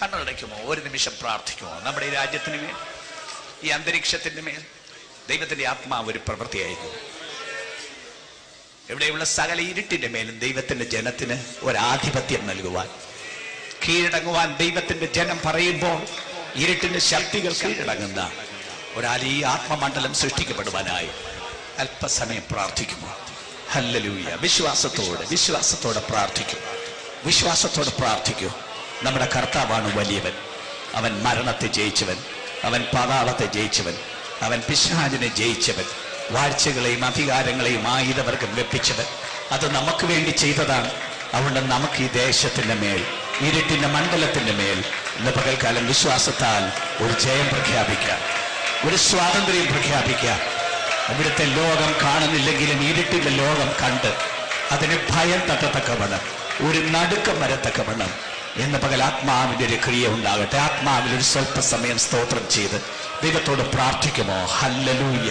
കണ്ണടയ്ക്കുമോ ഒരു നിമിഷം പ്രാർത്ഥിക്കുമോ നമ്മുടെ ഈ രാജ്യത്തിന് മേൽ ഈ അന്തരീക്ഷത്തിന്റെ മേൽ ദൈവത്തിന്റെ ആത്മാവ് ഒരു പ്രവൃത്തിയായിരുന്നു ഇവിടെയുള്ള സകല ഇരുട്ടിന്റെ മേലും ദൈവത്തിന്റെ ജനത്തിന് ഒരാധിപത്യം നൽകുവാൻ കീഴടങ്ങുവാൻ ദൈവത്തിന്റെ ജനം പറയുമ്പോൾ ഇരുട്ടിന്റെ ശക്തികൾ കീഴടങ്ങുന്ന ഒരാൾ ഈ ആത്മമണ്ഡലം സൃഷ്ടിക്കപ്പെടുവാനായി അല്പസമയം പ്രാർത്ഥിക്കുമോ ഹല്ലലൂയ വിശ്വാസത്തോടെ വിശ്വാസത്തോടെ പ്രാർത്ഥിക്കും വിശ്വാസത്തോടെ പ്രാർത്ഥിക്കൂ നമ്മുടെ കർത്താവാണ് വലിയവൻ അവൻ മരണത്തെ ജയിച്ചവൻ അവൻ പാതാളത്തെ ജയിച്ചവൻ അവൻ പിശാചിനെ ജയിച്ചവൻ വാഴ്ചകളെയും അധികാരങ്ങളെയും ആയുധവർഗം വെപ്പിച്ചവൻ അത് നമുക്ക് വേണ്ടി ചെയ്തതാണ് അതുകൊണ്ട് നമുക്ക് ഈ ദേശത്തിന്റെ മേൽ ഇരുട്ടിന്റെ മണ്ഡലത്തിന്റെ മേൽ ഇന്ന് പകൽക്കാലം വിശ്വാസത്താൽ ഒരു ജയം പ്രഖ്യാപിക്കാം ഒരു സ്വാതന്ത്ര്യം പ്രഖ്യാപിക്കാം അവിടുത്തെ ലോകം കാണുന്നില്ലെങ്കിലും ഇരുട്ടിന്റെ ലോകം കണ്ട് അതിന് ഭയം തട്ടത്തക്കവണ്ണം ഒരു നടുക്കം വരത്തക്കവണ്ണം എന്ന് പകൽ ആത്മാവിന്റെ ഒരു ക്രിയ ഉണ്ടാകട്ടെ ആത്മാവിൽ ഒരു സ്വല്പ സമയം സ്തോത്രം ചെയ്ത് ദൈവത്തോട് പ്രാർത്ഥിക്കുമോ ഹല്ലലൂയ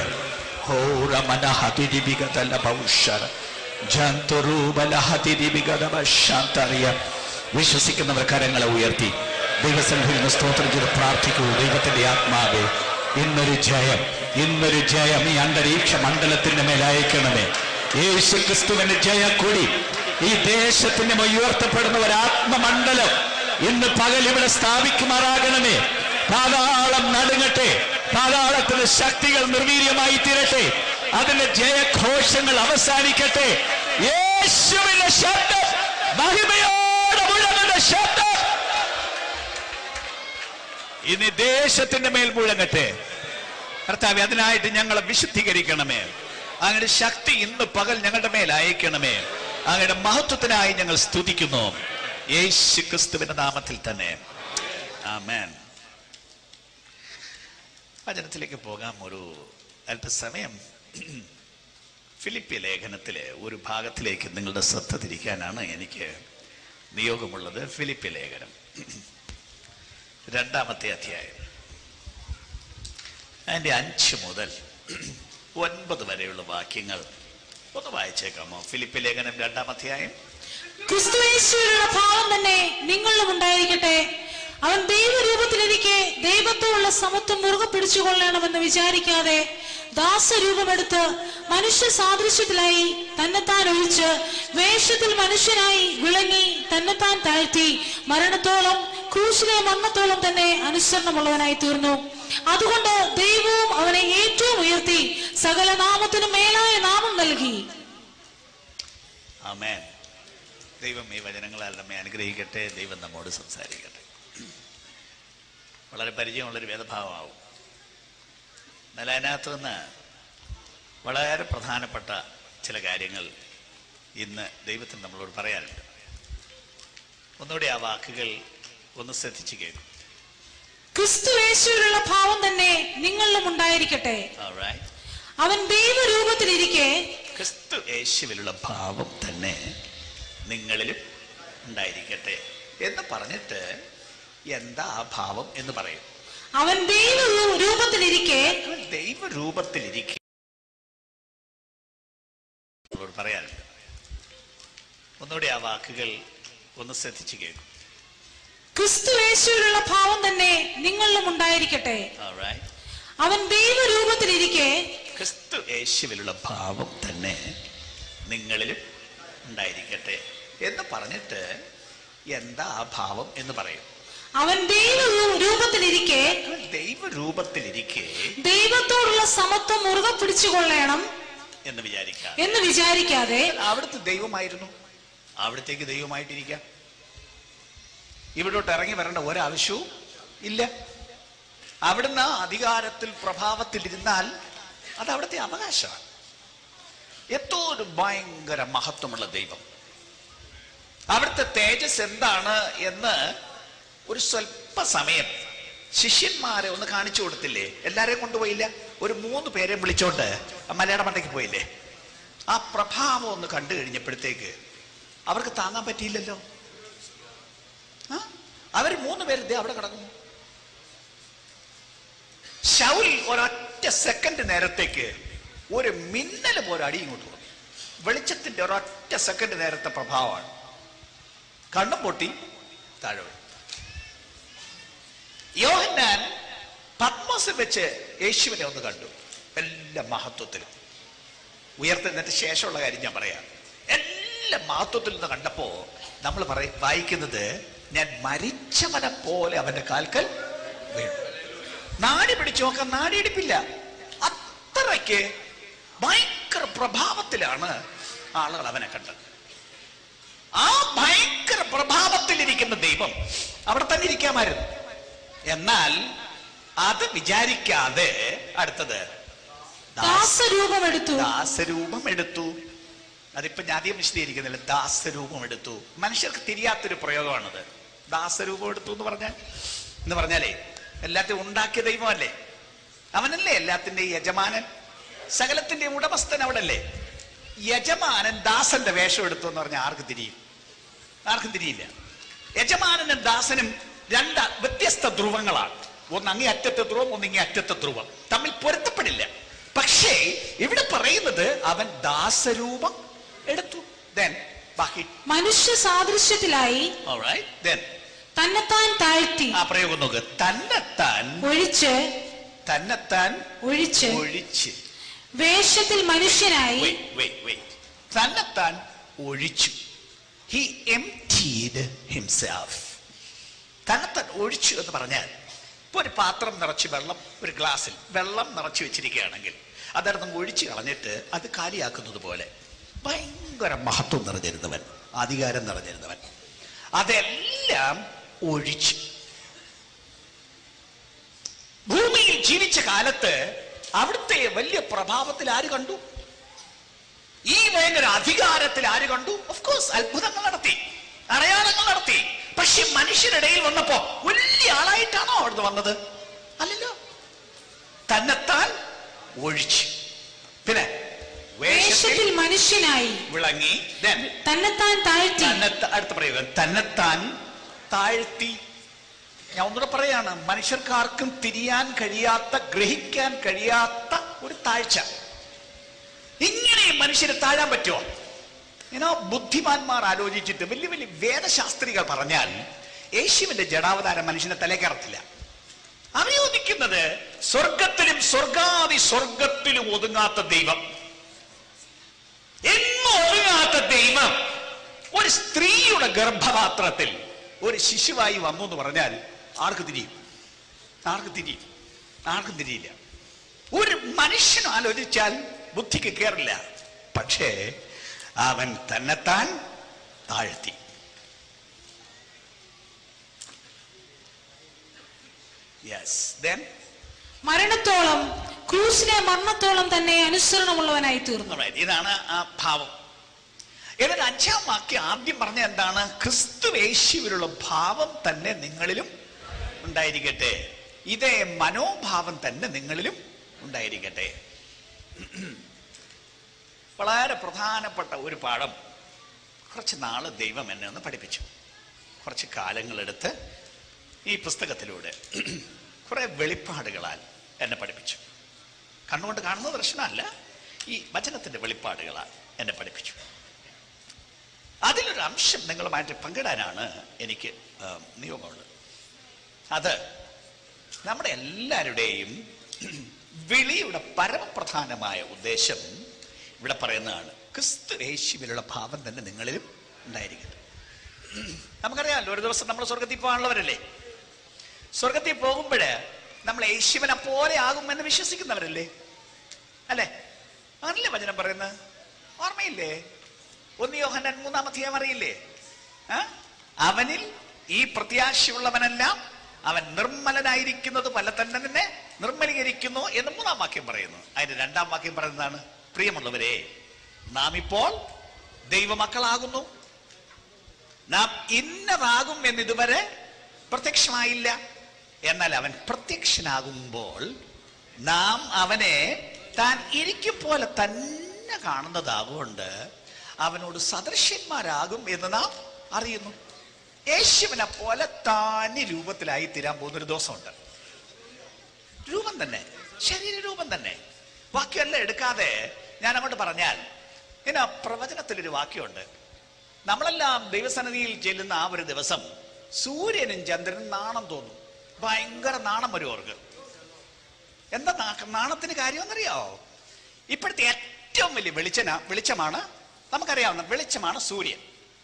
വിശ്വസിക്കുന്നവർ കരങ്ങളെ ഉയർത്തി ദൈവസന്നിധിയിൽ നിന്ന് സ്തോത്രം ചെയ്ത് പ്രാർത്ഥിക്കൂ ദൈവത്തിന്റെ ആത്മാവേ ഇന്നൊരു ജയം ഇന്നൊരു ജയം ഈ അന്തരീക്ഷ മണ്ഡലത്തിന്റെ മേൽ അയക്കണമേ യേശു ക്രിസ്തുവിന്റെ ജയക്കൊടി ഈ ദേശത്തിന്റെ മേൽ ഉയർത്തപ്പെടുന്ന ഒരു ആത്മമണ്ഡലം ഇന്ന് പകൽ ഇവിടെ സ്ഥാപിക്കുമാറാകണമേ പാതാളം നടുങ്ങട്ടെ പാതാളത്തിന്റെ ശക്തികൾ നിർവീര്യമായി തീരട്ടെ അതിന്റെ ജയഘോഷങ്ങൾ അവസാനിക്കട്ടെ യേശുവിന്റെ ശബ്ദം മഹിമയോടെ മുഴങ്ങുന്ന ശബ്ദം ഇനി ദേശത്തിന്റെ മേൽ മുഴങ്ങട്ടെ കർത്താവ് അതിനായിട്ട് ഞങ്ങളെ വിശുദ്ധീകരിക്കണമേ അങ്ങയുടെ ശക്തി ഇന്ന് പകൽ ഞങ്ങളുടെ മേൽ അയക്കണമേ അങ്ങയുടെ മഹത്വത്തിനായി ഞങ്ങൾ സ്തുതിക്കുന്നു യേശു ക്രിസ്തുവിന്റെ നാമത്തിൽ തന്നെ ആമേൻ വചനത്തിലേക്ക് പോകാം ഒരു അല്പസമയം ഫിലിപ്പി ലേഖനത്തിലെ ഒരു ഭാഗത്തിലേക്ക് നിങ്ങളുടെ ശ്രദ്ധ തിരിക്കാനാണ് എനിക്ക് നിയോഗമുള്ളത് ഫിലിപ്പി ലേഖനം രണ്ടാമത്തെ അധ്യായം അതിൻ്റെ അഞ്ച് മുതൽ ഒൻപത് വരെയുള്ള വാക്യങ്ങൾ ഒന്ന് വായിച്ചേക്കാമോ ഫിലിപ്പി ലേഖനം രണ്ടാം അധ്യായം ക്രിസ്തുയേശുവിലുള്ള ഭാവം തന്നെ നിങ്ങളിലും ഉണ്ടായിരിക്കട്ടെ അവൻ ദൈവരൂപത്തിലിരിക്കെ ദൈവത്തോടുള്ള സമത്വം മുറുകെ പിടിച്ചുകൊള്ളണമെന്ന് വിചാരിക്കാതെ ദാസരൂപമെടുത്ത് മനുഷ്യ സാദൃശ്യത്തിലായി തന്നെത്താൻ ഒഴിച്ച് വേഷത്തിൽ മനുഷ്യനായി വിളങ്ങി തന്നെത്താൻ താഴ്ത്തി മരണത്തോളം ക്രൂശിലെ മരണത്തോളം തന്നെ അനുസരണമുള്ളവനായി തീർന്നു അതുകൊണ്ട് ദൈവവും അവനെ ഏറ്റവും ഉയർത്തി സകല നാമത്തിനും മേലായ നാമം നൽകി ആമേൻ ദൈവം ഈ വചനങ്ങളാൽ നമ്മെ അനുഗ്രഹിക്കട്ടെ ദൈവം നമ്മോട് സംസാരിക്കട്ടെ വളരെ പരിചയമുള്ളൊരു വേദഭാവമാവും എന്നാൽ അതിനകത്ത് നിന്ന് വളരെ പ്രധാനപ്പെട്ട ചില കാര്യങ്ങൾ ഇന്ന് ദൈവത്തിന് നമ്മളോട് പറയാനുണ്ട് ഒന്നുകൂടി ആ വാക്കുകൾ ഒന്ന് ശ്രദ്ധിച്ച് കേൾക്കും ക്രിസ്തുയേശുവിലുള്ള ഭാവം തന്നെ നിങ്ങളിലും ഉണ്ടായിരിക്കട്ടെ Alright. അവൻ ദൈവരൂപത്തിലിരിക്കെ ക്രിസ്തു യേശുവിലുള്ള ഭാവം തന്നെ നിങ്ങളിലും ഉണ്ടായിരിക്കട്ടെ എന്ന് പറഞ്ഞിട്ട് എന്താ ആ ഭാവം എന്ന് പറയും അവൻ ദൈവ രൂപത്തിലിരിക്കെ ദൈവരൂപത്തിലിരിക്കും നമ്മളോട് പറയാനുണ്ട് ഒന്നുകൂടി ആ വാക്കുകൾ ഒന്ന് ശ്രദ്ധിച്ച് കേൾക്കും ക്രിസ്തുയേശുവിലുള്ള ഭാവം തന്നെ നിങ്ങളിലും ഉണ്ടായിരിക്കട്ടെ Alright. അവൻ ദൈവരൂപത്തിലിരിക്കെ ക്രിസ്തു യേശുവിലുള്ള ഭാവം തന്നെ നിങ്ങളിലും ഉണ്ടായിരിക്കട്ടെ എന്ന് പറഞ്ഞിട്ട് എന്താ ആ ഭാവം എന്ന് പറയും അവൻ ദൈവ രൂപത്തിലിരിക്കെ ദൈവരൂപത്തിലിരിക്കെ ദൈവത്തോടുള്ള സമത്വം മുറുകെ പിടിച്ചുകൊള്ളണം എന്ന് വിചാരിക്കാം എന്ന് വിചാരിക്കാതെ അവിടുത്തെ ദൈവമായിരുന്നു അവിടത്തേക്ക് ദൈവമായിട്ടിരിക്കാം ഇവിടോട്ട് ഇറങ്ങി വരേണ്ട ഒരാവശ്യവും ഇല്ല അവിടുന്ന് അധികാരത്തിൽ പ്രഭാവത്തിൽ ഇരുന്നാൽ അത് അവിടുത്തെ അവകാശമാണ് എത്തോ ഒരു ഭയങ്കര മഹത്വമുള്ള ദൈവം അവിടുത്തെ തേജസ് എന്താണ് എന്ന് ഒരു സ്വല്പ സമയം ശിഷ്യന്മാരെ ഒന്ന് കാണിച്ചു കൊടുത്തില്ലേ എല്ലാരെയും കൊണ്ടുപോയില്ല ഒരു മൂന്ന് പേരെ വിളിച്ചോണ്ട് മലയാള മണ്ടയ്ക്ക് പോയില്ലേ ആ പ്രഭാവം ഒന്ന് കണ്ടു കഴിഞ്ഞപ്പോഴത്തേക്ക് അവർക്ക് താങ്ങാൻ പറ്റിയില്ലല്ലോ ആ? അവർ മൂന്ന് പേര് ദേ അവിടെ കിടക്കുന്നു ശൗൽ ഒരൊറ്റ സെക്കൻഡ് നേരത്തേക്ക് ഒരു മിന്നൽ പോലെ അടി ഇങ്ങോട്ട് വന്നു വെളിച്ചത്തിന്റെ ഒരൊറ്റ സെക്കൻഡ് നേരത്തെ പ്രഭാവമാണ് കണ്ണും പൊട്ടി താഴെ വീണു. യോഹന്നാൻ പത്മസിൽ വെച്ച് യേശുവിനെ ഒന്ന് കണ്ടു എല്ലാ മഹത്വത്തിലും ഉയർത്തുന്നതിന് ശേഷമുള്ള കാര്യം ഞാൻ പറയാം എല്ലാ മഹത്വത്തിൽ നിന്ന് കണ്ടപ്പോ നമ്മൾ പറയ വായിക്കുന്നത് ഞാൻ മരിച്ചവനെ പോലെ അവന്റെ കാൽക്കൽ വീണു നാടി പിടിച്ചു നോക്കാൻ നാടിയെടുപ്പില്ല അത്രയ്ക്ക് ഭയങ്കര പ്രഭാവത്തിലാണ് ആളുകൾ അവനെ കണ്ടത് ആ ഭയങ്കര പ്രഭാവത്തിലിരിക്കുന്ന ദൈവം അവിടെ തന്നെ ഇരിക്കാമായിരുന്നു എന്നാൽ അത് വിചാരിക്കാതെ അടുത്തത് ദാസ ദാസരൂപമെടുത്തു ദാസരൂപം എടുത്തു അതിപ്പോ ഞാൻ അധികം വിശദീകരിക്കുന്നില്ല ദാസരൂപം എടുത്തു മനുഷ്യർക്ക് തിരിയാത്തൊരു പ്രയോഗമാണത് ദാസരൂപം എടുത്തു എന്ന് പറഞ്ഞാൽ എന്ന് പറഞ്ഞാലേ എല്ലാത്തിനും ഉണ്ടാക്കിയ ദൈവമല്ലേ അവനല്ലേ എല്ലാത്തിന്റെയും യജമാനൻ സകലത്തിന്റെയും ഉടമസ്ഥൻ അവിടല്ലേ യജമാനൻ ദാസന്റെ വേഷം എടുത്തു എന്ന് പറഞ്ഞാൽ ആർക്ക് തിരിയും ആർക്കും തിരിയില്ല യജമാനനും ദാസനും രണ്ട് വ്യത്യസ്ത ധ്രുവങ്ങളാണ് ഒന്ന് അങ്ങേ അറ്റത്തെ ധ്രുവം ഒന്ന് ഇങ്ങേ അറ്റത്തെ ധ്രുവം തമ്മിൽ പൊരുത്തപ്പെടില്ല പക്ഷേ ഇവിടെ പറയുന്നത് അവൻ ദാസരൂപം എടുത്തു then ബാക്കി മനുഷ്യ സാദൃശ്യത്തിലായി alright then തന്നെത്താൻ താഴ്ത്തി ആ പ്രയോഗം നോക്ക് തന്നെത്താൻ ഒഴിച്ച് തന്നെത്താൻ ഒഴിച്ച് ഒഴിച്ച് വേഷത്തിൽ മനുഷ്യനായി wait wait wait തന്നെത്താൻ ഒഴിച്ചു he emptied himself തന്നെത്താൻ ഒഴിച്ചു എന്ന് പറഞ്ഞാൽ ഇപ്പൊ ഒരു പാത്രം നിറച്ച് വെള്ളം ഒരു ഗ്ലാസ്സിൽ വെള്ളം നിറച്ച് വെച്ചിരിക്കുകയാണെങ്കിൽ അതർത്ഥം ഒഴിച്ചു കളഞ്ഞിട്ട് അത് കാലിയാക്കുന്നത് പോലെ ഭയങ്കര മഹത്വം നിറഞ്ഞിരുന്നവൻ അധികാരം നിറഞ്ഞിരുന്നവൻ അതെല്ലാം ഒഴിച്ചു ഭൂമിയിൽ ജീവിച്ച കാലത്ത് അവിടുത്തെ വലിയ പ്രഭാവത്തിൽ ആര് കണ്ടു ഈ ഭയങ്കര അധികാരത്തിൽ ആര് കണ്ടു ഓഫ് കോഴ്സ് അത്ഭുതങ്ങൾ നടത്തി അടയാളങ്ങൾ നടത്തി പക്ഷെ മനുഷ്യരിടയിൽ വന്നപ്പോ വലിയ ആളായിട്ടാണോ അവിടുന്ന് വന്നത് അല്ലല്ലോ തന്നെത്താൻ ഒഴിച്ചു പിന്നെ വേഷത്തിൽ വേഷത്തിൽ മനുഷ്യനായി വിളങ്ങി then തന്നെത്താൻ താഴ്ത്തി തന്നെത്ത അടുത്ത പ്രയോഗം തന്നെത്താൻ താഴ്ത്തി ഞാൻ ഒന്നുകൂടെ പറയാണ് മനുഷ്യർക്കാർക്കും തിരിയാൻ കഴിയാത്ത ഗ്രഹിക്കാൻ കഴിയാത്ത ഒരു താഴ്ച ഇങ്ങനെ മനുഷ്യരെ താഴാൻ പറ്റുമോ ഇനോ ബുദ്ധിമാന്മാർ ആലോചിച്ചിട്ട് വലിയ വലിയ വേദശാസ്ത്രികൾ പറഞ്ഞാൽ യേശുവിന്റെ ജഡാവതാരം മനുഷ്യനെ തലേ കയറത്തില്ല അവനെ ഒതുക്കുന്നത് സ്വർഗത്തിലും സ്വർഗാദി സ്വർഗത്തിലും ഒതുങ്ങാത്ത ദൈവം എങ്ങും ഒതുങ്ങാത്ത ദൈവം ഒരു സ്ത്രീയുടെ ഗർഭപാത്രത്തിൽ ഒരു ശിശുവായി വന്നു എന്ന് പറഞ്ഞാൽ ആർക്ക് തിരിയും ആർക്ക് തിരിയും ആർക്കും തിരിയില്ല ഒരു മനുഷ്യൻ ആലോചിച്ചാൽ ബുദ്ധിക്ക് കയറില്ല പക്ഷേ അവൻ തന്നെത്താൻ താഴ്ത്തി യെസ് ദെൻ മരണത്തോളം ക്രൂസിനെ മരണത്തോളം തന്നെ അനുസരണമുള്ളവനായി തീർന്നു Alright, ഇതാണ് ആ ഭാവം എന്നിട്ട് അഞ്ചാം വാക്യം ആദ്യം പറഞ്ഞ എന്താണ് ക്രിസ്തു യേശുവിലുള്ള ഭാവം തന്നെ നിങ്ങളിലും ഉണ്ടായിരിക്കട്ടെ ഇതേ മനോഭാവം തന്നെ നിങ്ങളിലും ഉണ്ടായിരിക്കട്ടെ വളരെ പ്രധാനപ്പെട്ട ഒരു പാഠം കുറച്ച് നാള് ദൈവം എന്നെ ഒന്ന് പഠിപ്പിച്ചു കുറച്ച് കാലങ്ങളെടുത്ത് ഈ പുസ്തകത്തിലൂടെ കുറെ വെളിപ്പാടുകളാൽ എന്നെ പഠിപ്പിച്ചു കണ്ണുകൊണ്ട് കാണുന്ന ദർശനമല്ല ഈ വചനത്തിന്റെ വെളിപ്പാടുകളാൽ എന്നെ പഠിപ്പിച്ചു അതിലൊരു അംശം നിങ്ങളുമായിട്ട് പങ്കിടാനാണ് എനിക്ക് ആ, നിയോഗമുള്ളത് അത് നമ്മുടെ എല്ലാവരുടെയും വിളിയുടെ പരമപ്രധാനമായ ഉദ്ദേശം ഇവിടെ പറയുന്നതാണ് ക്രിസ്തു യേശുവിലുള്ള ഭാവം തന്നെ നിങ്ങളിലും ഉണ്ടായിരിക്കട്ടെ നമുക്കറിയാമല്ലോ ഒരു ദിവസം നമ്മൾ സ്വർഗത്തിൽ പോകാനുള്ളവരല്ലേ സ്വർഗത്തിൽ പോകുമ്പോൾ നമ്മൾ യേശുവിനെ പോലെ ആകുമെന്ന് വിശ്വസിക്കുന്നവരല്ലേ അല്ലേ അങ്ങനല്ലേ വചനം പറയുന്നത് ഓർമ്മയില്ലേ ഒന്ന് യോഹന്നാൻ മൂന്നാമധ്യായം അറിയില്ലേ ആ? അവനിൽ ഈ പ്രത്യാശയുള്ളവനെല്ലാം അവൻ നിർമ്മലനായിരിക്കുന്നത് പോലെ തന്നെ തന്നെ നിർമ്മലീകരിക്കുന്നു എന്ന് മൂന്നാം വാക്യം പറയുന്നു അതിന്റെ രണ്ടാം വാക്യം പറയുന്നതാണ് പ്രിയമുള്ളവരെ നാം ഇപ്പോൾ ദൈവമക്കളാകുന്നു നാം ഇന്നതാകും എന്നിതുവരെ പ്രത്യക്ഷമായില്ല എന്നാൽ അവൻ പ്രത്യക്ഷനാകുമ്പോൾ നാം അവനെ താൻ ഇരിക്കും പോലെ തന്നെ കാണുന്നതാകൊണ്ട് അവനോട് സദൃശ്യന്മാരാകും എന്ന് നാം അറിയുന്നു യേശുവിനെ പോലെ താനി രൂപത്തിലായി തീരാൻ പോകുന്ന ഒരു ദിവസമുണ്ട് രൂപം തന്നെ ശരീര രൂപം തന്നെ വാക്യമല്ല എടുക്കാതെ ഞാൻ അങ്ങോട്ട് പറഞ്ഞാൽ ഇങ്ങനെ പ്രവചനത്തിലൊരു വാക്യമുണ്ട് നമ്മളെല്ലാം ദൈവസന്നിധിയിൽ ചെല്ലുന്ന ആ ഒരു ദിവസം സൂര്യനും ചന്ദ്രനും നാണം തോന്നും ഭയങ്കര നാണം വരും അവർക്ക് എന്താ നാ- നാണത്തിന് കാര്യമെന്നറിയാവോ ഇപ്പോഴത്തെ ഏറ്റവും വലിയ വെളിച്ചന വെളിച്ചമാണ് നമുക്കറിയാവുന്ന വെളിച്ചമാണ് സൂര്യൻ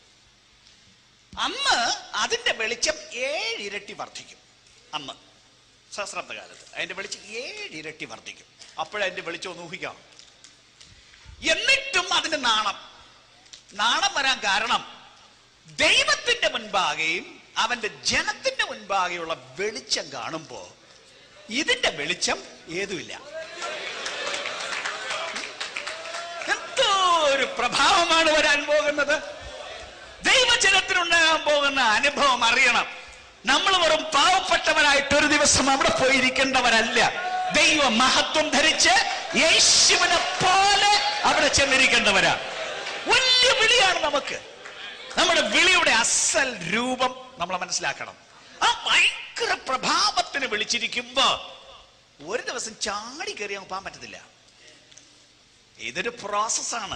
അന്ന് അതിന്റെ വെളിച്ചം ഏഴ് ഇരട്ടി വർദ്ധിക്കും അന്ന് സഹസ്രാബ്ദ കാലത്ത് അതിന്റെ വെളിച്ചം ഏഴ് ഇരട്ടി വർദ്ധിക്കും അപ്പോഴതിന്റെ വെളിച്ചം ഒന്ന് ഊഹിക്കാം എന്നിട്ടും അതിന് നാണം നാണം വരാൻ കാരണം ദൈവത്തിന്റെ മുൻപാകെയും അവന്റെ ജനത്തിന്റെ മുൻപാകെയുള്ള വെളിച്ചം കാണുമ്പോ ഇതിന്റെ വെളിച്ചം ഏതുമില്ല എന്തോ ഒരു പ്രഭാവമാണ് വരാൻ പോകുന്നത് ദൈവജനത്തിനുണ്ടാകാൻ പോകുന്ന അനുഭവം അറിയണം നമ്മൾ വെറും പാവപ്പെട്ടവരായിട്ട് ഒരു ദിവസം അവിടെ പോയിരിക്കേണ്ടവരല്ല ദൈവ മഹത്വം ധരിച്ച് യേശുവിനെ പോലെ അവിടെ ചെന്നിരിക്കേണ്ടവരാ വലിയ വിളിയാണ് നമുക്ക് നമ്മുടെ വിളിയുടെ അസൽ രൂപം നമ്മൾ മനസ്സിലാക്കണം ആ ഭയങ്കര പ്രഭാവത്തിന് വിളിച്ചിരിക്കുമ്പോ ഒരു ദിവസം ചാടി കയറി അങ്ങ് പോകാൻ പറ്റത്തില്ല ഇതൊരു പ്രോസസ്സാണ്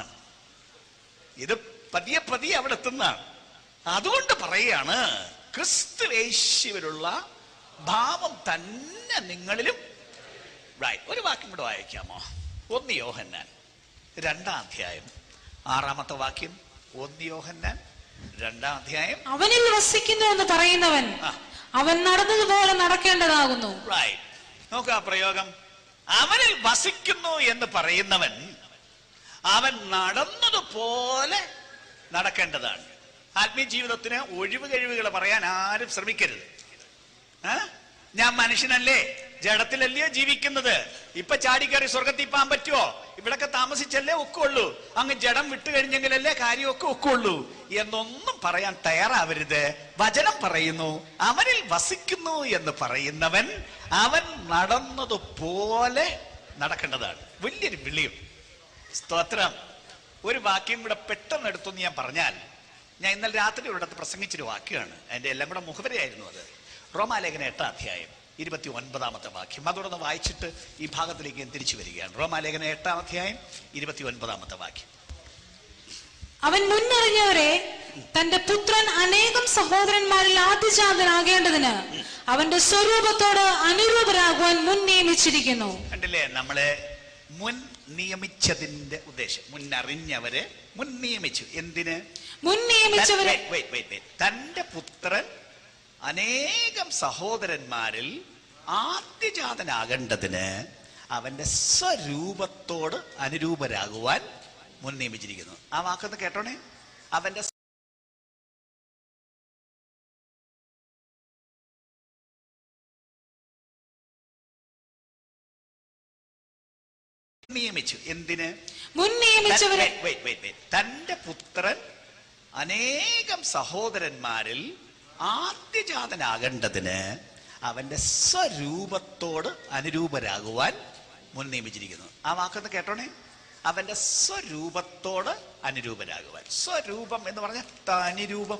ഇത് പതിയെ പതിയെ അവിടെ എത്തുന്നതാണ് അതുകൊണ്ട് പറയുകയാണ് ക്രിസ്തു യേശുവിലുള്ള ഭാവം തന്നെ നിങ്ങളിലും റൈറ്റ് ഒരു വാക്യം കൂടെ വായിക്കാമോ ഒന്ന് യോഹന്നാൻ രണ്ടാം അധ്യായം ആറാമത്തെ വാക്യം ഒന്ന് യോഹന്നാൻ രണ്ടാം അധ്യായം അവനിൽ വസിക്കുന്നു എന്ന് പറയുന്നവൻ ആ. അവൻ നടന്നതുപോലെ നടക്കേണ്ടതാകുന്നു റൈറ്റ് നോക്കുക ആ പ്രയോഗം അവനിൽ വസിക്കുന്നു എന്ന് പറയുന്നവൻ അവൻ നടന്നതുപോലെ നടക്കേണ്ടതാണ് ആത്മീയ ജീവിതത്തിന് ഒഴിവ് കഴിവുകൾ പറയാൻ ആരും ശ്രമിക്കരുത് ആ? ഞാൻ മനുഷ്യനല്ലേ ജഡത്തിലല്ലയോ ജീവിക്കുന്നത് ഇപ്പൊ ചാടിക്കയറി സ്വർഗത്തിൽ പോകാൻ പറ്റുമോ ഇവിടൊക്കെ താമസിച്ചല്ലേ ഒക്കുള്ളൂ അങ്ങ് ജഡം വിട്ടു കഴിഞ്ഞെങ്കിലല്ലേ കാര്യമൊക്കെ ഒക്കുള്ളൂ എന്നൊന്നും പറയാൻ തയ്യാറാവരുത് വചനം പറയുന്നു അവനിൽ വസിക്കുന്നു എന്ന് പറയുന്നവൻ അവൻ നടന്നതുപോലെ നടക്കേണ്ടതാണ് വലിയൊരു വിളിയും സ്തോത്രം ഒരു വാക്യം കൂടെ പെട്ടെന്ന് എടുത്തെന്ന് ഞാൻ പറഞ്ഞാൽ ഞാൻ ഇന്നലെ രാത്രി ഒരിടത്ത് പ്രസംഗിച്ചൊരു വാക്യമാണ് അതിന്റെ എല്ലാം കൂടെ മുഖവരയായിരുന്നു അത് റോമാലേഖന എട്ടാം അധ്യായം ഇരുപത്തി ഒൻപതാമത്തെ വാക്യം അതോടൊന്ന് വായിച്ചിട്ട് ഈ ഭാഗത്തിലേക്ക് ഞാൻ തിരിച്ചു വരികയാണ് റോമാലേഖന എട്ടാം അധ്യായം ഇരുപത്തി ഒൻപതാമത്തെ വാക്യം അവൻ മുന്നറിഞ്ഞവരെ തന്റെ പുത്രൻ അനേകം സഹോദരന്മാരിൽ ആദ്യജാതനാകേണ്ടതിന് അവന്റെ സ്വരൂപത്തോട് അനുരൂപരാകുവാൻ മുൻ നിയമിച്ചിരിക്കുന്നു കണ്ടില്ലേ നമ്മളെ മുൻ നിയമിച്ചതിന്റെ ഉദ്ദേശം മുന്നറിഞ്ഞവരെ മുൻ നിയമിച്ചു എന്തിന് മുൻ നിയമിച്ചവരെ Wait, wait, wait, wait. തന്റെ പുത്രൻ അനേകം സഹോദരന്മാരിൽ ആദ്യജാതനാകേണ്ടതിന് അവന്റെ സ്വരൂപത്തോട് അനുരൂപരാകുവാൻ മുൻ നിയമിച്ചിരിക്കുന്നു ആ വാക്കൊന്ന് കേട്ടോണേ അവന്റെ നിയമിച്ചു എന്തിന് മുൻ നിയമിച്ചവരെ Wait, wait, wait, wait. തന്റെ പുത്രൻ അനേകം സഹോദരന്മാരിൽ ആദ്യജാതനാകേണ്ടതിന് അവന്റെ സ്വരൂപത്തോട് അനുരൂപരാകുവാൻ മുൻ നിയമിച്ചിരിക്കുന്നു ആ വാക്കൊന്ന് കേട്ടോണേ അവന്റെ സ്വരൂപത്തോട് അനുരൂപരാകുവാൻ സ്വരൂപം എന്ന് പറഞ്ഞ തനിരൂപം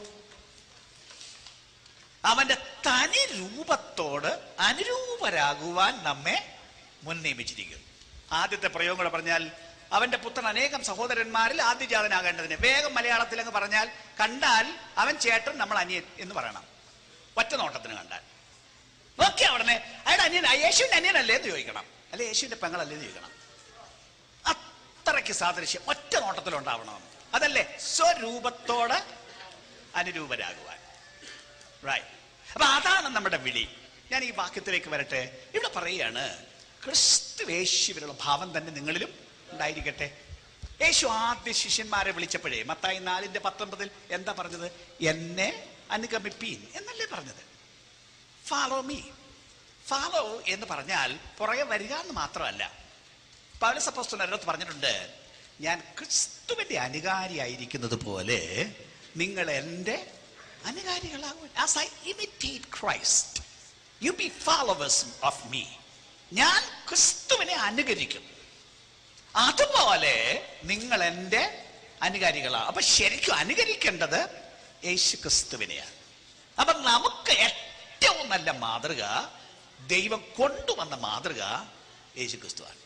അവന്റെ തനി രൂപത്തോട് അനുരൂപരാകുവാൻ നമ്മെ മുൻ നിയമിച്ചിരിക്കുന്നു ആദ്യത്തെ പ്രയോഗം കൂടെ പറഞ്ഞാൽ അവന്റെ പുത്രൻ അനേകം സഹോദരന്മാരിൽ ആദ്യജാതനാകേണ്ടതിന് വേഗം മലയാളത്തിൽ അങ്ങ് പറഞ്ഞാൽ കണ്ടാൽ അവൻ ചേട്ടൻ നമ്മൾ അനിയൻ എന്ന് പറയണം ഒറ്റ നോട്ടത്തിന് കണ്ടാൽ നോക്കിയ ഉടനെ അയാളുടെ അനിയൻ യേശുവിന്റെ അനിയനല്ലേ എന്ന് ചോദിക്കണം അല്ലെ യേശുവിന്റെ പെങ്ങളല്ലേ എന്ന് ചോദിക്കണം അത്രയ്ക്ക് സാദൃശ്യം ഒറ്റ നോട്ടത്തിൽ ഉണ്ടാവണം അതല്ലേ സ്വരൂപത്തോട് അനുരൂപരാകുവാൻ റൈറ്റ് അപ്പൊ അതാണ് നമ്മുടെ വിളി ഞാൻ ഈ വാക്യത്തിലേക്ക് വരട്ടെ ഇവിടെ പറയുകയാണ് ക്രിസ്തു യേശുവിനുള്ള ഭാവം തന്നെ നിങ്ങളിലും ഉണ്ടായിരിക്കട്ടെ യേശു ആദ്യ ശിഷ്യന്മാരെ വിളിച്ചപ്പോഴേ മത്തായി നാലിന്റെ പത്തൊമ്പതിൽ എന്താ പറഞ്ഞത് എന്നെ അനുഗമിപ്പീൻ എന്നല്ലേ പറഞ്ഞത് ഫാളോ മീ ഫാളോ എന്ന് പറഞ്ഞാൽ പുറകെ വരിക എന്ന് മാത്രമല്ല പൗലസപ്പോസ്തലനടുത്ത് പറഞ്ഞിട്ടുണ്ട് ഞാൻ ക്രിസ്തുവിന്റെ അനുകാരിയായിരിക്കുന്നത് പോലെ നിങ്ങൾ എൻ്റെ അനുകാരികളാകും as I imitate Christ you be followers of me ഞാൻ ക്രിസ്തുവിനെ അനുകരിക്കും അതുപോലെ നിങ്ങൾ എൻ്റെ അനുകാരികളാണ് അപ്പൊ ശരിക്കും അനുകരിക്കേണ്ടത് യേശു ക്രിസ്തുവിനെയാണ് അപ്പൊ നമുക്ക് ഏറ്റവും നല്ല മാതൃക ദൈവം കൊണ്ടുവന്ന മാതൃക യേശു ക്രിസ്തുവാണ്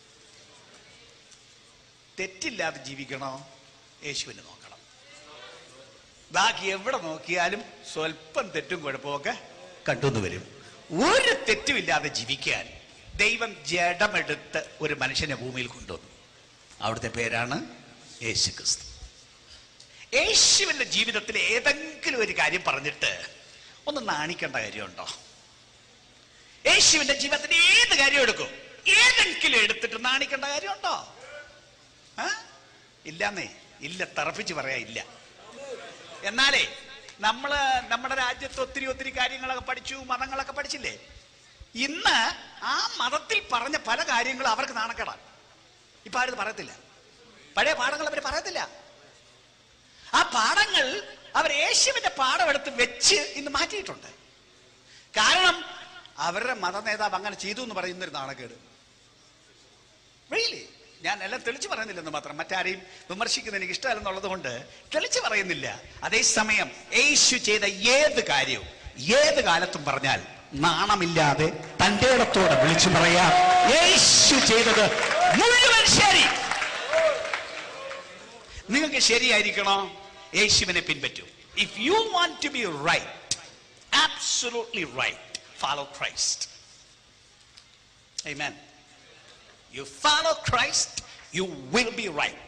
തെറ്റില്ലാതെ ജീവിക്കണോ യേശുവിനെ നോക്കണം ബാക്കി എവിടെ നോക്കിയാലും സ്വല്പം തെറ്റും കുഴപ്പമൊക്കെ കണ്ടുവന്ന് വരും ഒരു തെറ്റുമില്ലാതെ ജീവിക്കാൻ ദൈവം ജഡമെടുത്ത് ഒരു മനുഷ്യനെ ഭൂമിയിൽ കൊണ്ടുവന്നു അവിടുത്തെ പേരാണ് യേശു ക്രിസ്തു യേശുവിന്റെ ജീവിതത്തിൽ ഏതെങ്കിലും ഒരു കാര്യം പറഞ്ഞിട്ട് ഒന്ന് നാണിക്കേണ്ട കാര്യമുണ്ടോ യേശുവിന്റെ ജീവിതത്തിൽ ഏത് കാര്യം എടുക്കും ഏതെങ്കിലും എടുത്തിട്ട് നാണിക്കേണ്ട കാര്യമുണ്ടോ ആ? ഇല്ലാന്നേ ഇല്ല തറപ്പിച്ച് പറയാ ഇല്ല എന്നാലേ നമ്മള് നമ്മുടെ രാജ്യത്ത് ഒത്തിരി ഒത്തിരി കാര്യങ്ങളൊക്കെ പഠിച്ചു മതങ്ങളൊക്കെ പഠിച്ചില്ലേ ഇന്ന് ആ മതത്തിൽ പറഞ്ഞ പല കാര്യങ്ങളും അവർക്ക് നാണക്കേടാണ് ഇപ്പൊ ആരും പറയത്തില്ല പഴയ പാഠങ്ങൾ അവർ പറയത്തില്ല ആ പാഠങ്ങൾ അവർ യേശുവിന്റെ പാഠമെടുത്ത് വെച്ച് ഇന്ന് മാറ്റിയിട്ടുണ്ട് കാരണം അവരുടെ മത നേതാവ് അങ്ങനെ ചെയ്തു എന്ന് പറയുന്നൊരു നാണക്കേട് റിയലി ഞാൻ എല്ലാം തെളിച്ചു പറയുന്നില്ലെന്ന് മാത്രം മറ്റാരെയും വിമർശിക്കുന്നത് എനിക്ക് ഇഷ്ടമല്ലെന്നുള്ളത് കൊണ്ട് തെളിച്ചു പറയുന്നില്ല അതേസമയം യേശു ചെയ്ത ഏത് കാര്യവും ഏത് കാലത്തും പറഞ്ഞാൽ നാണമില്ലാതെ തന്റെ ഇടത്തോടെ വിളിച്ചു പറയാം യേശു ചെയ്തത് മുഴുവൻ ശരി നിങ്ങൾക്ക് ശരിയായിരിക്കണോ യേശുവിനെ പിൻപറ്റൂ if you want to be right absolutely right follow Christ Amen. You follow Christ, you will be right.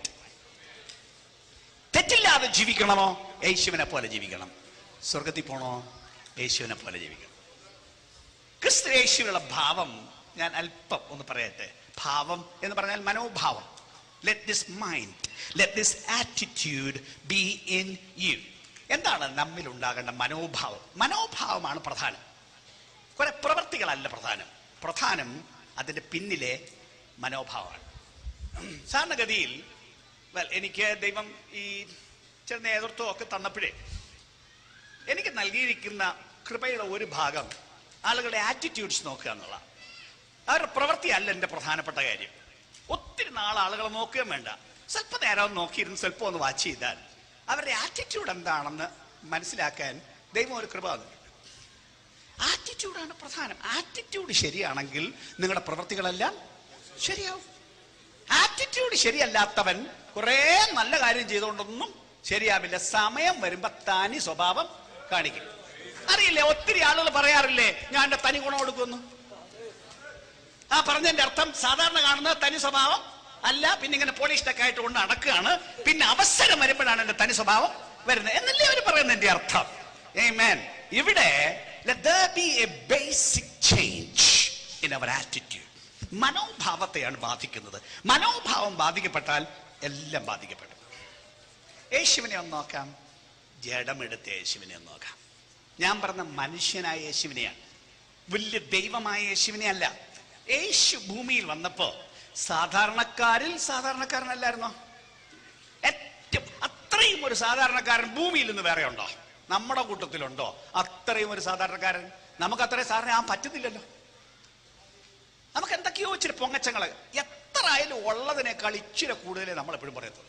തെറ്റില്ലാതെ ജീവിക്കണമോ യേശുവിനെ പോലെ ജീവിക്കണം സ്വർഗത്തിൽ പോണോ യേശുവിനെ പോലെ ജീവിക്കണം ക്രിസ്തു യേശുവിനുള്ള ഭാവം ഞാൻ അല്പം ഒന്ന് പറയട്ടെ ഭാവം എന്ന് പറഞ്ഞാൽ മനോഭാവം let this mind let this attitude be in you എന്താണ് നമ്മിൽ ഉണ്ടാകേണ്ട മനോഭാവം മനോഭാവമാണ് പ്രധാനം കുറെ പ്രവൃത്തികളല്ല പ്രധാനം പ്രധാനം അതിന്റെ പിന്നിലെ മനോഭാവമാണ് സാധാരണഗതിയിൽ well, എനിക്ക് ദൈവം ഈ ചില നേതൃത്വം ഒക്കെ തന്നപ്പോഴേ എനിക്ക് നൽകിയിരിക്കുന്ന കൃപയുടെ ഒരു ഭാഗം ആളുകളുടെ ആറ്റിറ്റ്യൂഡ്സ് നോക്കുക എന്നുള്ള അവരുടെ പ്രവൃത്തി അല്ല എൻ്റെ പ്രധാനപ്പെട്ട കാര്യം ഒത്തിരി നാൾ ആളുകളെ നോക്കുകയും വേണ്ട സ്വല്പ നേരം ഒന്ന് നോക്കിയിരുന്ന് സ്വല്പം ഒന്ന് വാച്ച് ചെയ്താൽ അവരുടെ ആറ്റിറ്റ്യൂഡ് എന്താണെന്ന് മനസ്സിലാക്കാൻ ദൈവം ഒരു കൃപ തന്നു ആറ്റിറ്റ്യൂഡാണ് പ്രധാനം ആറ്റിറ്റ്യൂഡ് ശരിയാണെങ്കിൽ നിങ്ങളുടെ പ്രവൃത്തികളെല്ലാം ശരിയാവും ആറ്റിറ്റ്യൂഡ് ശരിയല്ലാത്തവൻ കുറെ നല്ല കാര്യം ചെയ്തുകൊണ്ടൊന്നും ശരിയാവില്ല സമയം വരുമ്പോ തനി സ്വഭാവം കാണിക്കും അറിയില്ലേ ഒത്തിരി ആളുകൾ പറയാറില്ലേ ഞാൻ എന്റെ തനി ഗുണം കൊടുക്കുന്നു ആ പറഞ്ഞതിന്റെ അർത്ഥം സാധാരണ കാണുന്ന തനി സ്വഭാവം അല്ല പിന്നെ ഇങ്ങനെ പോളിഷ് ടെക്ക് ആയിട്ട് കൊണ്ട് നടക്കുകയാണ് പിന്നെ അവസരം വരുമ്പോഴാണ് എന്റെ തനി സ്വഭാവം വരുന്നത് എന്നല്ലേ അവർ പറയുന്നതിന്റെ അർത്ഥം Amen. ഇവിടെ let there be a basic change in our attitude മനോഭാവത്തെയാണ് ബാധിക്കുന്നത് മനോഭാവം ബാധിക്കപ്പെട്ടാൽ എല്ലാം ബാധിക്കപ്പെടും യേശുവിനെ ഒന്ന് നോക്കാം ജഡമെടുത്ത യേശുവിനെ ഒന്ന് നോക്കാം ഞാൻ പറഞ്ഞ മനുഷ്യനായ യേശുവിനെയാണ് വലിയ ദൈവമായ യേശുവിനെ അല്ല യേശു ഭൂമിയിൽ വന്നപ്പോ സാധാരണക്കാരിൽ സാധാരണക്കാരനല്ലായിരുന്നോ ഏറ്റവും അത്രയും ഒരു സാധാരണക്കാരൻ ഭൂമിയിൽ നിന്ന് വേറെ ഉണ്ടോ നമ്മുടെ കൂട്ടത്തിലുണ്ടോ അത്രയും ഒരു സാധാരണക്കാരൻ നമുക്ക് അത്രയും സാധാരണ ആ പറ്റുന്നില്ലല്ലോ നമുക്ക് എന്തൊക്കെയോ ഇച്ചിരി പൊങ്ങച്ചങ്ങള് എത്ര ആയാലും ഉള്ളതിനേക്കാൾ ഇച്ചിരി കൂടുതലേ നമ്മൾ എപ്പോഴും പറയത്തുള്ളൂ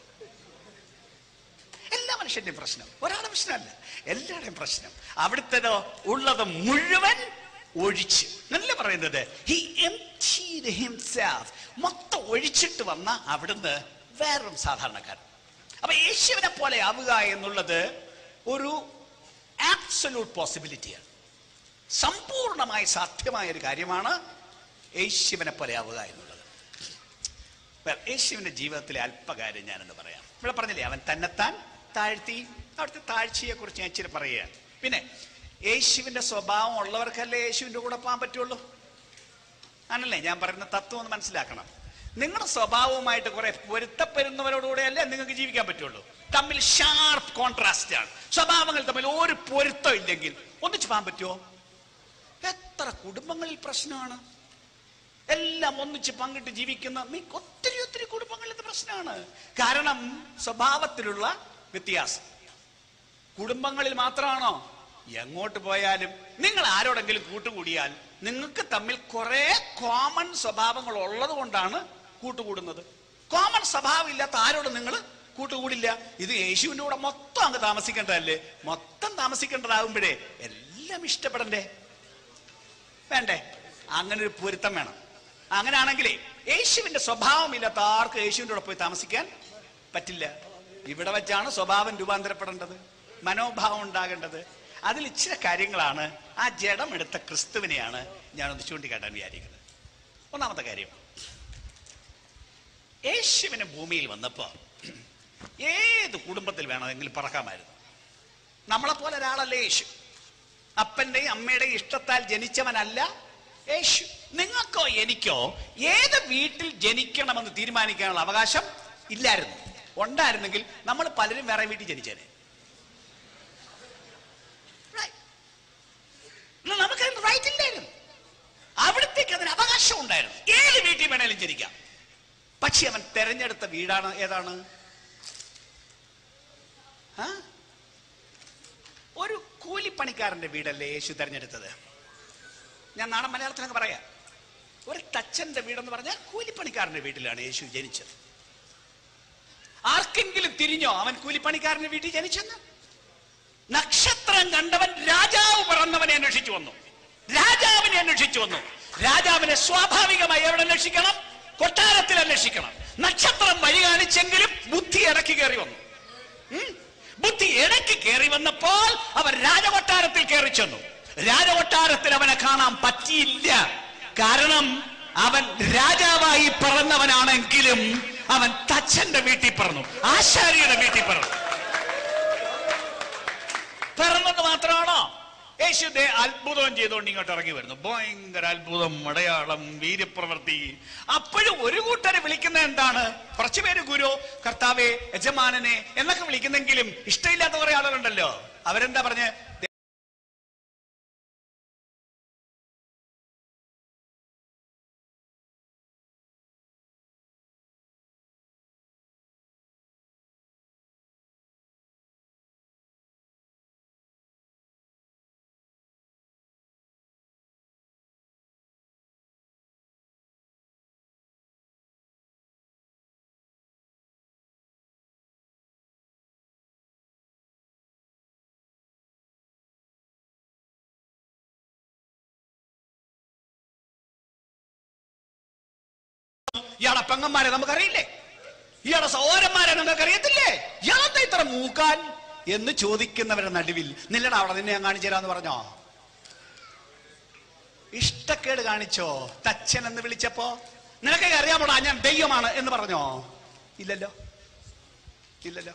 എല്ലാ മനുഷ്യന്റെയും പ്രശ്നം ഒരാളുടെ പ്രശ്നമല്ല എല്ലാവരുടെയും പ്രശ്നം അവിടുത്തേതോ ഉള്ളത് മുഴുവൻ ഒഴിച്ച് നല്ല പറയുന്നത് ഹി emptied himself മൊത്തം ഒഴിച്ചിട്ട് വന്ന അവിടുന്ന് വേറൊരു സാധാരണക്കാരൻ അപ്പൊ യേശുവിനെ പോലെ ആവുക എന്നുള്ളത് ഒരു ആബ്സല്യൂട്ട് പോസിബിലിറ്റിയാണ് സമ്പൂർണമായി സാധ്യമായ ഒരു കാര്യമാണ് യേശുവിനെ പോലെ ആവുക എന്നുള്ളത് Well, യേശുവിന്റെ ജീവിതത്തിലെ അല്പകാര്യം ഞാനെന്ന് പറയാം ഇവിടെ പറഞ്ഞില്ലേ അവൻ തന്നെത്താൻ താഴ്ത്തി അവിടുത്തെ താഴ്ചയെ കുറിച്ച് ഞാൻ ഇച്ചിരി പറയുകയാണ് പിന്നെ യേശുവിന്റെ സ്വഭാവം ഉള്ളവർക്കല്ലേ യേശുവിന്റെ കൂടെ പോകാൻ പറ്റുള്ളൂ ആണല്ലേ ഞാൻ പറയുന്ന തത്വം ഒന്ന് മനസ്സിലാക്കണം നിങ്ങളുടെ സ്വഭാവവുമായിട്ട് കുറെ പൊരുത്തപ്പെടുന്നവരോടുകൂടെയല്ലേ നിങ്ങൾക്ക് ജീവിക്കാൻ പറ്റുള്ളൂ തമ്മിൽ ഷാർപ്പ് കോൺട്രാസ്റ്റ് ആണ് സ്വഭാവങ്ങൾ തമ്മിൽ ഒരു പൊരുത്തം ഇല്ലെങ്കിൽ ഒന്നിച്ച് പോകാൻ പറ്റുമോ എത്ര കുടുംബങ്ങളിൽ പ്രശ്നമാണ് എല്ലാം ഒന്നിച്ച് പങ്കിട്ട് ജീവിക്കുന്ന മി- ഒത്തിരി ഒത്തിരി കുടുംബങ്ങളിൽ ഇത് പ്രശ്നമാണ് കാരണം സ്വഭാവത്തിലുള്ള വ്യത്യാസം കുടുംബങ്ങളിൽ മാത്രമാണോ എങ്ങോട്ട് പോയാലും നിങ്ങൾ ആരോടെങ്കിലും കൂട്ടുകൂടിയാൽ നിങ്ങൾക്ക് തമ്മിൽ കുറെ കോമൺ സ്വഭാവങ്ങൾ ഉള്ളത് കൊണ്ടാണ് കൂട്ടുകൂടുന്നത് കോമൺ സ്വഭാവം ഇല്ലാത്ത ആരോടും നിങ്ങൾ കൂട്ടുകൂടില്ല ഇത് യേശുവിന്റെ കൂടെ മൊത്തം അങ്ങ് താമസിക്കേണ്ടതല്ലേ മൊത്തം താമസിക്കേണ്ടതാകുമ്പോഴേ എല്ലാം ഇഷ്ടപ്പെടണ്ടേ വേണ്ടേ അങ്ങനെ ഒരു പൊരുത്തം വേണം അങ്ങനെയാണെങ്കിലേ യേശുവിന്റെ സ്വഭാവമില്ലാത്ത ആർക്ക് യേശുവിന്റെ കൂടെ പോയി താമസിക്കാൻ പറ്റില്ല ഇവിടെ വെച്ചാണ് സ്വഭാവം രൂപാന്തരപ്പെടേണ്ടത് മനോഭാവം ഉണ്ടാകേണ്ടത് അതിൽ ഇച്ചിരി കാര്യങ്ങളാണ് ആ ജഡം എടുത്ത ക്രിസ്തുവിനെയാണ് ഞാനൊന്ന് ചൂണ്ടിക്കാട്ടാൻ വിചാരിക്കുന്നത് ഒന്നാമത്തെ കാര്യം യേശുവിന് ഭൂമിയിൽ വന്നപ്പോ ഏത് കുടുംബത്തിൽ വേണമെങ്കിലും പറക്കാമായിരുന്നു നമ്മളെ പോലെ ഒരാളല്ല യേശു അപ്പന്റെയും അമ്മയുടെയും ഇഷ്ടത്താൽ ജനിച്ചവനല്ല യേശു നിങ്ങൾക്കോ എനിക്കോ ഏത് വീട്ടിൽ ജനിക്കണമെന്ന് തീരുമാനിക്കാനുള്ള അവകാശം ഇല്ലായിരുന്നു ഉണ്ടായിരുന്നെങ്കിൽ നമ്മൾ പലരും വേറെ വീട്ടിൽ ജനിച്ചേനെ Right. ഇന്ന് നമുക്കതിന് റൈറ്റ് ഇല്ലായിരുന്നു അവിടത്തേക്ക് അതിന് അവകാശം ഉണ്ടായിരുന്നു ഏത് വീട്ടിൽ വേണേലും ജനിക്കാം പക്ഷെ അവൻ തെരഞ്ഞെടുത്ത വീടാണ് ഏതാണ് ആ? ഒരു കൂലിപ്പണിക്കാരന്റെ വീടല്ലേ യേശു തെരഞ്ഞെടുത്തത് ഞാൻ നാടൻ മലയാളത്തിലൊക്കെ പറയാം ഒരു തച്ചന്റെ വീടെന്ന് പറഞ്ഞാൽ കൂലിപ്പണിക്കാരന്റെ വീട്ടിലാണ് യേശു ജനിച്ചത് ആർക്കെങ്കിലും തിരിഞ്ഞോ അവൻ കൂലിപ്പണിക്കാരന്റെ വീട്ടിൽ ജനിച്ചെന്ന് നക്ഷത്രം കണ്ടവൻ രാജാവ് പിറന്നവനെ അന്വേഷിച്ചു വന്നു രാജാവിനെ അന്വേഷിച്ചു വന്നു രാജാവിനെ സ്വാഭാവികമായി എവിടെ അന്വേഷിക്കണം കൊട്ടാരത്തിൽ അന്വേഷിക്കണം നക്ഷത്രം വഴി കാണിച്ചെങ്കിലും ബുദ്ധി ഇടയ്ക്ക് കയറി വന്നു ഉം? ബുദ്ധി ഇടയ്ക്ക് കയറി വന്നപ്പോൾ അവൻ രാജകൊട്ടാരത്തിൽ കയറി ചെന്നു രാജകൊട്ടാരത്തിൽ അവനെ കാണാൻ പറ്റിയില്ല കാരണം അവൻ രാജാവായി പിറന്നവനാണെങ്കിലും അവൻ തച്ചന്റെ വീട്ടിൽ പിറന്നു ആശാരിയുടെ വീട്ടിൽ പിറന്നു പിറന്നത് മാത്രമാണോ യേശു ദേ അത്ഭുതം ചെയ്തുകൊണ്ട് ഇങ്ങോട്ട് ഇറങ്ങി വരുന്നു ഭയങ്കര അത്ഭുതം അടയാളം വീര്യപ്രവൃത്തി അപ്പോഴും ഒരു കൂട്ടരെ വിളിക്കുന്ന എന്താണ് കുറച്ചു പേര് ഗുരു കർത്താവെ യജമാനനെ എന്നൊക്കെ വിളിക്കുന്നെങ്കിലും ഇഷ്ടമില്ലാത്ത കുറെ ആളുകളുണ്ടല്ലോ അവരെന്താ പറഞ്ഞ് ഇയാളെ പെങ്ങന്മാരെ നമുക്കറിയില്ലേ ഇയാളെ സഹോദരന്മാരെ നമുക്കറിയത്തില്ലേ ഇയാളെന്താ ഇത്ര മൂക്കാൻ എന്ന് ചോദിക്കുന്നവരുടെ നടുവിൽ നില്ലടാ അവിടെ നിന്നെ ഞാൻ കാണിച്ചു തരാന്ന് പറഞ്ഞോ ഇഷ്ടക്കേട് കാണിച്ചോ തച്ചൻ എന്ന് വിളിച്ചപ്പോ നിനക്കൊക്കെ അറിയാമോടാ ഞാൻ ദൈവമാണ് എന്ന് പറഞ്ഞോ ഇല്ലല്ലോ ഇല്ലല്ലോ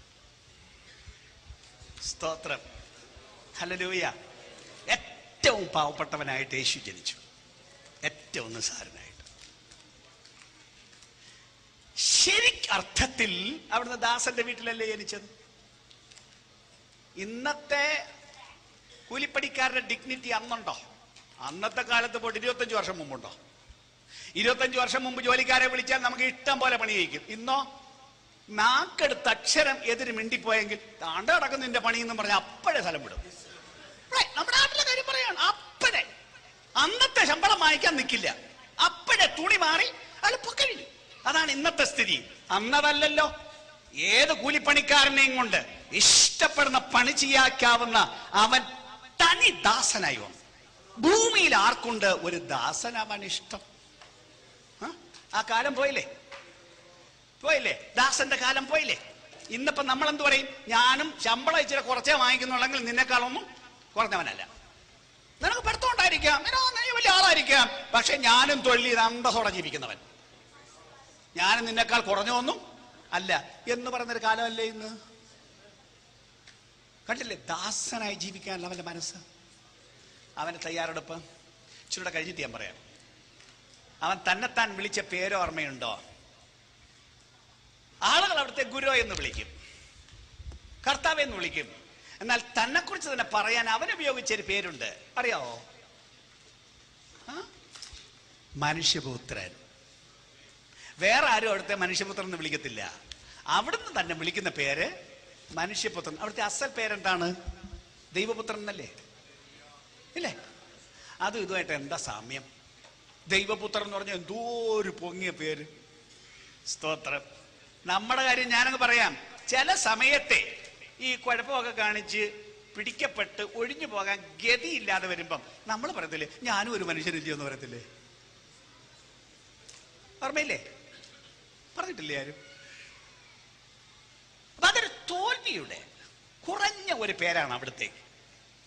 സ്തോത്രം ഹല്ലേലൂയ ഏറ്റവും പാവപ്പെട്ടവനായിട്ട് യേശു ജനിച്ചു ഏറ്റവും നിസ്സാരനായിട്ട് ശരിക്ക് അർത്ഥത്തിൽ അവിടുന്ന് ദാസന്റെ വീട്ടിലല്ലേ ജനിച്ചത് ഇന്നത്തെ കൂലിപ്പണിക്കാരുടെ ഡിഗ്നിറ്റി അന്നുണ്ടോ അന്നത്തെ കാലത്ത് പോയിട്ട് ഇരുപത്തഞ്ച് വർഷം മുമ്പുണ്ടോ ഇരുപത്തഞ്ച് വർഷം മുമ്പ് ജോലിക്കാരെ വിളിച്ചാൽ നമുക്ക് ഇഷ്ടം പോലെ പണി ചെയ്യിക്കും ഇന്നോ നാക്കെടുത്ത് അക്ഷരം എതിര് മിണ്ടിപ്പോയെങ്കിൽ താണ്ട കിടക്കുന്ന നിന്റെ പണി എന്ന് പറഞ്ഞാൽ അപ്പോഴേ സ്ഥലം വിടും Right, നമ്മുടെ നാട്ടിലെ കാര്യം പറയാണ് അപ്പഴേ അന്നത്തെ ശമ്പളം വാങ്ങിക്കാൻ നിൽക്കില്ല അപ്പോഴേ തുണി മാറി അയാൾ പൊക്കഴിഞ്ഞു അതാണ് ഇന്നത്തെ സ്ഥിതി അന്നതല്ലല്ലോ ഏത് കൂലിപ്പണിക്കാരനെയും കൊണ്ട് ഇഷ്ടപ്പെടുന്ന പണി ചെയ്യാക്കാവുന്ന അവൻ തനി ദാസനായി വന്നു ഭൂമിയിൽ ആർക്കുണ്ട് ഒരു ദാസനാവാൻ ഇഷ്ടം ആ? ആ കാലം പോയില്ലേ പോയില്ലേ ദാസന്റെ കാലം പോയില്ലേ ഇന്നിപ്പോ നമ്മൾ എന്ത് പറയും ഞാനും ശമ്പളം ഇച്ചിരി കുറച്ചേ വാങ്ങിക്കുന്നുള്ളെങ്കിൽ നിന്നെക്കാളൊന്നും കുറഞ്ഞവനല്ല നിനക്ക് പഠിത്തമുണ്ടായിരിക്കാം നിനക്ക് നീ വലിയ ആളായിരിക്കാം പക്ഷെ ഞാനും തൊഴിൽ ചെയ്ത് അന്തസ്സോടെ ജീവിക്കുന്നവൻ ഞാനും നിന്നെക്കാൾ കുറഞ്ഞൊന്നും അല്ല എന്ന് പറയുന്നൊരു കാലമല്ലേ ഇന്ന് കണ്ടില്ലേ ദാസനായി ജീവിക്കാനുള്ള അവന്റെ മനസ്സ് അവന്റെ തയ്യാറെടുപ്പ് ഇച്ചിരൂടെ കഴിഞ്ഞിട്ട് ഞാൻ പറയാം അവൻ തന്നെത്താൻ വിളിച്ച പേരോ ഓർമ്മയുണ്ടോ ആളുകൾ അവിടുത്തെ ഗുരു എന്ന് വിളിക്കും കർത്താവ് എന്ന് വിളിക്കും എന്നാൽ തന്നെ കുറിച്ച് തന്നെ പറയാൻ അവൻ ഉപയോഗിച്ച ഒരു പേരുണ്ട് അറിയാവോ ആ? മനുഷ്യപുത്രൻ വേറെ ആരും അവിടുത്തെ മനുഷ്യപുത്രൻ എന്ന് വിളിക്കത്തില്ല അവിടുന്ന് തന്നെ വിളിക്കുന്ന പേര് മനുഷ്യപുത്രൻ അവിടുത്തെ അസൽ പേരെന്താണ് ദൈവപുത്രൻ എന്നല്ലേ ഇല്ലേ അതും ഇതുമായിട്ട് എന്താ സാമ്യം ദൈവപുത്രൻ എന്ന് പറഞ്ഞാൽ എന്തോ ഒരു പൊങ്ങിയ പേര് സ്തോത്രം നമ്മുടെ കാര്യം ഞാനങ്ങ് പറയാം ചില സമയത്തെ ഈ കുഴപ്പമൊക്കെ കാണിച്ച് പിടിക്കപ്പെട്ട് ഒഴിഞ്ഞു പോകാൻ ഗതിയില്ലാതെ വരുമ്പം നമ്മൾ പറയത്തില്ലേ ഞാനും ഒരു മനുഷ്യനില്ലയോ എന്ന് പറയത്തില്ലേ ഓർമ്മയില്ലേ പറഞ്ഞിട്ടില്ലേ ആരും അപ്പൊ അതൊരു തോൽവിയുടെ കുറഞ്ഞ ഒരു പേരാണ് അവിടുത്തെ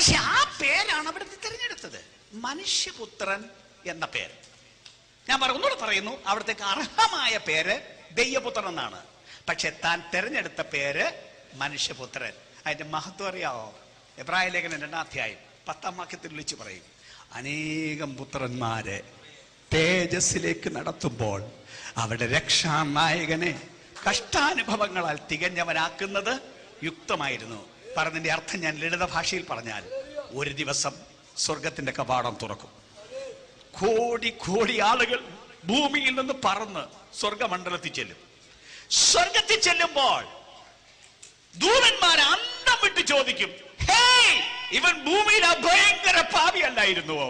പക്ഷെ ആ പേരാണ് അവിടുത്തെ തിരഞ്ഞെടുത്തത് മനുഷ്യപുത്രൻ എന്ന പേര് ഞാൻ പറ- ഒന്നുകൂടെ പറയുന്നു അവിടത്തേക്ക് അർഹമായ പേര് ദൈവപുത്രൻ എന്നാണ് പക്ഷെ താൻ തിരഞ്ഞെടുത്ത പേര് മനുഷ്യപുത്രൻ അതിന്റെ മഹത്വം അറിയാവോ എബ്രായ ലേഖനം രണ്ടാം അധ്യായം പത്താം വാക്യത്തിൽ വിളിച്ചു പറയും അനേകം പുത്രന്മാരെ തേജസ്സിലേക്ക് നടത്തുമ്പോൾ അവിടെ രക്ഷാനായകനെ കഷ്ടാനുഭവങ്ങളാൽ തികഞ്ഞവനാക്കുന്നത് യുക്തമായിരുന്നു പറഞ്ഞതിന്റെ അർത്ഥം ഞാൻ ലളിത ഭാഷയിൽ പറഞ്ഞാൽ ഒരു ദിവസം സ്വർഗത്തിന്റെ കവാടം തുറക്കും കോടി കോടി ആളുകൾ ഭൂമിയിൽ നിന്ന് പറന്ന് സ്വർഗമണ്ഡലത്തിൽ ചെല്ലും സ്വർഗത്തിൽ ചെല്ലുമ്പോൾ ദൂതന്മാർ അന്തം വിട്ട് ചോദിക്കും "ഹേയ്, ഇവൻ ഭൂമിയിൽ അഭയങ്കര പാപിയല്ലായിരുന്നുവോ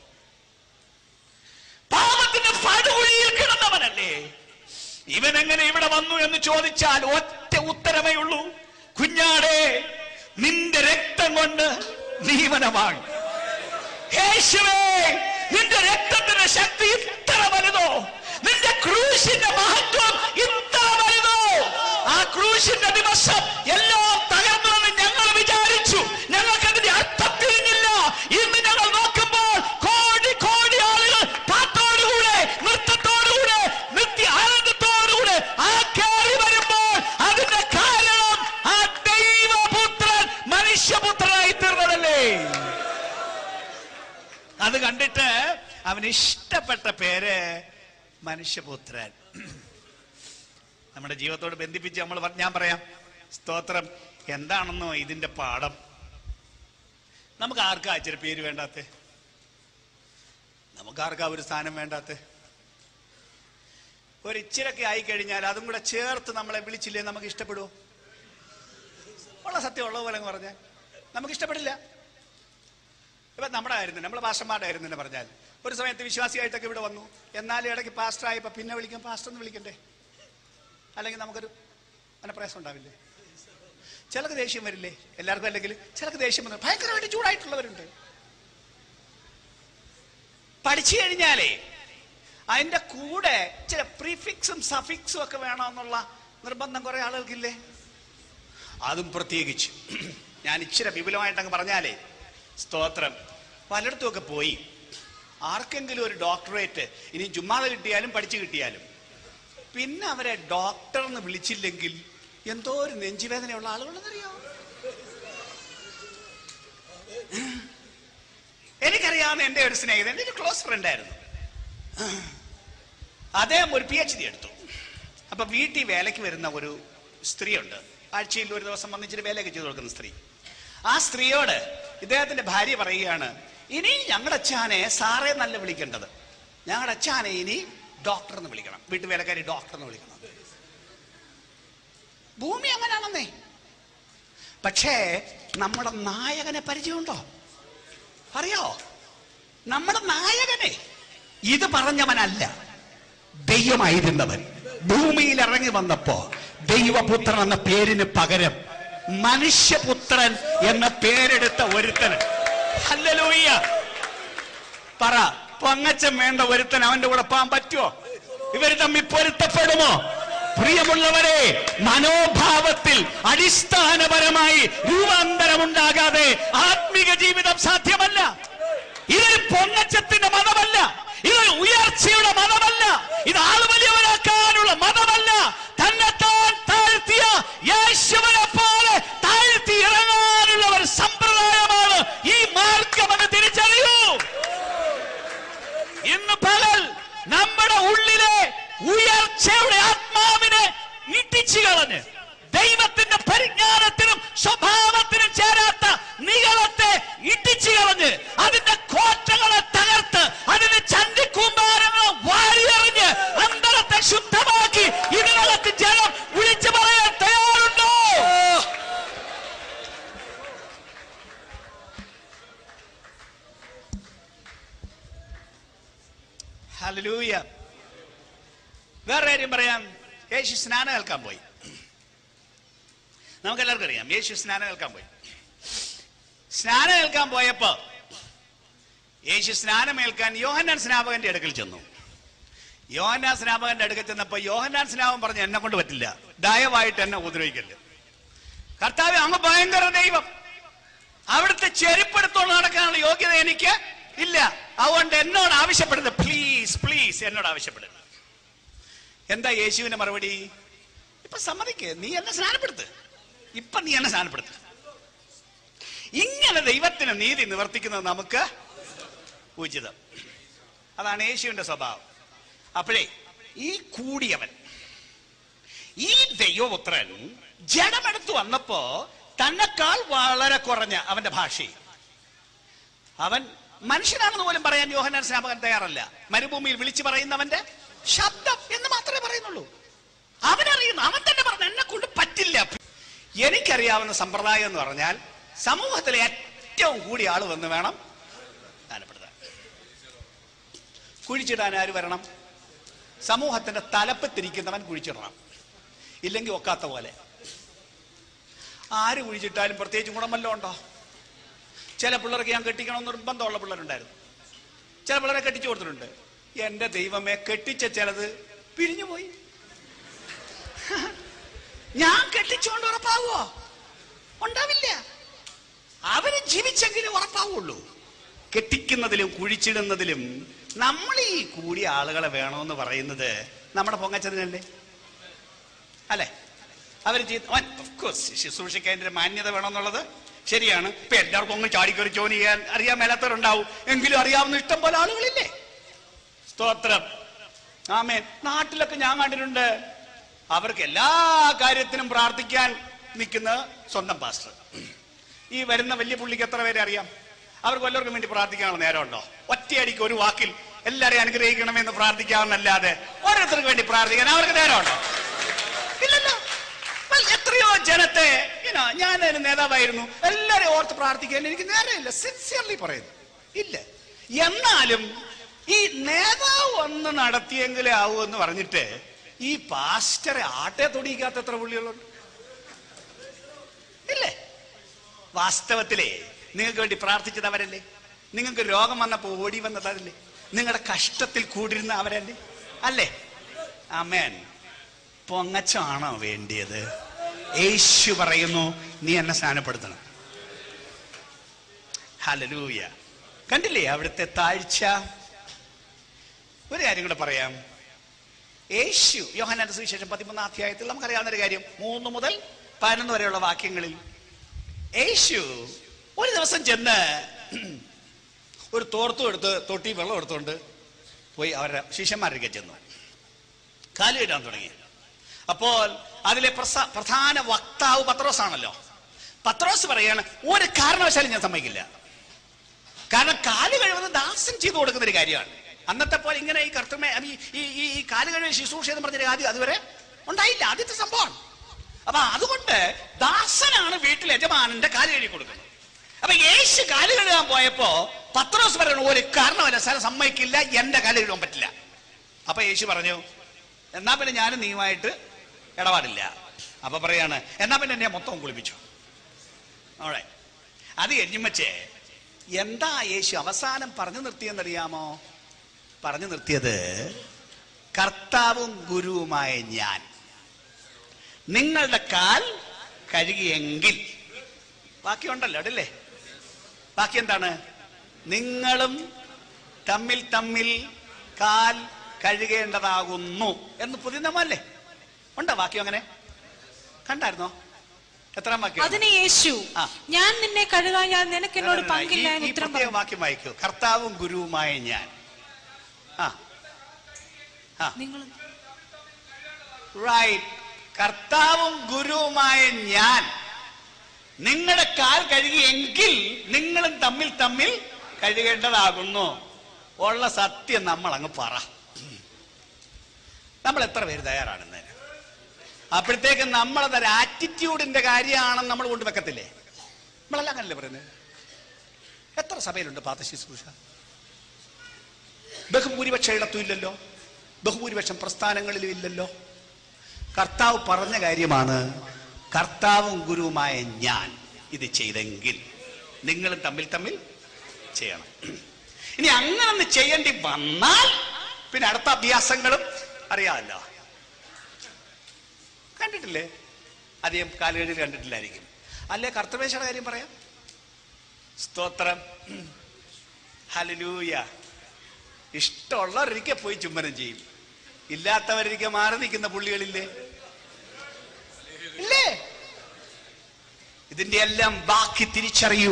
പാപത്തിന്റെ പടുകുഴിയിൽ കിടന്നവനല്ലേ ഇവൻ എങ്ങനെ ഇവിടെ വന്നു എന്ന് ചോദിച്ചാൽ ഒറ്റ ഉത്തരമേ ഉള്ളൂ കുഞ്ഞാടേ നിന്റെ രക്തം കൊണ്ട് നീവനമാണ് യേശുവേ നിന്റെ രക്തത്തിന്റെ ശക്തി ഇത്ര വലുതോ നിന്റെ ക്രൂശിന്റെ മഹത്വം ഇത്ര വലുതോ ആ ക്രൂശിന്റെ ദിവസം എല്ലാം തകർന്നുവെന്ന് ഞങ്ങൾ വിചാരിച്ചു ഞങ്ങൾക്ക് അതിന്റെ അർത്ഥം തിരിഞ്ഞില്ല ഇന്ന് ഞങ്ങൾ നോക്കുമ്പോൾ കോടി കോടി ആളുകൾ പാട്ടോടുകൂടെ നൃത്തത്തോടുകൂടെ നിത്യ ആനന്ദത്തോടുകൂടെ ആ കയറി വരുമ്പോൾ അതിന്റെ കാരണം ആ ദൈവപുത്രൻ മനുഷ്യപുത്രനായി തീർന്നതല്ലേ അത് കണ്ടിട്ട് അവന് ഇഷ്ടപ്പെട്ട പേര് മനുഷ്യപുത്രൻ നമ്മുടെ ജീവിതത്തോട് ബന്ധിപ്പിച്ച് നമ്മൾ പറ- ഞാൻ പറയാം സ്തോത്രം എന്താണെന്നോ ഇതിന്റെ പാഠം നമുക്ക് ആർക്കാ ഇച്ചിരി പേര് വേണ്ടാത്ത നമുക്ക് ആർക്കാ ഒരു സ്ഥാനം വേണ്ടാത്ത ഒരു ഇച്ചിരൊക്കെ ആയി കഴിഞ്ഞാൽ അതും കൂടെ ചേർത്ത് നമ്മളെ വിളിച്ചില്ലേ നമുക്ക് ഇഷ്ടപ്പെടുമോ ഉള്ള സത്യം ഉള്ള പോലെ അങ്ങ് പറഞ്ഞാൽ നമുക്ക് ഇഷ്ടപ്പെടില്ല ഇപ്പൊ നമ്മുടെ കാര്യം തന്നെ നമ്മളെ പാസ്റ്റർമാരുടെ കാര്യം തന്നെ പറഞ്ഞാൽ ഒരു സമയത്ത് വിശ്വാസിയായിട്ടൊക്കെ ഇവിടെ വന്നു എന്നാലും ഇടയ്ക്ക് പാസ്റ്റർ ആയപ്പോ പിന്നെ വിളിക്കാൻ പാസ്റ്റർ എന്ന് വിളിക്കണ്ടേ അല്ലെങ്കിൽ നമുക്കൊരു മനപ്രയാസം ഉണ്ടാവില്ലേ ചിലക്ക് ദേഷ്യം വരില്ലേ എല്ലാവർക്കും അല്ലെങ്കിൽ ചിലക്ക് ദേഷ്യം വന്നു ഭയങ്കരമായിട്ട് ചൂടായിട്ടുള്ളവരുണ്ട് പഠിച്ചു കഴിഞ്ഞാലേ അതിന്റെ കൂടെ ചില പ്രീഫിക്സും സഫിക്സും ഒക്കെ വേണമെന്നുള്ള നിർബന്ധം കുറെ ആളുകൾക്കില്ലേ അതും പ്രത്യേകിച്ച് ഞാൻ ഇച്ചിരി വിപുലമായിട്ടങ്ങ് പറഞ്ഞാലേ സ്തോത്രം പലയിടത്തുമൊക്കെ പോയി ആർക്കെങ്കിലും ഒരു ഡോക്ടറേറ്റ് ഇനി ചുമ്മാതെ കിട്ടിയാലും പഠിച്ചു കിട്ടിയാലും പിന്നെ അവരെ ഡോക്ടർ എന്ന് വിളിച്ചില്ലെങ്കിൽ എന്തോ ഒരു നെഞ്ചുവേദനയുള്ള ആളുകളെന്നറിയോ എനിക്കറിയാവുന്ന എൻ്റെ ഒരു സ്നേഹിതൻ എൻ്റെ ഒരു ക്ലോസ് ഫ്രണ്ട് ആയിരുന്നു അദ്ദേഹം ഒരു പി എച്ച് ഡി എടുത്തു അപ്പൊ വീട്ടിൽ വേലയ്ക്ക് വരുന്ന ഒരു സ്ത്രീയുണ്ട് ആഴ്ചയിൽ ഒരു ദിവസം വന്നിച്ചിട്ട് വേലയൊക്കെ ചെയ്തു കൊടുക്കുന്ന സ്ത്രീ ആ സ്ത്രീയോട് ഇദ്ദേഹത്തിന്റെ ഭാര്യ പറയുകയാണ് ഇനി ഞങ്ങളുടെ അച്ഛാനെ സാറേ നല്ല വിളിക്കേണ്ടത് ഞങ്ങളുടെ അച്ഛാനെ ഇനി ഡോക്ടർ എന്ന് വിളിക്കണം വീട്ടു വേലക്കാരി ഡോക്ടർ എന്ന് വിളിക്കണം ഭൂമി അങ്ങനെയാണെന്നേ പക്ഷേ നമ്മുടെ നായകനെ പരിചയമുണ്ടോ അറിയോ നമ്മുടെ നായകനെ ഇത് പറഞ്ഞവനല്ല ദൈവമായിരുന്നവൻ ഭൂമിയിൽ ഇറങ്ങി വന്നപ്പോ ദൈവപുത്രൻ എന്ന പേരിന് പകരം മനുഷ്യപുത്രൻ എന്ന പേരെടുത്ത ഒരുത്തന് ഹല്ലേലൂയ പറ പൊങ്ങച്ചം വേണ്ട ഒരുത്തൻ അവന്റെ കൂടെ പോകാൻ പറ്റുമോ ഇവര് തമ്മിൽ പൊരുത്തപ്പെടുമോ പ്രിയമുള്ളവരെ മനോഭാവത്തിൽ അടിസ്ഥാനപരമായി രൂപാന്തരമുണ്ടാകാതെ ആത്മീക ജീവിതം സാധ്യമല്ല ഇതൊരു പൊങ്ങച്ചത്തിന്റെ മതമല്ല ഇതൊരു ഉയർച്ചയുടെ മതമല്ല ഇത് ആള് വലിയവരാക്കാനുള്ള മതമല്ല തന്നെ താൻ താഴ്ത്തിയ യേശുവിനെ പോലെ താഴ്ത്തി ഇറങ്ങാനുള്ള ഒരു സമ്പ്രദായമാണ് ഈ മാർഗമെന്ന് തിരിച്ചറിയൂ ഇന്ന് പകൽ നമ്മുടെ ഉള്ളിലെ ഉയർച്ചയുടെ ആത്മാവിനെ ഇട്ടിച്ചു കളഞ്ഞ് ദൈവത്തിന്റെ പരിജ്ഞാനത്തിനും സ്വഭാവത്തിനും ചേരാത്ത നികളത്തെ ഇട്ടിച്ചു കളഞ്ഞ് അതിന്റെ കോട്ടകളെ തകർത്ത് അതിന്റെ ചന്തിക്കൂമ്പാരങ്ങളെ വാരിയെറിഞ്ഞ് അന്തരത്തെ ശുദ്ധമാക്കി ഇതിനകത്ത് ജനം വിളിച്ചു പറയാൻ തയ്യാറുണ്ടോ ഹല്ലേലൂയ വേറെ കാര്യം പറയാം യേശു സ്നാനം കേൾക്കാൻ പോയി നമുക്ക് എല്ലാവർക്കും അറിയാം യേശു സ്നാനം കേൾക്കാൻ പോയി സ്നാനം കേൾക്കാൻ പോയപ്പോ യേശു സ്നാനമേൽക്കാൻ യോഹന്നാൻ സ്നാപകന്റെ അടുക്കൽ ചെന്നു യോഹന്നാൻ സ്നാപകന്റെ അടുക്കൽ ചെന്നപ്പോ യോഹന്നാൻ സ്നാപകം പറഞ്ഞു എന്നെ കൊണ്ട് പറ്റില്ല ദയവായിട്ട് എന്നെ ഉപദ്രവിക്കല്ലേ കർത്താവ് അങ്ങ് ഭയങ്കര ദൈവം അവിടുത്തെ ചെരുപ്പെടുത്തോണ്ട് നടക്കാനുള്ള യോഗ്യത എനിക്ക് ഇല്ല അതുകൊണ്ട് എന്നോട് ആവശ്യപ്പെടുന്നത് പ്ലീസ് പ്ലീസ് എന്നോട് ആവശ്യപ്പെടുന്നത് എന്താ യേശുവിന്റെ മറുപടി ഇപ്പൊ സമ്മതിക്ക് നീ എന്നെ സ്നാനപ്പെടുത്ത് ഇപ്പൊ നീ എന്നെ സ്നാനപ്പെടുത്ത് ഇങ്ങനെ ദൈവത്തിന് നീതി നിവർത്തിക്കുന്നത് നമുക്ക് ഉചിതം അതാണ് യേശുവിന്റെ സ്വഭാവം അപ്പോഴേ ഈ കൂടിയവൻ ഈ ദൈവപുത്രൻ ജഡമെടുത്തു വന്നപ്പോ തന്നെക്കാൾ വളരെ കുറഞ്ഞ അവന്റെ ഭാഷയിൽ അവൻ മനുഷ്യനാണെന്ന് പോലും പറയാൻ യോഹനാൻ സ്നാപകൻ തയ്യാറല്ല മരുഭൂമിയിൽ വിളിച്ചു പറയുന്നവന്റെ ശബ്ദം എന്ന് മാത്രമേ പറയുന്നുള്ളൂ അവനറിയുന്നു അവൻ തന്നെ പറഞ്ഞു എന്നെ കൊണ്ട് പറ്റില്ല എനിക്കറിയാവുന്ന സമ്പ്രദായം എന്ന് പറഞ്ഞാൽ സമൂഹത്തിലെ ഏറ്റവും കൂടിയ ആള് വന്ന് വേണം സ്ഥാനപ്പെടുത്താൻ കുഴിച്ചിടാൻ ആര് വരണം സമൂഹത്തിന്റെ തലപ്പത്തിരിക്കുന്നവൻ കുഴിച്ചിടണം ഇല്ലെങ്കിൽ ഒക്കാത്ത പോലെ ആര് കുഴിച്ചിട്ടാലും പ്രത്യേകിച്ച് ഗുണമല്ലോ ഉണ്ടോ ചില പിള്ളേർക്ക് ഞാൻ കെട്ടിക്കണമെന്ന് നിർബന്ധമുള്ള പിള്ളേരുണ്ടായിരുന്നു ചില പിള്ളേരെ കെട്ടിച്ചു കൊടുത്തിട്ടുണ്ട് എന്റെ ദൈവമേ കെട്ടിച്ച ചിലത് പിരിഞ്ഞു പോയി ഞാൻ കെട്ടിച്ചുകൊണ്ട് ഉറപ്പാവോ ഉണ്ടാവില്ല അവര് ജീവിച്ചെങ്കിലും ഉറപ്പാവുള്ളൂ കെട്ടിക്കുന്നതിലും കുഴിച്ചിടുന്നതിലും നമ്മൾ ഈ കൂടിയ ആളുകളെ വേണമെന്ന് പറയുന്നത് നമ്മുടെ പൊങ്ങച്ചതിനല്ലേ അല്ലെ അവർ ശുശ്രൂഷിക്കേണ്ട ഒരു മാന്യത വേണമെന്നുള്ളത് ശരിയാണ് ഇപ്പൊ എല്ലാവർക്കും ഒന്ന് ചാടിക്കറി ജോലി ചെയ്യാൻ അറിയാൻ മേലാത്തവരുണ്ടാവും എങ്കിലും അറിയാവുന്ന ഇഷ്ടം പോലെ ആളുകളില്ലേ സ്തോത്രം ആമേൻ നാട്ടിലൊക്കെ ഞാൻ കണ്ടിട്ടുണ്ട് അവർക്ക് എല്ലാ കാര്യത്തിനും പ്രാർത്ഥിക്കാൻ നിൽക്കുന്ന സ്വന്തം പാസ്റ്റർ ഈ വരുന്ന വലിയ പുള്ളിക്ക് എത്ര പേരെ അറിയാം അവർക്ക് വല്ലവർക്കും വേണ്ടി പ്രാർത്ഥിക്കാനുള്ള നേരമുണ്ടോ ഒറ്റയടിക്ക് ഒരു വാക്കിൽ എല്ലാരെയും അനുഗ്രഹിക്കണമെന്ന് പ്രാർത്ഥിക്കാമെന്നല്ലാതെ ഓരോരുത്തർക്ക് വേണ്ടി പ്രാർത്ഥിക്കാൻ അവർക്ക് നേരമുണ്ടോ ഇല്ലല്ലോ well, എത്രയോ ജനത്തെ you know, ഞാൻ ഒരു നേതാവായിരുന്നു എല്ലാരെയും ഓർത്ത് പ്രാർത്ഥിക്കാൻ എനിക്ക് നേരമില്ല സിൻസിയർലി പറയുന്നു ഇല്ല എന്നാലും ഈ നേതാവ് ഒന്ന് നടത്തിയെങ്കിലേ ആവൂ എന്ന് പറഞ്ഞിട്ട് ഈ പാസ്റ്ററെ ആട്ടെ തൊടിയിക്കാത്ത എത്ര പുള്ളികളുണ്ട് ഇല്ലേ വാസ്തവത്തിലേ നിങ്ങൾക്ക് വേണ്ടി പ്രാർത്ഥിച്ചത് അവരല്ലേ നിങ്ങൾക്ക് രോഗം വന്നപ്പോ ഓടി വന്നത് അതല്ലേ നിങ്ങളുടെ കഷ്ടത്തിൽ കൂടിരുന്ന അവരല്ലേ അല്ലേ അമേൻ പൊങ്ങച്ചാണോ വേണ്ടിയത് യേശു പറയുന്നു നീ എന്നെ സ്നാനപ്പെടുത്തണം ഹലലൂയ കണ്ടില്ലേ അവിടുത്തെ താഴ്ച ഒരു കാര്യം കൂടെ പറയാം യേശു യോഹനാന്റെ സുവിശേഷം പതിമൂന്നാം അധ്യായത്തിൽ നമുക്കറിയാവുന്ന ഒരു കാര്യം മൂന്ന് മുതൽ പതിനൊന്ന് വരെയുള്ള വാക്യങ്ങളിൽ യേശു ഒരു ദിവസം ചെന്ന് ഒരു തോർത്തും എടുത്ത് തൊട്ടി വെള്ളം എടുത്തുകൊണ്ട് പോയി അവരുടെ ശിഷ്യന്മാരൊക്കെ ചെന്നു കാലുകെട്ടാൻ തുടങ്ങി അപ്പോൾ അതിലെ പ്രസ- പ്രധാന വക്താവ് പത്രോസ് ആണല്ലോ പത്രോസ് പറയാണ് ഒരു കാരണവശാലും ഞാൻ സമ്മതിക്കില്ല കാരണം കാല് കഴിവുന്നത് ദാസൻ ചെയ്തു കൊടുക്കുന്ന ഒരു കാര്യമാണ് അന്നത്തെ പോലെ ഇങ്ങനെ ഈ കർത്തമേ ഈ ഈ- ഈ ഈ കാല് കഴിവ് ശുശ്രൂഷ എന്ന് പറഞ്ഞൊരു ആദ്യം അതുവരെ ഉണ്ടായില്ല ആദ്യത്തെ സംഭവമാണ് അപ്പൊ അതുകൊണ്ട് ദാസനാണ് വീട്ടിൽ യജമാനന്റെ കാല് കഴുകി കൊടുക്കുന്നത് അപ്പൊ യേശു കാല് കഴുകാൻ പോയപ്പോ പത്രോസ് പറയണ ഒരു കാരണമല്ല സാർ സമ്മതിക്കില്ല എന്റെ കാല് കഴുകാൻ പറ്റില്ല അപ്പൊ യേശു പറഞ്ഞു എന്നാ പിന്നെ ഞാനും നീയുമായിട്ട് ഇടപാടില്ല അപ്പൊ പറയാണ് എന്നാ പിന്നെ എന്നെ മൊത്തം കുളിപ്പിച്ചു ഓളെ അത് കഴിഞ്ഞുമ്പച്ചേ എന്താ യേശു അവസാനം പറഞ്ഞു നിർത്തിയെന്നറിയാമോ പറഞ്ഞു നിർത്തിയത് കർത്താവും ഗുരുവുമായ ഞാൻ നിങ്ങളുടെ കാൽ കഴുകിയെങ്കിൽ ബാക്കിയുണ്ടല്ലോ അടല്ലേ ബാക്കി എന്താണ് നിങ്ങളും തമ്മിൽ തമ്മിൽ കാൽ കഴുകേണ്ടതാകുന്നു എന്ന് പുതിയ നിയമമല്ലേ ഉണ്ടോ വാക്യം അങ്ങനെ കണ്ടായിരുന്നോ എത്രാം വാക്യം അതിന് യേശു ആ. ഞാൻ നിന്നെ കഴുകാൻ ഞാൻ നിനക്ക് എന്നോട് പങ്കില്ല എന്ന് ഈ ഉത്തരം പ്രത്യേക പറഞ്ഞു വാക്യം വായിക്കൂ കർത്താവും ഗുരുവുമായ ഞാൻ ആ ആ നിങ്ങൾ റൈറ്റ് കർത്താവും ഗുരുവുമായ ഞാൻ നിങ്ങളുടെ കാൽ കഴുകിയെങ്കിൽ നിങ്ങളും തമ്മിൽ തമ്മിൽ കഴുകേണ്ടതാകുന്നു ഉള്ള സത്യം നമ്മൾ അങ്ങ് പറ നമ്മൾ എത്ര പേര് തയ്യാറാണെന്ന് അപ്പോഴത്തേക്ക് നമ്മളതൊരു ആറ്റിറ്റ്യൂഡിന്റെ കാര്യമാണെന്ന് നമ്മൾ കൊണ്ടുവെക്കത്തില്ലേ നമ്മളെല്ലാം അങ്ങനല്ലേ പറയുന്നത് എത്ര സഭയിലുണ്ട് പാത ശുശ്രൂഷ ബഹുഭൂരിപക്ഷ ഇടത്തും ഇല്ലല്ലോ ബഹുഭൂരിപക്ഷം പ്രസ്ഥാനങ്ങളിലും ഇല്ലല്ലോ കർത്താവ് പറഞ്ഞ കാര്യമാണ് കർത്താവും ഗുരുവുമായ ഞാൻ ഇത് ചെയ്തെങ്കിൽ നിങ്ങൾ തമ്മിൽ തമ്മിൽ ചെയ്യണം ഇനി അങ്ങനെ ഒന്ന് ചെയ്യേണ്ടി വന്നാൽ പിന്നെ അടുത്ത അഭ്യാസങ്ങളും അറിയാമല്ലോ കണ്ടിട്ടില്ലേ അധികം കാലുകളിൽ കണ്ടിട്ടില്ലായിരിക്കും അല്ലേ കർത്തവേശയുടെ കാര്യം പറയാം സ്തോത്രം ഹലലൂയ ഇഷ്ടമുള്ളവരൊരിക്കൽ പോയി ചുംബനം ചെയ്യും ഇല്ലാത്തവരൊരിക്കൽ മാറി നിൽക്കുന്ന പുള്ളികളില്ലേ ഇല്ലേ ഇതിന്റെ എല്ലാം ബാക്കി തിരിച്ചറിയൂ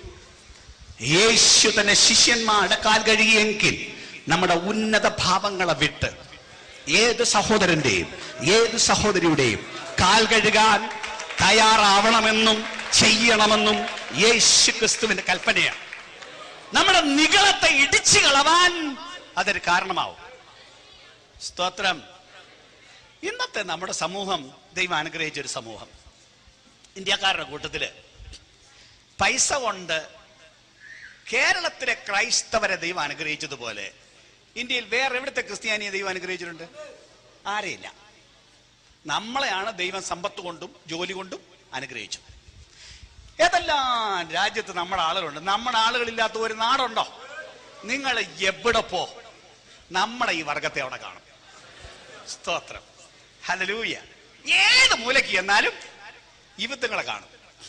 യേശു തന്നെ ശിഷ്യന്മാരുടെ കാൽ കഴുകിയെങ്കിൽ നമ്മുടെ ഉന്നത ഭാവങ്ങളെ വിട്ട് ഏത് സഹോദരന്റെയും ഏത് സഹോദരിയുടെയും കാൽ കഴുകാൻ തയ്യാറാവണമെന്നും ചെയ്യണമെന്നും യേശു ക്രിസ്തുവിന്റെ കൽപ്പനയാണ് നമ്മുടെ നികളത്തെ ഇടിച്ചു കളവാൻ അതൊരു കാരണമാവും സ്തോത്രം ഇന്നത്തെ നമ്മുടെ സമൂഹം ദൈവം അനുഗ്രഹിച്ച ഒരു സമൂഹം ഇന്ത്യക്കാരുടെ കൂട്ടത്തില് പൈസ കൊണ്ട് കേരളത്തിലെ ക്രൈസ്തവരെ ദൈവം അനുഗ്രഹിച്ചതുപോലെ ഇന്ത്യയിൽ വേറെ എവിടുത്തെ ക്രിസ്ത്യാനിയെ ദൈവം അനുഗ്രഹിച്ചിട്ടുണ്ട് ആരെയില്ല നമ്മളെയാണ് ദൈവം സമ്പത്ത് കൊണ്ടും ജോലി കൊണ്ടും അനുഗ്രഹിച്ചു ഏതെല്ലാം രാജ്യത്ത് നമ്മുടെ ആളുകളുണ്ട് നമ്മുടെ ആളുകളില്ലാത്ത ഒരു നാടുണ്ടോ നിങ്ങൾ എവിടെ പോ നമ്മുടെ ഈ വർഗത്തെ അവിടെ കാണും സ്തോത്രം ഹലലൂയ ഏത് മൂലയ്ക്ക് എന്നാലും ഇവത്തുങ്ങളെ കാണും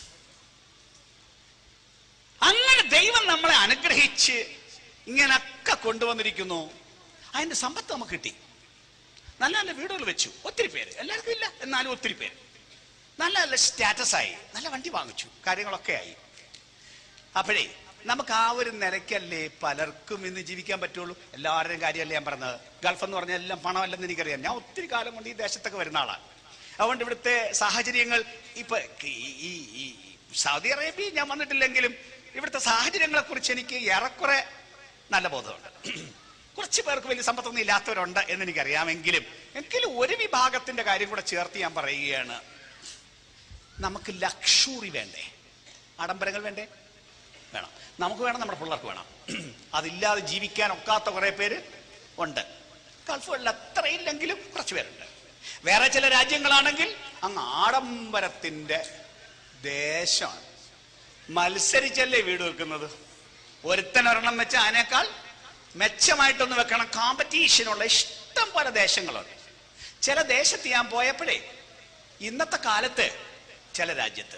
അങ്ങനെ ദൈവം നമ്മളെ അനുഗ്രഹിച്ച് ഇങ്ങനൊക്കെ കൊണ്ടുവന്നിരിക്കുന്നു അതിന്റെ സമ്പത്ത് നമുക്ക് കിട്ടി നല്ല നല്ല വീടുകൾ വെച്ചു ഒത്തിരി പേര് എല്ലാവർക്കും ഇല്ല എന്നാലും ഒത്തിരി പേര് നല്ല നല്ല സ്റ്റാറ്റസ് ആയി നല്ല വണ്ടി വാങ്ങിച്ചു കാര്യങ്ങളൊക്കെ ആയി അപ്പോഴേ നമുക്ക് ആ ഒരു നിലയ്ക്കല്ലേ പലർക്കും ഇന്ന് ജീവിക്കാൻ പറ്റുള്ളൂ എല്ലാവരുടെയും കാര്യമല്ലേ ഞാൻ പറഞ്ഞത് ഗൾഫ് എന്ന് പറഞ്ഞാൽ എല്ലാം പണമല്ലെന്ന് എനിക്കറിയാം ഞാൻ ഒത്തിരി കാലം കൊണ്ട് ഈ ദേശത്തൊക്കെ വരുന്ന ആളാണ് അതുകൊണ്ട് ഇവിടുത്തെ സാഹചര്യങ്ങൾ ഇപ്പൊ ഈ- ഈ ഈ സൗദി അറേബ്യ ഞാൻ വന്നിട്ടില്ലെങ്കിലും ഇവിടുത്തെ സാഹചര്യങ്ങളെ കുറിച്ച് എനിക്ക് ഏറെക്കുറെ നല്ല ബോധമുണ്ട് കുറച്ച് പേർക്ക് വലിയ സമ്പത്തൊന്നും ഇല്ലാത്തവരുണ്ട് എന്ന് എനിക്കറിയാമെങ്കിലും എങ്കിലും ഒരു വിഭാഗത്തിന്റെ കാര്യം കൂടെ ചേർത്ത് ഞാൻ പറയുകയാണ് നമുക്ക് ലക്ഷൂറി വേണ്ടേ ആഡംബരങ്ങൾ വേണ്ടേ വേണം നമുക്ക് വേണം നമ്മുടെ പിള്ളേർക്ക് വേണം അതില്ലാതെ ജീവിക്കാൻ ഒക്കാത്ത കുറെ പേര് ഉണ്ട് ഗൾഫുകളിൽ അത്രയില്ലെങ്കിലും കുറച്ച് പേരുണ്ട് വേറെ ചില രാജ്യങ്ങളാണെങ്കിൽ അങ്ങ് ആഡംബരത്തിന്റെ ദേശമാണ് മത്സരിച്ചല്ലേ വീട് വെക്കുന്നത് ഒരുത്തൻ ഒരെണ്ണം വെച്ച് അതിനേക്കാൾ മെച്ചമായിട്ടൊന്ന് വെക്കണം കോമ്പറ്റീഷനുള്ള ഇഷ്ടം പോലെ ദേശങ്ങളുണ്ട് ചില ദേശത്ത് ഞാൻ പോയപ്പോഴേ ഇന്നത്തെ കാലത്ത് ചില രാജ്യത്ത്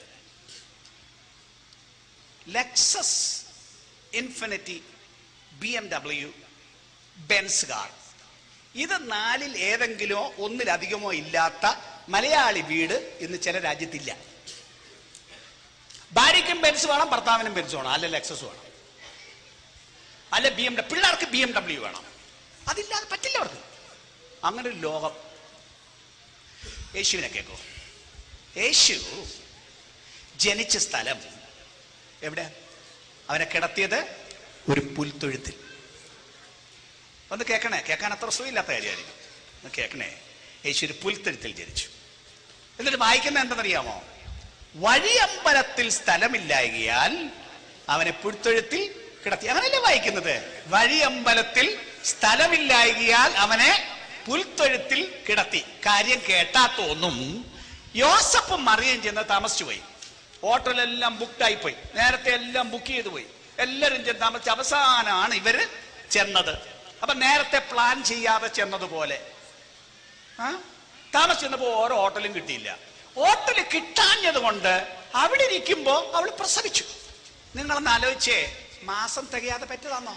Lexus Infiniti B M W Benz car ഇത് നാലിൽ ഏതെങ്കിലുമോ ഒന്നിലധികമോ ഇല്ലാത്ത മലയാളി വീട് ഇന്ന് ചില രാജ്യത്തില്ല ഭാര്യയ്ക്കും ബെൻസ് വേണം ഭർത്താവിനും ബെൻസ് വേണം അല്ല ലെക്സസ് വേണം അല്ല ബി എം പിള്ളേർക്ക് ബി എം ഡബ്ല്യു വേണം അതില്ലാതെ പറ്റില്ല അവർക്ക് അങ്ങനെ ഒരു ലോകം യേശുവിനെ കേൾക്കൂ യേശു ജനിച്ച സ്ഥലം എവിടെ അവനെ കിടത്തിയത് ഒരു പുൽത്തൊഴുത്തിൽ ഒന്ന് കേൾക്കണേ കേൾക്കാൻ അത്ര സുഖമില്ലാത്ത കാര്യമായിരിക്കും ഒന്ന് കേൾക്കണേ യേശു ഒരു പുൽത്തൊഴുത്തിൽ ജനിച്ചു എന്നിട്ട് വായിക്കുന്ന എന്തെന്നറിയാമോ വഴിയമ്പലത്തിൽ സ്ഥലമില്ലായകയാൽ അവനെ പുൽത്തൊഴുത്തിൽ കിടത്തി അങ്ങനല്ലേ വായിക്കുന്നത് വഴിയമ്പലത്തിൽ സ്ഥലമില്ലായകയാൽ അവനെ പുൽത്തൊഴുത്തിൽ കിടത്തി കാര്യം കേട്ടാത്തൊന്നും യോസഫും മറിയം ചെന്ന് താമസിച്ചു പോയി ഹോട്ടലെല്ലാം ബുക്ക്ഡായി പോയി നേരത്തെ എല്ലാം ബുക്ക് ചെയ്തു പോയി എല്ലാവരും ചെന്ന് താമസിച്ച് അവസാനമാണ് ഇവര് ചെന്നത് അപ്പൊ നേരത്തെ പ്ലാൻ ചെയ്യാതെ ചെന്നതുപോലെ ആ? താമസിച്ച് ചെന്നപ്പോ ഓരോ ഹോട്ടലും കിട്ടിയില്ല ഹോട്ടൽ കിട്ടാഞ്ഞത് കൊണ്ട് അവിടെ ഇരിക്കുമ്പോ അവൾ പ്രസവിച്ചു നിങ്ങളൊന്ന് ആലോചിച്ചേ മാസം തികയാതെ പറ്റതാന്നോ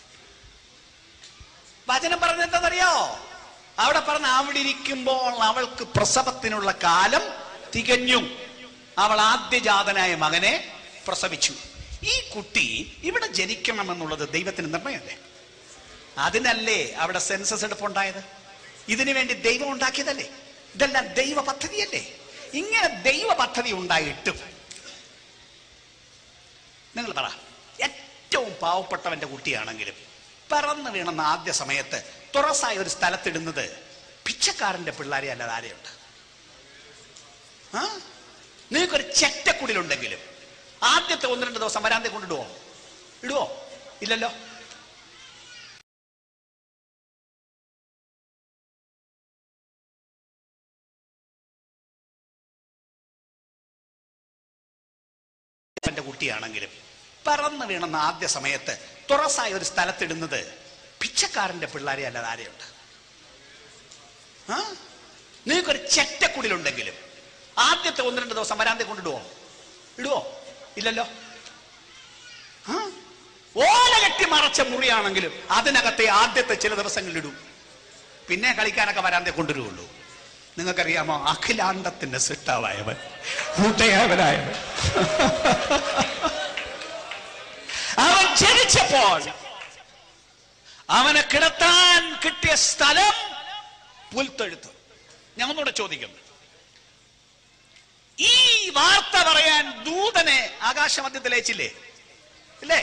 വചനം പറഞ്ഞെന്താണെന്നറിയോ അവിടെ പറഞ്ഞ അവിടെ ഇരിക്കുമ്പോൾ അവൾക്ക് പ്രസവത്തിനുള്ള കാലം തികഞ്ഞു അവൾ ആദ്യജാതനായ മകനെ പ്രസവിച്ചു ഈ കുട്ടി ഇവിടെ ജനിക്കണമെന്നുള്ളത് ദൈവത്തിന് നിർണയമല്ലേ അതിനല്ലേ അവിടെ സെൻസസ് എടുപ്പുണ്ടായത് ഇതിനു വേണ്ടി ദൈവം ഉണ്ടാക്കിയതല്ലേ ഇതെല്ലാം ദൈവ പദ്ധതിയല്ലേ ഇങ്ങനെ ദൈവ പദ്ധതി ഉണ്ടായിട്ടും നിങ്ങൾ പറ ഏറ്റവും പാവപ്പെട്ടവന്റെ കുട്ടിയാണെങ്കിലും പറന്നു വീണെന്ന ആദ്യ സമയത്ത് തുറസായ ഒരു സ്ഥലത്തിടുന്നത് പിച്ചക്കാരന്റെ പിള്ളേരെ അല്ലാതെ ആരെയുണ്ട് ആ നിങ്ങൾക്കൊരു ചെറ്റക്കുടിലുണ്ടെങ്കിലും ആദ്യത്തെ ഒന്ന് രണ്ട് ദിവസം വരാന്തെ കൊണ്ടിടുവോ ഇടുവോ ഇല്ലല്ലോ എന്റെ കുട്ടിയാണെങ്കിലും പറന്നു വീണെന്ന ആദ്യ സമയത്ത് തുറസായ ഒരു സ്ഥലത്തിടുന്നത് പിച്ചക്കാരന്റെ പിള്ളേരെ അല്ലാതെ ആരെയുണ്ട് ആ നിങ്ങൾക്കൊരു ചെറ്റക്കുടിലുണ്ടെങ്കിലും ആദ്യത്തെ ഒന്ന് രണ്ട് ദിവസം വരാന്തെ കൊണ്ടിടുവോ ഇടുവോ ഇല്ലല്ലോ ഓല കെട്ടി മറച്ച മുറിയാണെങ്കിലും അതിനകത്തെ ആദ്യത്തെ ചില ദിവസങ്ങളിലിടും പിന്നെ കളിക്കാനൊക്കെ വരാന്തേ കൊണ്ടുവരുള്ളൂ നിങ്ങൾക്കറിയാമോ അഖിലാണ്ടത്തിന്റെ സിട്ടാവായവൻ ഹൂട്ടയാവനായവൻ അവൻ ജനിച്ചപ്പോൾ അവനെ കിടത്താൻ കിട്ടിയ സ്ഥലം പുൽത്തെഴുത്ത് ഞാൻ ഒന്നുകൂടെ ചോദിക്കും ഈ വാർത്ത പറയാൻ ദൂതനെ ആകാശമധ്യത്തിൽ അയച്ചില്ലേ ഇല്ലേ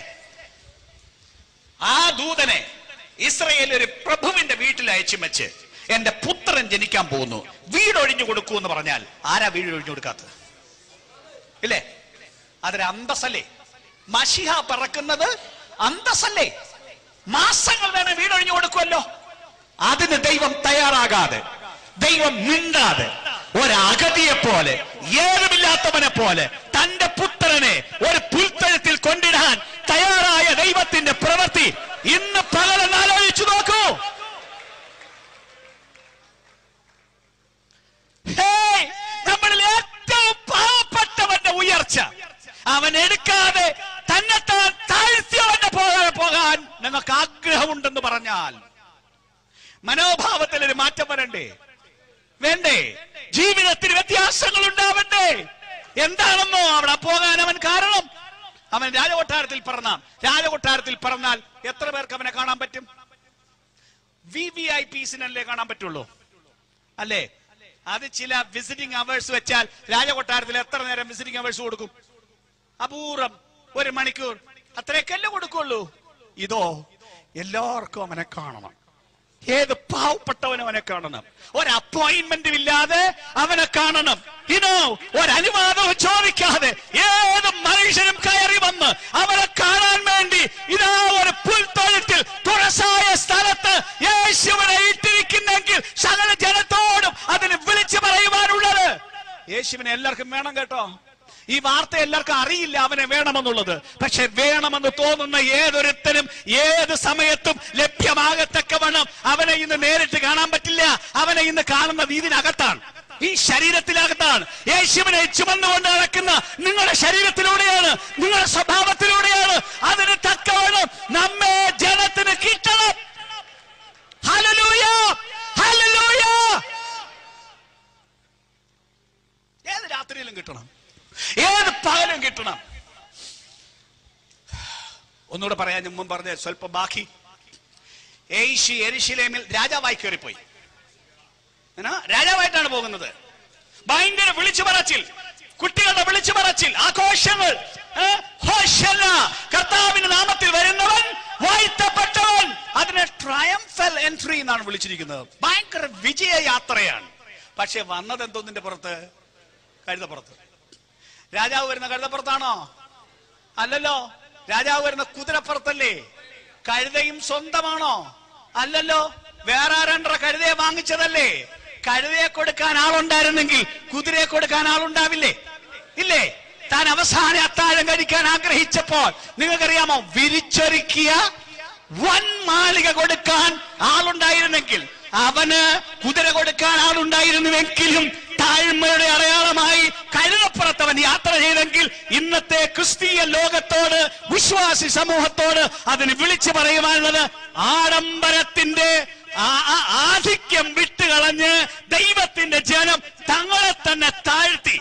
ആ ദൂതനെ ഇസ്രയേൽ ഒരു പ്രഭുവിന്റെ വീട്ടിൽ അയച്ചു വെച്ച് എന്റെ പുത്രൻ ജനിക്കാൻ പോകുന്നു വീടൊഴിഞ്ഞു കൊടുക്കൂ എന്ന് പറഞ്ഞാൽ ആരാ വീട് ഒഴിഞ്ഞു കൊടുക്കാത്തത് ഇല്ലേ അതൊരു അന്തസ്സല്ലേ മഷിഹ പറക്കുന്നത് അന്തസ്സല്ലേ മാസങ്ങൾ വേണേ വീടൊഴിഞ്ഞു കൊടുക്കുമല്ലോ അതിന് ദൈവം തയ്യാറാകാതെ ദൈവം മിണ്ടാതെ ഒരഗതിയെ പോലെ ഏതുമില്ലാത്തവനെ പോലെ തന്റെ പുത്രനെ ഒരു പുൽത്തഴത്തിൽ കൊണ്ടിടാൻ തയ്യാറായ ദൈവത്തിന്റെ പ്രവൃത്തി ഇന്ന് പകലെന്ന് ആലോചിച്ചു നോക്കൂ ഹേയ്, നമ്മളിൽ ഏറ്റവും പാവപ്പെട്ടവന്റെ ഉയർച്ച അവൻ എടുക്കാതെ തന്നെത്താൻ താഴ്ത്തിയവന്റെ പോകാൻ പോകാൻ നിങ്ങൾക്ക് ആഗ്രഹമുണ്ടെന്ന് പറഞ്ഞാൽ മനോഭാവത്തിൽ ഒരു മാറ്റം വരണ്ടേ വേണ്ടേ ജീവിതത്തിൽ വ്യത്യാസങ്ങൾ ഉണ്ടാവണ്ടേ എന്താണെന്നോ അവിടെ പോകാൻ അവൻ കാരണം അവൻ രാജകൊട്ടാരത്തിൽ പറഞ്ഞാൽ രാജകൊട്ടാരത്തിൽ പറഞ്ഞാൽ എത്ര പേർക്ക് അവനെ കാണാൻ പറ്റും വി വി ഐ പീസിനല്ലേ കാണാൻ പറ്റുള്ളൂ അല്ലേ അത് ചില വിസിറ്റിംഗ് അവേഴ്സ് വെച്ചാൽ രാജകൊട്ടാരത്തിൽ എത്ര നേരം വിസിറ്റിംഗ് അവേഴ്സ് കൊടുക്കും അപൂർവം ഒരു മണിക്കൂർ അത്രയൊക്കെയല്ലേ കൊടുക്കുള്ളൂ ഇതോ എല്ലാവർക്കും അവനെ കാണണം ഏത് പാവപ്പെട്ടവനും അവനെ കാണണം ഒരു അപ്പോയിന്റ്മെന്റും ഇല്ലാതെ അവനെ കാണണം ഇനോ ഒരു അനുവാദവും ചോദിക്കാതെ ഏത് മനുഷ്യനും കയറി വന്ന് അവനെ കാണാൻ വേണ്ടി ഇതാ ഒരു പുൽത്തൊഴുത്തിൽ തുറസായ സ്ഥലത്ത് യേശുവിനെ ഇട്ടിരിക്കുന്നെങ്കിൽ സകല ജനത്തോടും അതിന് വിളിച്ചു പറയുവാനുള്ളത് യേശുവിനെ എല്ലാവർക്കും വേണം കേട്ടോ ഈ വാർത്ത എല്ലാവർക്കും അറിയില്ല അവനെ വേണമെന്നുള്ളത് പക്ഷെ വേണമെന്ന് തോന്നുന്ന ഏതൊരുത്തനും ഏത് സമയത്തും ലഭ്യമാകത്തക്കവണ്ണം അവനെ ഇന്ന് നേരിട്ട് കാണാൻ പറ്റില്ല അവനെ ഇന്ന് കാണുന്നത് ഇതിനകത്താണ് ഈ ശരീരത്തിനകത്താണ് യേശുവിനെ ചുമന്നുകൊണ്ട് നടക്കുന്ന നിങ്ങളുടെ ശരീരത്തിലൂടെയാണ് നിങ്ങളുടെ സ്വഭാവത്തിലൂടെയാണ് അതിന് തക്കവണ്ണം നമ്മെ ജനത്തിന് കിട്ടണം ഹല്ലേലൂയ ഹല്ലേലൂയ ഏത് രാത്രിയിലും കിട്ടണം ഏത് പകലും കിട്ടണം ഒന്നുകൂടെ പറയാൻ ഞാൻ മുമ്പ് പറഞ്ഞ സ്വല്പം ബാക്കി ഏഷി എരിശിലേമിൽ രാജാവായി കയറിപ്പോയി എന്നാ? രാജാവായിട്ടാണ് പോകുന്നത് ഭയങ്കര വിളിച്ചു പറച്ചിൽ കുട്ടികളുടെ വിളിച്ചു പറച്ചിൽ ആഘോഷങ്ങൾ ഏ? ഹോശന്ന, കർത്താവിന്റെ നാമത്തിൽ വരുന്നവൻ വാഴ്ത്തപ്പെട്ടവൻ അതിനെ ട്രയംഫൽ എൻട്രി എന്നാണ് വിളിച്ചിരിക്കുന്നത് ഭയങ്കര വിജയ യാത്രയാണ് പക്ഷെ വന്നത് എന്തോന്നിന്റെ പുറത്ത് കഴുതപ്പുറത്ത് രാജാവ് വരുന്ന കഴുതപ്പുറത്താണോ അല്ലല്ലോ രാജാവ് വരുന്ന കുതിരപ്പുറത്തല്ലേ കഴുതയും സ്വന്തമാണോ അല്ലല്ലോ വേറെ ആരണ്ടര കഴുതയെ വാങ്ങിച്ചതല്ലേ കഴുതയെ കൊടുക്കാൻ ആളുണ്ടായിരുന്നെങ്കിൽ കുതിരയെ കൊടുക്കാൻ ആളുണ്ടാവില്ലേ ഇല്ലേ താൻ അവസാന അത്താഴം കഴിക്കാൻ ആഗ്രഹിച്ചപ്പോൾ നിങ്ങൾക്കറിയാമോ വിരിച്ചൊരുക്കിയ വൻ മാളിക കൊടുക്കാൻ ആളുണ്ടായിരുന്നെങ്കിൽ അവന് കുതിര കൊടുക്കാൻ ആളുണ്ടായിരുന്നുവെങ്കിലും താഴ്മയുടെ അടയാളമായി കഴുതപ്പുറത്തവൻ യാത്ര ചെയ്തെങ്കിൽ ഇന്നത്തെ ക്രിസ്തീയ ലോകത്തോട് വിശ്വാസി സമൂഹത്തോട് അതിന് വിളിച്ചു പറയുവാനുള്ളത് ആഡംബരത്തിന്റെ ആ- ആ ആധിക്യം വിട്ടുകളഞ്ഞ് ദൈവത്തിന്റെ ജനം തങ്ങളെ തന്നെ താഴ്ത്തി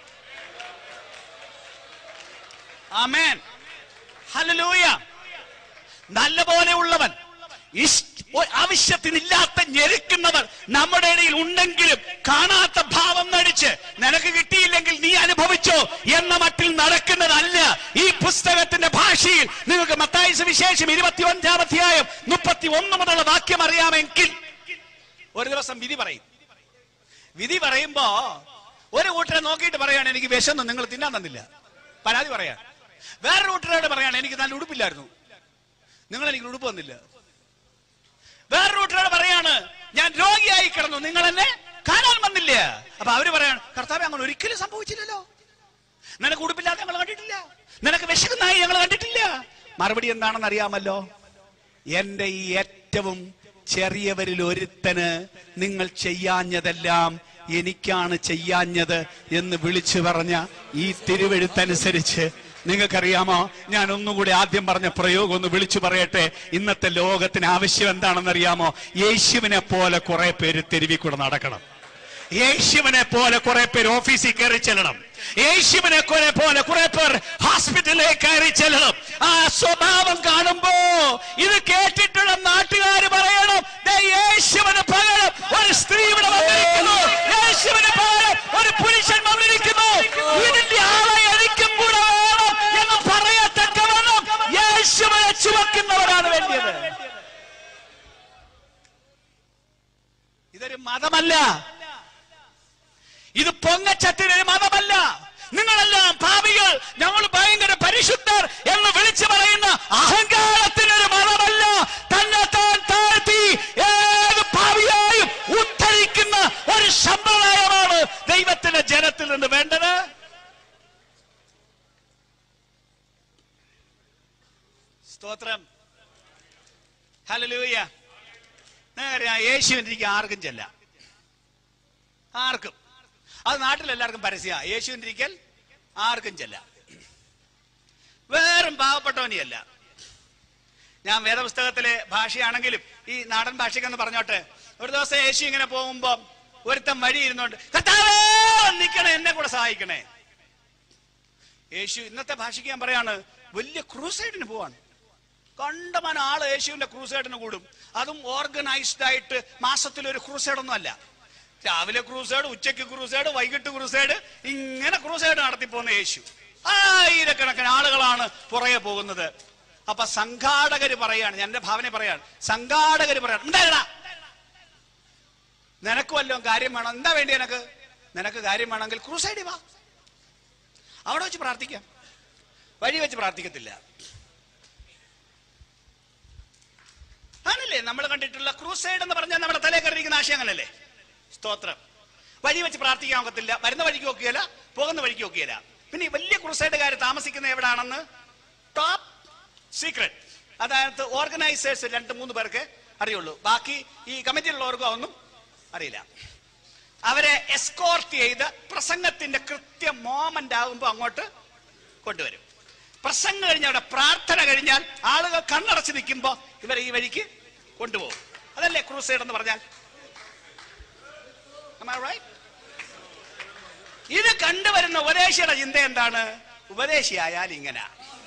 ആമേൻ ഹല്ലേലൂയ നല്ല പോലെയുള്ളവൻ ഇഷ്- ഒ- ആവശ്യത്തിനില്ലാത്ത ഞെരുക്കുന്നവർ നമ്മുടെ ഇടയിൽ ഉണ്ടെങ്കിലും കാണാത്ത ഭാവം നടിച്ച് നിനക്ക് കിട്ടിയില്ലെങ്കിൽ നീ അനുഭവിച്ചോ എന്ന മട്ടിൽ നടക്കുന്നതല്ല ഈ പുസ്തകത്തിന്റെ ഭാഷയിൽ നിങ്ങൾക്ക് മത്തായി സുവിശേഷം ഇരുപത്തി ഒൻപതാം അധ്യായം മുപ്പത്തി ഒന്ന് മുതലുള്ള വാക്യം അറിയാമെങ്കിൽ ഒരു ദിവസം വിധി പറയും വിധി പറയുമ്പോ ഒരു കൂട്ടരെ നോക്കിയിട്ട് പറയാണ് എനിക്ക് വിശന്നു നിങ്ങൾ തിന്നാൻ തന്നില്ല പരാതി പറയാൻ വേറൊരു കൂട്ടരോട് പറയാണ് എനിക്ക് നല്ല ഉടുപ്പില്ലായിരുന്നു നിങ്ങൾ എനിക്ക് ഉടുപ്പ് തന്നില്ല വേറൊരു കൂട്ടരോട് പറയാണ് ഞാൻ രോഗിയായി കിടന്നു നിങ്ങൾ എന്നെ കാണാൻ വന്നില്ല അപ്പൊ അവര് പറയാണ് കർത്താവ് അങ്ങനെ ഒരിക്കലും സംഭവിച്ചില്ലല്ലോ നിനക്ക് ഉടുപ്പില്ലാതെ ഞങ്ങൾ കണ്ടിട്ടില്ല നിനക്ക് വിശക്കുന്നായി ഞങ്ങൾ കണ്ടിട്ടില്ല മറുപടി എന്താണെന്ന് അറിയാമല്ലോ എന്റെ ഈ ഏറ്റവും ചെറിയവരിൽ ഒരുത്തന് നിങ്ങൾ ചെയ്യാഞ്ഞതെല്ലാം എനിക്കാണ് ചെയ്യാഞ്ഞത് എന്ന് വിളിച്ചു പറഞ്ഞ ഈ തിരുവെഴുത്തനുസരിച്ച് നിങ്ങൾക്കറിയാമോ ഞാൻ ഒന്നും കൂടി ആദ്യം പറഞ്ഞ പ്രയോഗം ഒന്ന് വിളിച്ചു പറയട്ടെ ഇന്നത്തെ ലോകത്തിന് ആവശ്യം എന്താണെന്നറിയാമോ യേശുവിനെ പോലെ കുറെ പേര് തെരുവിൽ കൂടെ നടക്കണം യേശുവിനെ പോലെ കുറെ പേര് ഓഫീസിൽ കയറി ചെല്ലണം യേശുവിനെ പോലെ പോലെ കുറെ പേർ ഹോസ്പിറ്റലിലേക്ക് കയറി ചെല്ലണം ആ സ്വഭാവം കാണുമ്പോ ഇത് കേട്ടിട്ടുള്ള നാട്ടുകാർ പറയണം "ദേ യേശുവിന് പകരം ഒരു സ്ത്രീ ഇവിടെ വന്നിരിക്കുന്നു യേശുവിന് പകരം ഒരു പുരുഷൻ വന്നിരിക്കുന്നു ഇതിന്റെ ആളെ എനിക്കും കൂടെ വേണം എന്ന് പറയത്തക്കവണ്ണം യേശുവിനെ ചുമക്കുന്നവരാണ് വേണ്ടിയത് ഇതൊരു മതമല്ല ഇത് പൊങ്ങച്ചത്തിനൊരു മതമല്ല നിങ്ങളെല്ലാം ഭാവികൾ ഞങ്ങൾ ഭയങ്കര പരിശുദ്ധർ എന്ന് വിളിച്ചു പറയുന്ന അഹങ്കാരത്തിനൊരു മതമല്ല തന്നെ താൻ താഴ്ത്തി ഏത് ഭാവിയായും ഉദ്ധരിക്കുന്ന ഒരു സമ്പ്രദായമാണ് ദൈവത്തിന്റെ ജനത്തിൽ നിന്ന് വേണ്ടത് സ്തോത്രം ഹലലൂയ നേരെ യേശുവിന്റെ ആർക്കും ചെല്ലാം ആർക്കും അത് നാട്ടിലെല്ലാവർക്കും പരസ്യ യേശുവിന്റെ ഇരിക്കൽ ആർക്കും ചെല്ലാം വേറും പാവപ്പെട്ടവനെയല്ല ഞാൻ വേദപുസ്തകത്തിലെ ഭാഷയാണെങ്കിലും ഈ നാടൻ ഭാഷയ്ക്കെന്ന് പറഞ്ഞോട്ടെ ഒരു ദിവസം യേശു ഇങ്ങനെ പോകുമ്പോ ഒരുത്തൻ വഴി ഇരുന്നോണ്ട് കർത്താവേ നിക്കണേ എന്നെ കൂടെ സഹായിക്കണേ യേശു ഇന്നത്തെ ഭാഷയ്ക്ക് ഞാൻ പറയാണ് വലിയ ക്രൂസൈഡിന് പോവാണ് കണ്ടമാൻ ആള് യേശുവിന്റെ ക്രൂസൈഡിന് കൂടും അതും ഓർഗനൈസ്ഡ് ആയിട്ട് മാസത്തിൽ ഒരു ക്രൂസൈഡ് ഒന്നും അല്ല രാവിലെ ക്രൂസൈഡ് ഉച്ചയ്ക്ക് ക്രൂസൈഡ് വൈകിട്ട് ക്രൂസൈഡ് ഇങ്ങനെ ക്രൂസൈഡ് നടത്തി പോകുന്ന യേശു ആയിരക്കണക്കിന് ആളുകളാണ് പുറകെ പോകുന്നത് അപ്പൊ സംഘാടകര് പറയാണ് ഞാൻ എന്റെ ഭാവന പറയാണ് സംഘാടകര് പറയാണ് എന്താ നിനക്ക് വല്ലതും കാര്യം വേണം എന്താ വേണ്ടി നിനക്ക് നിനക്ക് കാര്യം വേണമെങ്കിൽ ക്രൂസൈഡിൽ വാ അവിടെ വെച്ച് പ്രാർത്ഥിക്കാം വഴി വെച്ച് പ്രാർത്ഥിക്കത്തില്ല ആണല്ലേ നമ്മൾ കണ്ടിട്ടുള്ള ക്രൂസൈഡ് എന്ന് പറഞ്ഞാൽ നമ്മുടെ തലേ കയറിയിരിക്കുന്ന ആശയം അങ്ങനല്ലേ സ്തോത്രം വഴി വെച്ച് പ്രാർത്ഥിക്കാൻ ഒക്കത്തില്ല വരുന്ന വഴിക്ക് നോക്കിയല്ല പോകുന്ന വഴിക്ക് നോക്കിയല്ല പിന്നെ ഈ വലിയ ക്രൂസൈഡുകാർ താമസിക്കുന്ന എവിടാണെന്ന് ടോപ്പ് സീക്രട്ട് അതായത് ഓർഗനൈസേഴ്സ് രണ്ട് മൂന്ന് പേർക്ക് അറിയുള്ളൂ ബാക്കി ഈ കമ്മിറ്റിയിലുള്ളവർക്കും അതൊന്നും അറിയില്ല അവരെ എസ്കോർട്ട് ചെയ്ത് പ്രസംഗത്തിന്റെ കൃത്യ മോമെന്റ് ആകുമ്പോൾ അങ്ങോട്ട് കൊണ്ടുവരും പ്രസംഗം കഴിഞ്ഞ അവിടെ പ്രാർത്ഥന കഴിഞ്ഞാൽ ആളുകൾ കണ്ണടച്ച് നിൽക്കുമ്പോൾ ഇവരെ ഈ വഴിക്ക് കൊണ്ടുപോകും അതല്ലേ ക്രൂസൈഡ് എന്ന് പറഞ്ഞാൽ Am I right? ഇത് കണ്ടുവരുന്ന ഉപദേശിയുടെ ചിന്ത എന്താണ് ഉപദേശിയായാൽ ഇങ്ങനെ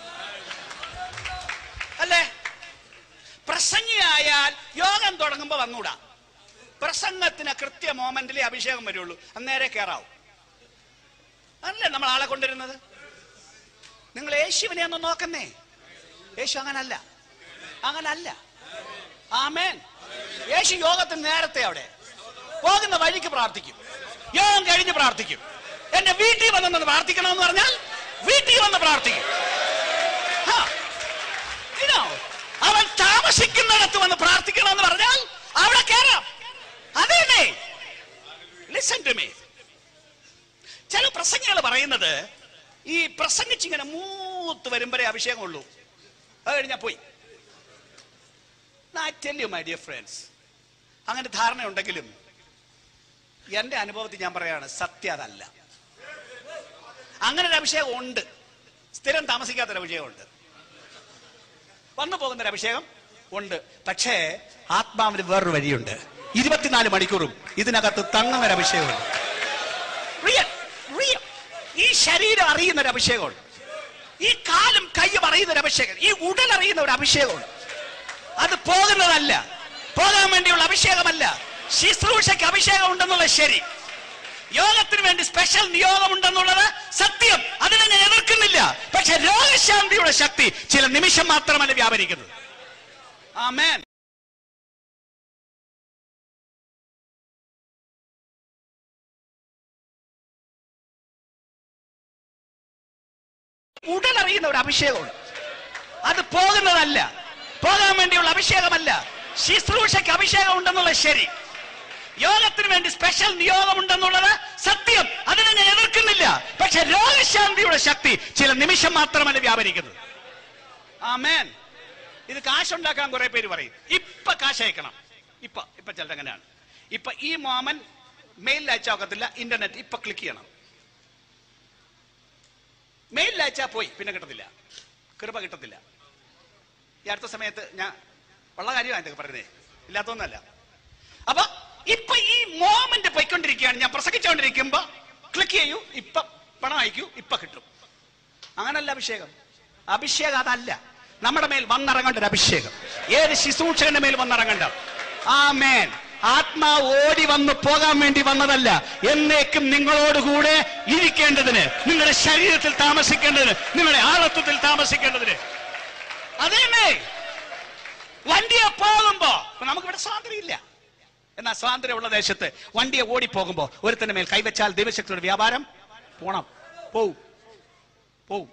അല്ലേ പ്രസംഗിയായാൽ യോഗം തുടങ്ങുമ്പോ വന്നൂടാ പ്രസംഗത്തിന് കൃത്യ മോമെന്റിലെ അഭിഷേകം വരുള്ളൂ അന്നേരെ കയറാവും അല്ലേ നമ്മൾ ആളെ കൊണ്ടുവരുന്നത് നിങ്ങൾ യേശുവിനെ ഒന്ന് നോക്കുന്നേ യേശു അങ്ങനല്ല അങ്ങനല്ല ആമേൻ യേശു യോഗത്തിന് നേരത്തെ അവിടെ പോകുന്ന വഴിക്ക് പ്രാർത്ഥിക്കും യോഗം കഴിഞ്ഞ് പ്രാർത്ഥിക്കും എന്റെ വീട്ടിൽ വന്നെന്ന് പ്രാർത്ഥിക്കണമെന്ന് പറഞ്ഞാൽ വീട്ടിൽ വന്ന് പ്രാർത്ഥിക്കും ആ. You know, അവൻ താമസിക്കുന്നിടത്ത് വന്ന് പ്രാർത്ഥിക്കണമെന്ന് പറഞ്ഞാൽ അവിടെ കയറാം അതേനെ ലിസൺ ടു മീ ചില പ്രസംഗികൾ പറയുന്നത് ഈ പ്രസംഗിച്ചിങ്ങനെ മൂത്ത് വരുമ്പോഴേ അഭിഷേകമുള്ളൂ അത് കഴിഞ്ഞാൽ പോയി tell you my dear friends അങ്ങനെ ധാരണയുണ്ടെങ്കിലും എന്റെ അനുഭവത്തിൽ ഞാൻ പറയാണ് സത്യം അതല്ല അങ്ങനെ ഒരു അഭിഷേകം ഉണ്ട് സ്ഥിരം താമസിക്കാത്തൊരു അഭിഷേകമുണ്ട് വന്നു പോകുന്ന ഒരു അഭിഷേകം ഉണ്ട് പക്ഷേ ആത്മാവിന് വേറൊരു വഴിയുണ്ട് ഇരുപത്തിനാല് മണിക്കൂറും ഇതിനകത്ത് തങ്ങുന്ന ഒരു അഭിഷേകമുണ്ട് റിയൽ റിയൽ ഈ ശരീരം അറിയുന്ന ഒരു അഭിഷേകമുണ്ട് ഈ കാലും കൈയും അറിയുന്ന ഒരു അഭിഷേകം ഈ ഉടൽ അറിയുന്ന ഒരു അഭിഷേകമുണ്ട് അത് പോകുന്നതല്ല പോകാൻ വേണ്ടിയുള്ള അഭിഷേകമല്ല ശുശ്രൂഷയ്ക്ക് അഭിഷേകം ഉണ്ടെന്നുള്ളത് ശരി യോഗത്തിന് വേണ്ടി സ്പെഷ്യൽ നിയോഗം ഉണ്ടെന്നുള്ളത് സത്യം അതിനെ ഞാൻ എതിർക്കുന്നില്ല പക്ഷെ രോഗശാന്തിയുടെ ശക്തി ചില നിമിഷം മാത്രമല്ല വ്യാപരിക്കുന്നത് ആമേൻ ഉടലറിയുന്ന ഒരു അഭിഷേകമുണ്ട് അത് പോകുന്നതല്ല പോകാൻ വേണ്ടിയുള്ള അഭിഷേകമല്ല ശുശ്രൂഷയ്ക്ക് അഭിഷേകം ഉണ്ടെന്നുള്ളത് ശരി യോഗത്തിന് വേണ്ടി സ്പെഷ്യൽ നിയോഗം ഉണ്ടെന്നുള്ളത് സത്യം അതിനെ ഞാൻ എതിർക്കുന്നില്ല പക്ഷെ രോഗശാന്തിയുടെ ശക്തി ചില നിമിഷം മാത്രമല്ല വ്യാപരിക്കുന്നത് ആമേൻ ഇത് കാശുണ്ടാക്കാൻ കുറെ പേര് പറയും ഇപ്പൊ കാശ് അയക്കണം ഇപ്പൊ ഇപ്പൊ ചിലത് അങ്ങനെയാണ് ഇപ്പൊ ഈ മോമൻ മെയിലിൽ അയച്ചാക്കത്തില്ല ഇന്റർനെറ്റ് ഇപ്പൊ ക്ലിക്ക് ചെയ്യണം മെയിലിൽ അയച്ചാൽ പോയി പിന്നെ കിട്ടത്തില്ല കൃപ കിട്ടത്തില്ല ഈ അടുത്ത സമയത്ത് ഞാൻ ഉള്ള കാര്യമാണ് ഇതൊക്കെ പറയുന്നത് ഇല്ലാത്തൊന്നല്ല അപ്പൊ ഇപ്പൊ ഈ മോമെന്റ് പോയിക്കൊണ്ടിരിക്കുകയാണ് ഞാൻ പ്രസംഗിച്ചുകൊണ്ടിരിക്കുമ്പോ ക്ലിക്ക് ചെയ്യൂ ഇപ്പൊ പണം അയക്കൂ ഇപ്പൊ കിട്ടും അങ്ങനല്ല അഭിഷേകം അഭിഷേകം അതല്ല നമ്മുടെ മേൽ വന്നിറങ്ങേണ്ട ഒരു അഭിഷേകം ഏത് ശുശ്രൂഷകന്റെ മേൽ വന്നിറങ്ങണ്ട ആ മേൻ ആത്മാവ് ഓടി വന്ന് പോകാൻ വേണ്ടി വന്നതല്ല എന്നേക്കും നിങ്ങളോടുകൂടെ ഇരിക്കേണ്ടതിന് നിങ്ങളുടെ ശരീരത്തിൽ താമസിക്കേണ്ടതിന് നിങ്ങളുടെ ആളത്വത്തിൽ താമസിക്കേണ്ടതിന് അതേമേ വണ്ടിയെ പോകുമ്പോ ഇപ്പൊ നമുക്കിവിടെ സ്വാതന്ത്ര്യമില്ല എന്നാൽ സ്വാതന്ത്ര്യമുള്ള ദേശത്ത് വണ്ടിയെ ഓടിപ്പോകുമ്പോ ഒരുത്തന്റെ മേൽ കൈവച്ചാൽ ദൈവശക്തിയുടെ വ്യാപാരം പോണം പോവും പോവും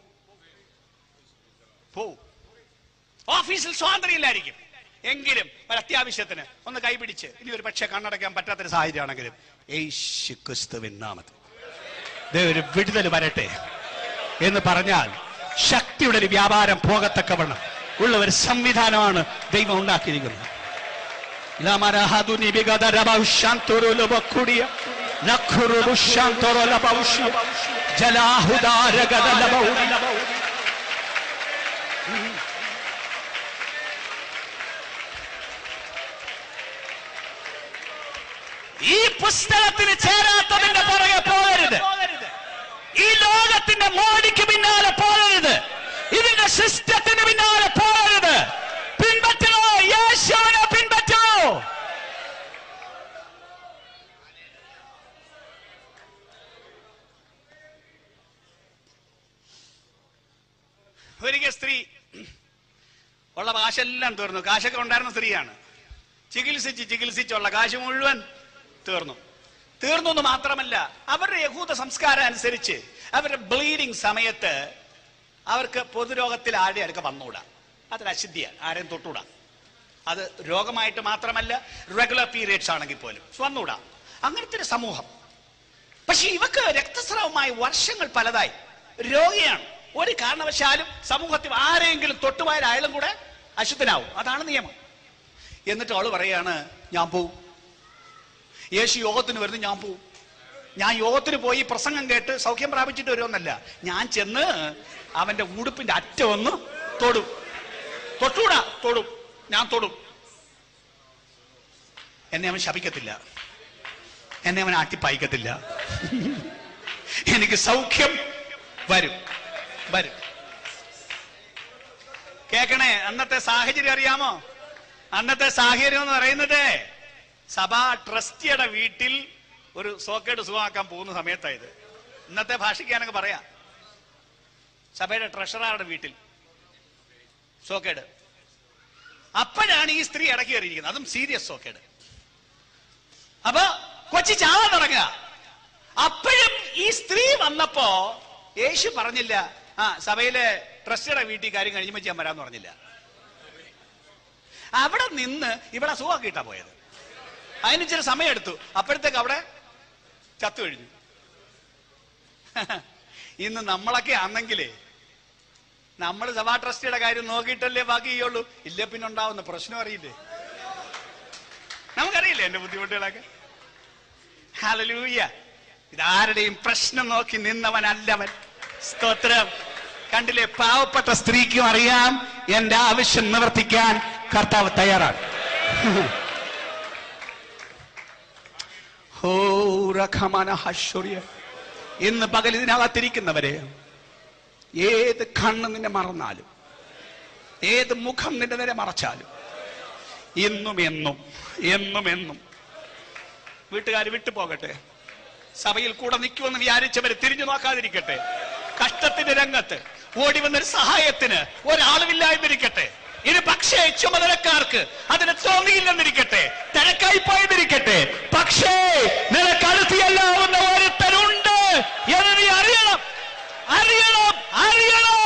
പോവും ഓഫീസിൽ സ്വാതന്ത്ര്യമില്ലായിരിക്കും എങ്കിലും ഒരു അത്യാവശ്യത്തിന് ഒന്ന് കൈപിടിച്ച് ഇനി ഒരു പക്ഷേ കണ്ണടയ്ക്കാൻ പറ്റാത്തൊരു സാഹചര്യമാണെങ്കിലും യേശു ക്രിസ്തുവിൻ നാമത്തിൽ ദേ ഒരു വിടുതൽ വരട്ടെ എന്ന് പറഞ്ഞാൽ ശക്തിയുടെ ഒരു വ്യാപാരം പോകത്തക്കവണ്ണം ഉള്ള ഒരു സംവിധാനമാണ് ദൈവം ഉണ്ടാക്കിയിരിക്കുന്നത് Lamarahaduni bigadarabaushantorolobakudia. Nakurubushantorolabaushi. Jalahudaragadalabaudi. ഈ പുസ്തകത്തിന് ചേരാത്തതിന്റെ പുറകെ പോകരുത് ഈ ലോകത്തിന്റെ മോടിക്ക് പിന്നാലെ പോകരുത് ഇതിന്റെ സിസ്റ്റത്തിന് പിന്നാലെ പോകരുത് പിൻപറ്റണോ യേശുവിനെ പിൻപറ്റണോ ഒരിക്കൽ സ്ത്രീ ഉള്ള കാശെല്ലാം തീർന്നു കാശൊക്കെ ഉണ്ടായിരുന്ന സ്ത്രീയാണ് ചികിത്സിച്ച് ചികിത്സിച്ചുള്ള കാശ് മുഴുവൻ തീർന്നു തീർന്നു എന്ന് മാത്രമല്ല അവരുടെ യഹൂദ സംസ്കാരം അനുസരിച്ച് അവരുടെ ബ്ലീഡിങ് സമയത്ത് അവർക്ക് പൊതുരോഗത്തിൽ ആരുടെ അടുക്ക വന്നുകൂടാ അതൊരു അശുദ്ധിയാണ് ആരെയും തൊട്ടുകൂടാ അത് രോഗമായിട്ട് മാത്രമല്ല റെഗുലർ പീരിയഡ്സ് ആണെങ്കിൽ പോലും വന്നുകൂടാ അങ്ങനത്തെ ഒരു സമൂഹം പക്ഷെ ഇവക്ക് രക്തസ്രാവമായി വർഷങ്ങൾ പലതായി രോഗിയാണ് ഒരു കാരണവശാലും സമൂഹത്തിൽ ആരെങ്കിലും തൊട്ടുപോയാൽ അയാളും കൂടെ അശുദ്ധനാവും അതാണ് നിയമം എന്നിട്ട് അവള് പറയാണ് ഞാൻ പോവും യേശു യോഗത്തിന് വരുന്നു ഞാൻ പോവും ഞാൻ യോഗത്തിന് പോയി പ്രസംഗം കേട്ട് സൗഖ്യം പ്രാപിച്ചിട്ട് വരുമെന്നല്ല ഞാൻ ചെന്ന് അവന്റെ ഉടുപ്പിന്റെ അറ്റം ഒന്ന് തൊടും തൊട്ടൂടാ തൊടും ഞാൻ തൊടും എന്നെ അവൻ ശപിക്കത്തില്ല എന്നെ അവൻ ആട്ടിപ്പായിക്കത്തില്ല എനിക്ക് സൗഖ്യം വരും വരും കേക്കണേ അന്നത്തെ സാഹചര്യം അറിയാമോ അന്നത്തെ സാഹചര്യം എന്ന് പറയുന്നത് സഭാ ട്രസ്റ്റിയുടെ വീട്ടിൽ ഒരു സോക്കേട് സുഖമാക്കാൻ പോകുന്ന സമയത്തായത് ഇന്നത്തെ ഭാഷയ്ക്കാനൊക്കെ പറയാം സഭയുടെ ട്രഷറാറുടെ വീട്ടിൽ സോക്കേട് അപ്പോഴാണ് ഈ സ്ത്രീ ഇടയ്ക്ക് കയറിയിരിക്കുന്നത് അതും സീരിയസ് സോക്കേട് അപ്പൊ കൊച്ചി ചാവാൻ തുടങ്ങുക അപ്പോഴും ഈ സ്ത്രീ വന്നപ്പോ യേശു പറഞ്ഞില്ല ആ സഭയിലെ ട്രസ്റ്റിയുടെ വീട്ടിൽ കാര്യം കഴിയുമ്പോ ചെയ്യാൻ വരാന്ന് പറഞ്ഞില്ല അവിടെ നിന്ന് ഇവിടെ സുഖമാക്കിയിട്ടാ പോയത് അതിന് ഇച്ചിരി സമയം എടുത്തു അപ്പോഴത്തേക്ക് അവിടെ ചത്തു കഴിഞ്ഞു ഇന്ന് നമ്മളൊക്കെ ആണെങ്കിലേ നമ്മൾ സഭാ ട്രസ്റ്റിയുടെ കാര്യം നോക്കിയിട്ടല്ലേ ബാക്കി ചെയ്യുള്ളൂ ഇല്ല പിന്നെ ഉണ്ടാവുന്ന പ്രശ്നം അറിയില്ലേ നമുക്കറിയില്ലേ എന്റെ ബുദ്ധിമുട്ടുകളൊക്കെ ഹലലൂയ ഇതാരുടെയും പ്രശ്നം നോക്കി നിന്നവനല്ലവൻ സ്തോത്രം കണ്ടില്ലേ പാവപ്പെട്ട സ്ത്രീക്കും അറിയാം എന്റെ ആവശ്യം നിവർത്തിക്കാൻ കർത്താവ് തയ്യാറാണ് ഓ റഖമന ഹശ്വര്യ ഇന്ന് പകൽ ഇതിനകത്തിരിക്കുന്നവരെ ഏത് കണ്ണ് നിന്നെ മറന്നാലും ഏത് മുഖം നിന്റെ നേരെ മറച്ചാലും ഇന്നും എന്നും എന്നും എന്നും വീട്ടുകാർ വിട്ടു പോകട്ടെ സഭയിൽ കൂടെ നിൽക്കുമെന്ന് വിചാരിച്ചവർ തിരിഞ്ഞു നോക്കാതിരിക്കട്ടെ കഷ്ടത്തിന്റെ രംഗത്ത് ഓടി വന്നൊരു സഹായത്തിന് ഒരാളുമില്ലാതിരിക്കട്ടെ ഇത് പക്ഷേ ചുമതലക്കാർക്ക് അതിന് തോന്നിയില്ലെന്നിരിക്കട്ടെ തിരക്കായി പോയതിരിക്കട്ടെ പക്ഷേ നിനക്കടുത്തിയല്ലാവുന്ന ഒരുത്തരുണ്ട് എന്ന് നീ അറിയണം അറിയണം അറിയണം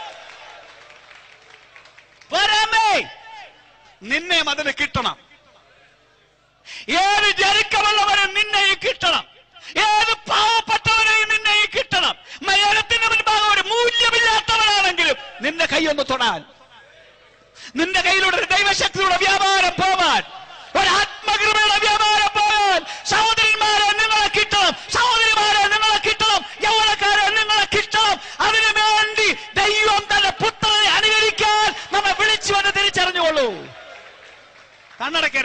പരമേ നിന്നെ അതിന് കിട്ടണം ഏത് ജനിക്കമുള്ളവരും നിന്നെ കിട്ടണം ഏത് പാവപ്പെട്ടവരെയും നിന്നെ കിട്ടണം മലയാളത്തിന് മുൻപാകെ ഒരു മൂല്യമില്ലാത്തവനാണെങ്കിലും നിന്റെ കൈയൊന്ന് തൊടാൻ നിന്റെ കയ്യിലൂടെ ഒരു ദൈവശക്തിയുടെ വ്യാപാരം പോവാൻ ഒരു ആത്മകൃപയുടെ വ്യാപാരം പോകാൻ സഹോദരന്മാരെ നിങ്ങളെ കിട്ടണം സഹോദരിമാരെ നിങ്ങളെ കിട്ടണം യൗവനക്കാരെ നിങ്ങളെ കിട്ടണം അതിനു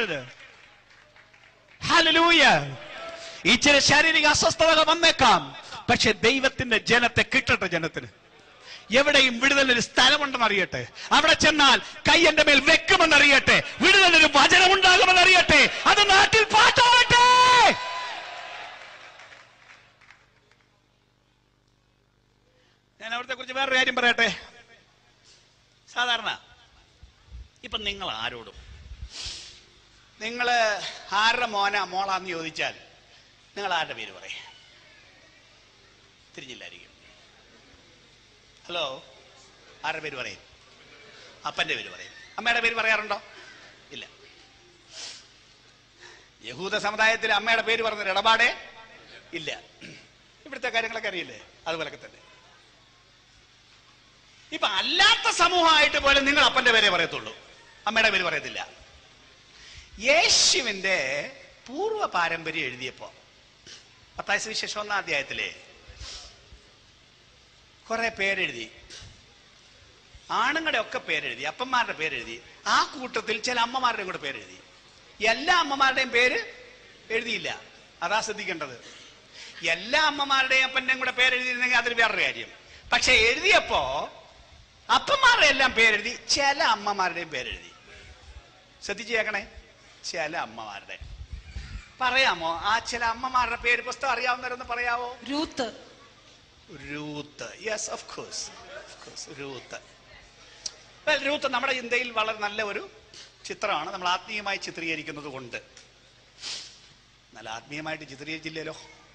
മറക്കരുത് ഹല്ലേലൂയ ഇച്ചിരി ശാരീരിക അസ്വസ്ഥതകൾ വന്നേക്കാം പക്ഷെ ദൈവത്തിന്റെ ജനത്തെ കിട്ടട്ടെ ജനത്തിന് എവിടെയും വിടുതലൊരു സ്ഥലമുണ്ടെന്ന് അറിയട്ടെ അവിടെ ചെന്നാൽ കൈ എന്റെ മേൽ വെക്കുമെന്ന് അറിയട്ടെ വിടുതലൊരു വചനമുണ്ടാകുമെന്ന് അറിയട്ടെ അത് നാട്ടിൽ പാട്ടാവട്ടെ ഞാൻ അവിടുത്തെ കുറിച്ച് വേറൊരു കാര്യം പറയട്ടെ സാധാരണ ഇപ്പൊ നിങ്ങൾ ആരോടും നിങ്ങൾ ആരുടെ മോനാ മോളാന്ന് ചോദിച്ചാൽ നിങ്ങൾ ആരുടെ പേര് പറയും തിരിഞ്ഞില്ലായിരിക്കും ഹലോ ആരുടെ പേര് പറയും അപ്പന്റെ പേര് പറയും അമ്മയുടെ പേര് പറയാറുണ്ടോ ഇല്ല യഹൂദ സമുദായത്തിൽ അമ്മയുടെ പേര് പറഞ്ഞൊരു ഇടപാടേ ഇല്ല ഇവിടുത്തെ കാര്യങ്ങളൊക്കെ അറിയില്ലേ അതുപോലൊക്കെ തന്നെ ഇപ്പൊ അല്ലാത്ത സമൂഹമായിട്ട് പോലും നിങ്ങൾ അപ്പന്റെ പേരെ പറയത്തുള്ളൂ അമ്മയുടെ പേര് പറയത്തില്ല യേശുവിന്റെ പൂർവ്വ പാരമ്പര്യം എഴുതിയപ്പോ പത്തായ സുവിശേഷം ഒന്നാം അധ്യായത്തിലെ കുറെ പേരെഴുതി ആണുങ്ങളുടെ ഒക്കെ പേരെഴുതി അപ്പന്മാരുടെ പേരെഴുതി ആ കൂട്ടത്തിൽ ചില അമ്മമാരുടെയും കൂടെ പേരെഴുതി എല്ലാ അമ്മമാരുടെയും പേര് എഴുതിയില്ല അതാ ശ്രദ്ധിക്കേണ്ടത് എല്ലാ അമ്മമാരുടെയും അപ്പന്റെയും കൂടെ പേരെഴുതിയിരുന്നെങ്കിൽ അതൊരു വേറൊരു കാര്യം പക്ഷെ എഴുതിയപ്പോ അപ്പന്മാരുടെ എല്ലാം പേരെഴുതി ചില അമ്മമാരുടെയും പേരെഴുതി ശ്രദ്ധിച്ചു കേൾക്കണേ ചില അമ്മമാരുടെ പറയാമോ ആ ചില അമ്മമാരുടെ പേര് പുസ്തകം അറിയാവുന്നവരൊന്ന് പറയാവോ Ruth Ruth yes of course Ruth Well, Ruth നമ്മുടെ ചിന്തയിൽ വളരെ നല്ല ഒരു ചിത്രമാണ് നമ്മൾ ആത്മീയമായി ചിത്രീകരിക്കുന്നത് കൊണ്ട് നല്ല ആത്മീയമായിട്ട് ചിത്രീകരിച്ചില്ലല്ലോ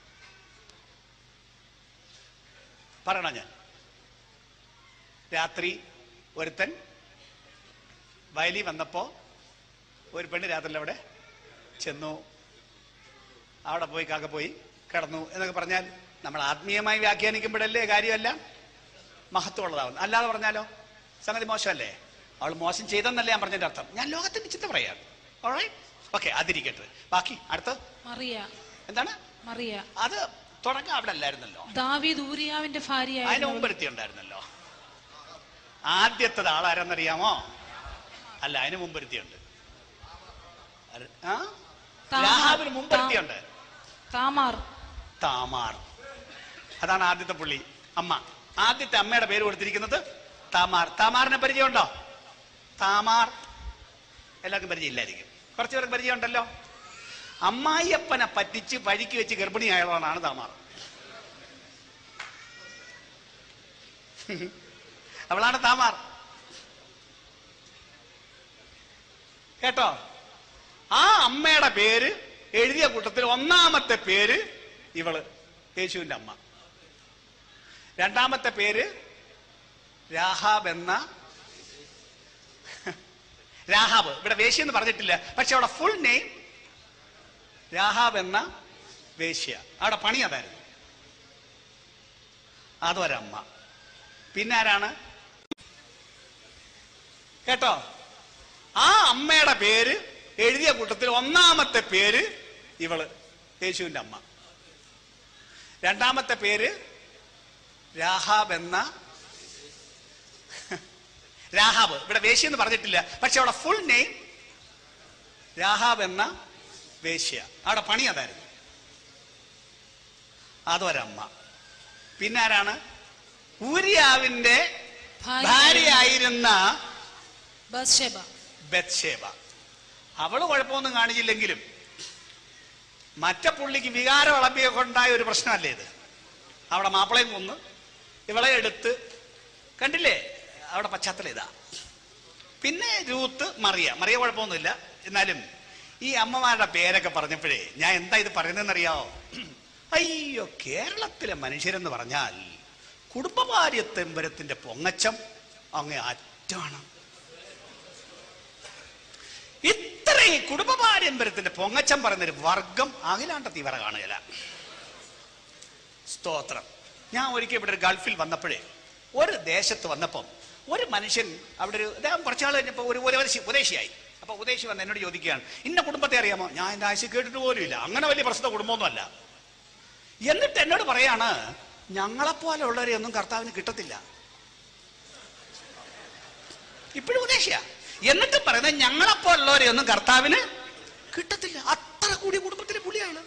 പറയണോ ഞാൻ രാത്രി ഒരുത്തൻ വയലി വന്നപ്പോ ഒരു പെണ്ണ് രാത്രി അവിടെ ചെന്നു അവിടെ പോയി കാക്ക പോയി കിടന്നു എന്നൊക്കെ പറഞ്ഞാൽ നമ്മൾ ആത്മീയമായി വ്യാഖ്യാനിക്കുമ്പോഴല്ലേ കാര്യമല്ല മഹത്വമുള്ളതാവുന്നു അല്ലാതെ പറഞ്ഞാലോ സംഗതി മോശമല്ലേ അവൾ മോശം ചെയ്തെന്നല്ലേ ഞാൻ പറഞ്ഞതിന്റെ അർത്ഥം ഞാൻ ലോകത്തിന്റെ ചിന്ത പറയാം ഓക്കെ അതിരിക്കട്ടെ ബാക്കി അടുത്ത് മറിയ എന്താണ് മറിയ അത് തുടക്കം അവിടെ അല്ലായിരുന്നല്ലോ ദാവീദ് ഊരിയാവിന്റെ അതിന് ഭാര്യയായിരുന്നു മുമ്പ് ഒരുത്തി ഉണ്ടായിരുന്നല്ലോ ആദ്യത്തത് ആളാരെന്നറിയാമോ അല്ല അതിന് മുമ്പ് ഒരുത്തിയുണ്ട് ആര്- ആ? താമാർ. രാഹാബിന് മുമ്പ് താ- ഒരുത്തിയുണ്ട് താമാർ താമാർ അതാണ് ആദ്യത്തെ പുള്ളി അമ്മ ആദ്യത്തെ അമ്മയുടെ പേര് കൊടുത്തിരിക്കുന്നത് താമാർ താമാറിനെ പരിചയമുണ്ടോ താമാർ എല്ലാവർക്കും പരിചയമില്ലായിരിക്കും കുറച്ചു പേർക്ക് പരിചയമുണ്ടല്ലോ അമ്മായിയപ്പനെ പറ്റിച്ച് വഴിക്ക് വെച്ച് ഗർഭിണിയായതാണ് താമാർ അവളാണ് താമാർ കേട്ടോ ആ അമ്മയുടെ പേര് എഴുതിയ കൂട്ടത്തിൽ ഒന്നാമത്തെ പേര് ഇവള് യേശുവിന്റെ അമ്മ രണ്ടാമത്തെ പേര് രാഹാബ് എന്ന രാഹാബ് ഇവിടെ വേശ്യ എന്ന് പറഞ്ഞിട്ടില്ല പക്ഷെ അവിടെ ഫുൾ നെയിം രാഹാബ് എന്ന വേശ്യ അവിടെ പണി അതായിരുന്നു അതൊരമ്മ പിന്നെ ആരാണ് കേട്ടോ ആ അമ്മയുടെ പേര് എഴുതിയ കൂട്ടത്തിൽ ഒന്നാമത്തെ പേര് ഇവള് യേശുവിന്റെ അമ്മ രണ്ടാമത്തെ പേര് രാഹാബ് എന്ന രാഹാബ് ഇവിടെ വേശ്യ എന്ന് പറഞ്ഞിട്ടില്ല പക്ഷെ അവിടെ ഫുൾ നെയിം രാഹാബ് എന്ന വേശ്യ അവിടെ പണി അതായിരുന്നു അതൊരമ്മ പിന്നെ ആരാണ് ഊരിയാവിന്റെ ഭാര്യ ഭാര്യയായിരുന്ന ബത്ശേബ ബത്ഷേബ അവള് കുഴപ്പമൊന്നും കാണിച്ചില്ലെങ്കിലും മറ്റേ പുള്ളിക്ക് വികാരം ഇളമ്പിയൊക്കെ ഉണ്ടായ ഒരു പ്രശ്നമല്ലേ ഇത് അവിടെ മാപ്പിളയും കൊന്ന് ഇവളെ എടുത്ത് കണ്ടില്ലേ അവിടെ പശ്ചാത്തലം ഇതാ പിന്നെ രൂത്ത് മറിയ മറിയ കുഴപ്പമൊന്നുമില്ല എന്നാലും ഈ അമ്മമാരുടെ പേരൊക്കെ പറഞ്ഞപ്പോഴേ ഞാൻ എന്താ ഇത് പറയുന്നതെന്നറിയാമോ അയ്യോ കേരളത്തിലെ മനുഷ്യരെന്ന് പറഞ്ഞാൽ കുടുംബഭാര്യത്തെമ്പരത്തിന്റെ പൊങ്ങച്ചം അങ്ങ് അറ്റാണ് ഇത്രയും കുടുംബ പാരമ്പര്യത്തിന്റെ പൊങ്ങച്ചം പറയുന്നൊരു വർഗം അഖിലാണ്ട തീവ്ര കാണുകയില്ല സ്തോത്രം ഞാൻ ഒരിക്കൽ ഇവിടെ ഒരു ഗൾഫിൽ വന്നപ്പോഴേ ഒരു ദേശത്ത് വന്നപ്പം ഒരു മനുഷ്യൻ അവിടെ ഒരു അദ്ദേഹം കുറച്ചാൾ കഴിഞ്ഞപ്പോൾ ഒരു ഉപദേശി ഉപദേശിയായി അപ്പൊ ഉപദേശി വന്ന് എന്നോട് ചോദിക്കുകയാണ് ഇന്ന കുടുംബത്തെ അറിയാമോ ഞാൻ എന്റെ ആശ കേട്ടിട്ട് പോലും ഇല്ല അങ്ങനെ വലിയ പ്രസിദ്ധ കുടുംബമൊന്നുമല്ല എന്നിട്ട് എന്നോട് പറയാണ് ഞങ്ങളെപ്പോലെ ഉള്ളവരെ ഒന്നും കർത്താവിന് കിട്ടത്തില്ല ഇപ്പോഴും ഉദ്ദേശിയ എന്നിട്ട് പറയുന്നത് ഞങ്ങളെപ്പോലുള്ളവരെ ഒന്നും കർത്താവിന് കിട്ടത്തില്ല അത്ര കൂടിയ കുടുംബത്തിലെ പുള്ളിയാണ്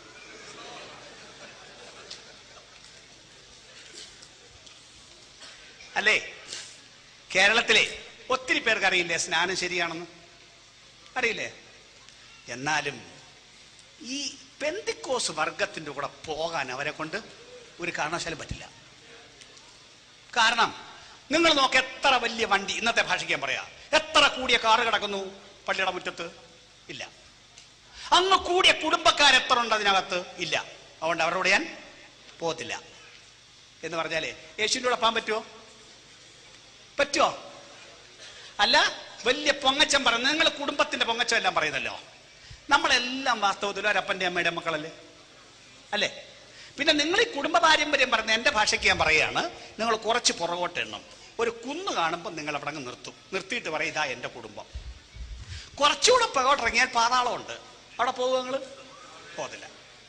അല്ലേ കേരളത്തിലെ ഒത്തിരി പേർക്ക് അറിയില്ലേ സ്നാനം ശരിയാണെന്ന് അറിയില്ലേ എന്നാലും ഈ പെന്തിക്കോസ് വർഗത്തിന്റെ കൂടെ പോകാൻ അവരെ കൊണ്ട് ഒരു കാരണവശാലും പറ്റില്ല കാരണം നിങ്ങൾ നോക്ക് എത്ര വലിയ വണ്ടി ഇന്നത്തെ ഭാഷയ്ക്ക് ഞാൻ പറയാം എത്ര കൂടിയ കാറ് കിടക്കുന്നു പള്ളിയുടെ മുറ്റത്ത് ഇല്ല അങ്ങ് കൂടിയ കുടുംബക്കാർ എത്ര ഉണ്ട് അതിനകത്ത് ഇല്ല അതുകൊണ്ട് അവരോട് ഞാൻ പോകത്തില്ല എന്ന് പറഞ്ഞാലേ യേശുവിൻ്റെ കൂടെ പോകാൻ പറ്റുമോ പറ്റുമോ അല്ല വലിയ പൊങ്ങച്ചം പറയുന്നത് നിങ്ങൾ കുടുംബത്തിന്റെ പൊങ്ങച്ചം എല്ലാം പറയുന്നല്ലോ നമ്മളെല്ലാം വാസ്തവത്തിൽ ഒരപ്പന്റെ അമ്മയുടെ മക്കളല്ലേ അല്ലേ പിന്നെ നിങ്ങൾ ഈ കുടുംബ പാരമ്പര്യം പറഞ്ഞ എൻ്റെ ഭാഷയ്ക്ക് ഞാൻ പറയുകയാണ് നിങ്ങൾ കുറച്ച് പുറകോട്ട് എണ്ണം ഒരു കുന്ന് കാണുമ്പോൾ നിങ്ങൾ അവിടെ അങ്ങ് നിർത്തും നിർത്തിയിട്ട് പറയും ഇതാ എൻ്റെ കുടുംബം കുറച്ചുകൂടെ പുറകോട്ടിറങ്ങിയാൽ പാതാളമുണ്ട് അവിടെ പോകുക നിങ്ങൾ പോകത്തില്ല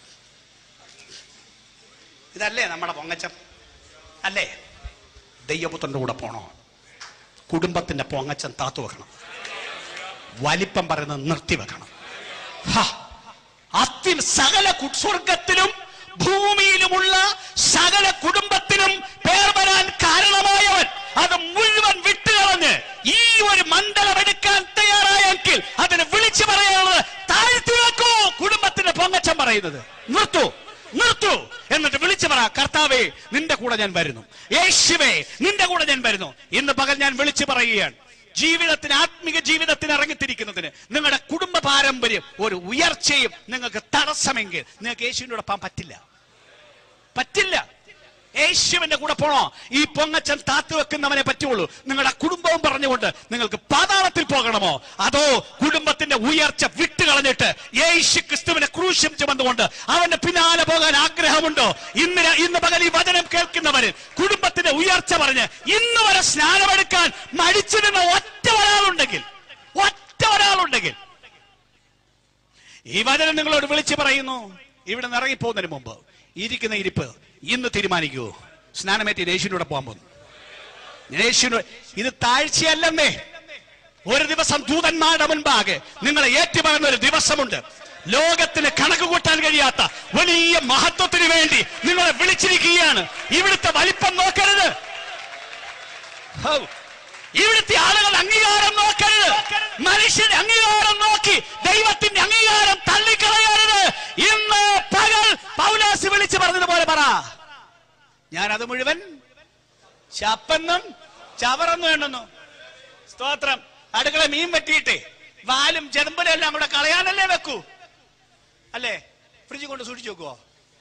ഇതല്ലേ നമ്മുടെ പൊങ്ങച്ചം അല്ലേ ദൈവപുത്രന്റെ കൂടെ പോണോ കുടുംബത്തിന്റെ പൊങ്ങച്ചം താത്തു വെക്കണം വലിപ്പം പറയുന്നത് നിർത്തി വെക്കണം ഹ, അത്തി സകല കു- സ്വർഗത്തിലും ഭൂമിയിലുമുള്ള സകല കുടുംബത്തിനും പേർ വരാൻ കാരണമായവൻ അത് മുഴുവൻ വിട്ടുകളഞ്ഞ് ഈ ഒരു മണ്ഡലം എടുക്കാൻ തയ്യാറായെങ്കിൽ അതിന് വിളിച്ചു പറയാനുള്ളത് താഴ്ത്തി വെക്കൂ കുടുംബത്തിന്റെ പൊങ്ങച്ചം പറയുന്നത് നിർത്തൂ നിർത്തൂ എന്നിട്ട് വിളിച്ചു പറ കർത്താവേ നിന്റെ കൂടെ ഞാൻ വരുന്നു യേശുവേ നിന്റെ കൂടെ ഞാൻ വരുന്നു ഇന്ന് പകൽ ഞാൻ വിളിച്ചു പറയുകയാണ് ജീവിതത്തിന് ആത്മിക ജീവിതത്തിന് ഇറങ്ങിത്തിരിക്കുന്നതിന് നിങ്ങളുടെ കുടുംബ പാരമ്പര്യം ഒരു ഉയർച്ചയും നിങ്ങൾക്ക് തടസ്സമെങ്കിൽ നിങ്ങൾക്ക് യേശുവിന്റെ കൂടെ പോകാൻ പറ്റില്ല പറ്റില്ല യേശുവിന്റെ കൂടെ പോണോ ഈ പൊങ്ങച്ചൻ താത്തു വെക്കുന്നവനെ പറ്റുള്ളൂ നിങ്ങളുടെ കുടുംബവും പറഞ്ഞുകൊണ്ട് നിങ്ങൾക്ക് പാതാളത്തിൽ പോകണമോ അതോ കുടുംബത്തിന്റെ ഉയർച്ച വിട്ടുകളഞ്ഞിട്ട് യേശു ക്രിസ്തുവിനെ ക്രൂശം ചുമന്നുകൊണ്ട് അവന്റെ പിന്നാലെ പോകാൻ ആഗ്രഹമുണ്ടോ ഇന്ന് ര- ഇന്ന് പകൽ ഈ വചനം കേൾക്കുന്നവര് കുടുംബത്തിന്റെ ഉയർച്ച പറഞ്ഞ് ഇന്ന് വരെ സ്നാനമെടുക്കാൻ മടിച്ചിരുന്ന ഒറ്റ ഒരാളുണ്ടെങ്കിൽ ഒറ്റ ഒരാളുണ്ടെങ്കിൽ ഈ വചനം നിങ്ങളോട് വിളിച്ചു പറയുന്നു ഇവിടെ നിന്ന് ഇറങ്ങിപ്പോകുന്നതിന് മുമ്പ് ഇരിക്കുന്ന ഇരിപ്പ് ഇന്ന് തീരുമാനിക്കൂ സ്നാനമേറ്റ് യേശുവിനൂടെ പോകാൻ പോകുന്നു യേശുവിനോട് ഇത് താഴ്ചയല്ലെന്നേ ഒരു ദിവസം ദൂതന്മാരുടെ മുൻപാകെ നിങ്ങളെ ഏറ്റുപറയുന്ന ഒരു ദിവസമുണ്ട് ലോകത്തിന് കണക്ക് കൂട്ടാൻ കഴിയാത്ത വലിയ മഹത്വത്തിന് വേണ്ടി നിങ്ങളെ വിളിച്ചിരിക്കുകയാണ് ഇവിടുത്തെ വലിപ്പം നോക്കരുത് ഹൗ. ഇവിടുത്തെ ആളുകൾ അംഗീകാരം നോക്കരുത് മനുഷ്യന്റെ അംഗീകാരം നോക്കി ദൈവത്തിന്റെ അംഗീകാരം തള്ളിക്കളയരുത് ഇന്ന് പകൽ പൗലാസ് വിളിച്ചു പറഞ്ഞതുപോലെ പറ ഞാനത് മുഴുവൻ ശപ്പെന്നും ചവറെന്നും എണ്ണുന്നു സ്തോത്രം അടുക്കള മീൻ വെട്ടിയിട്ട് വാലും ചെറുമ്പലും എല്ലാം കൂടെ കളയാനല്ലേ വെക്കൂ അല്ലേ ഫ്രിഡ്ജിൽ കൊണ്ട് സൂക്ഷിച്ചു വെക്കുവോ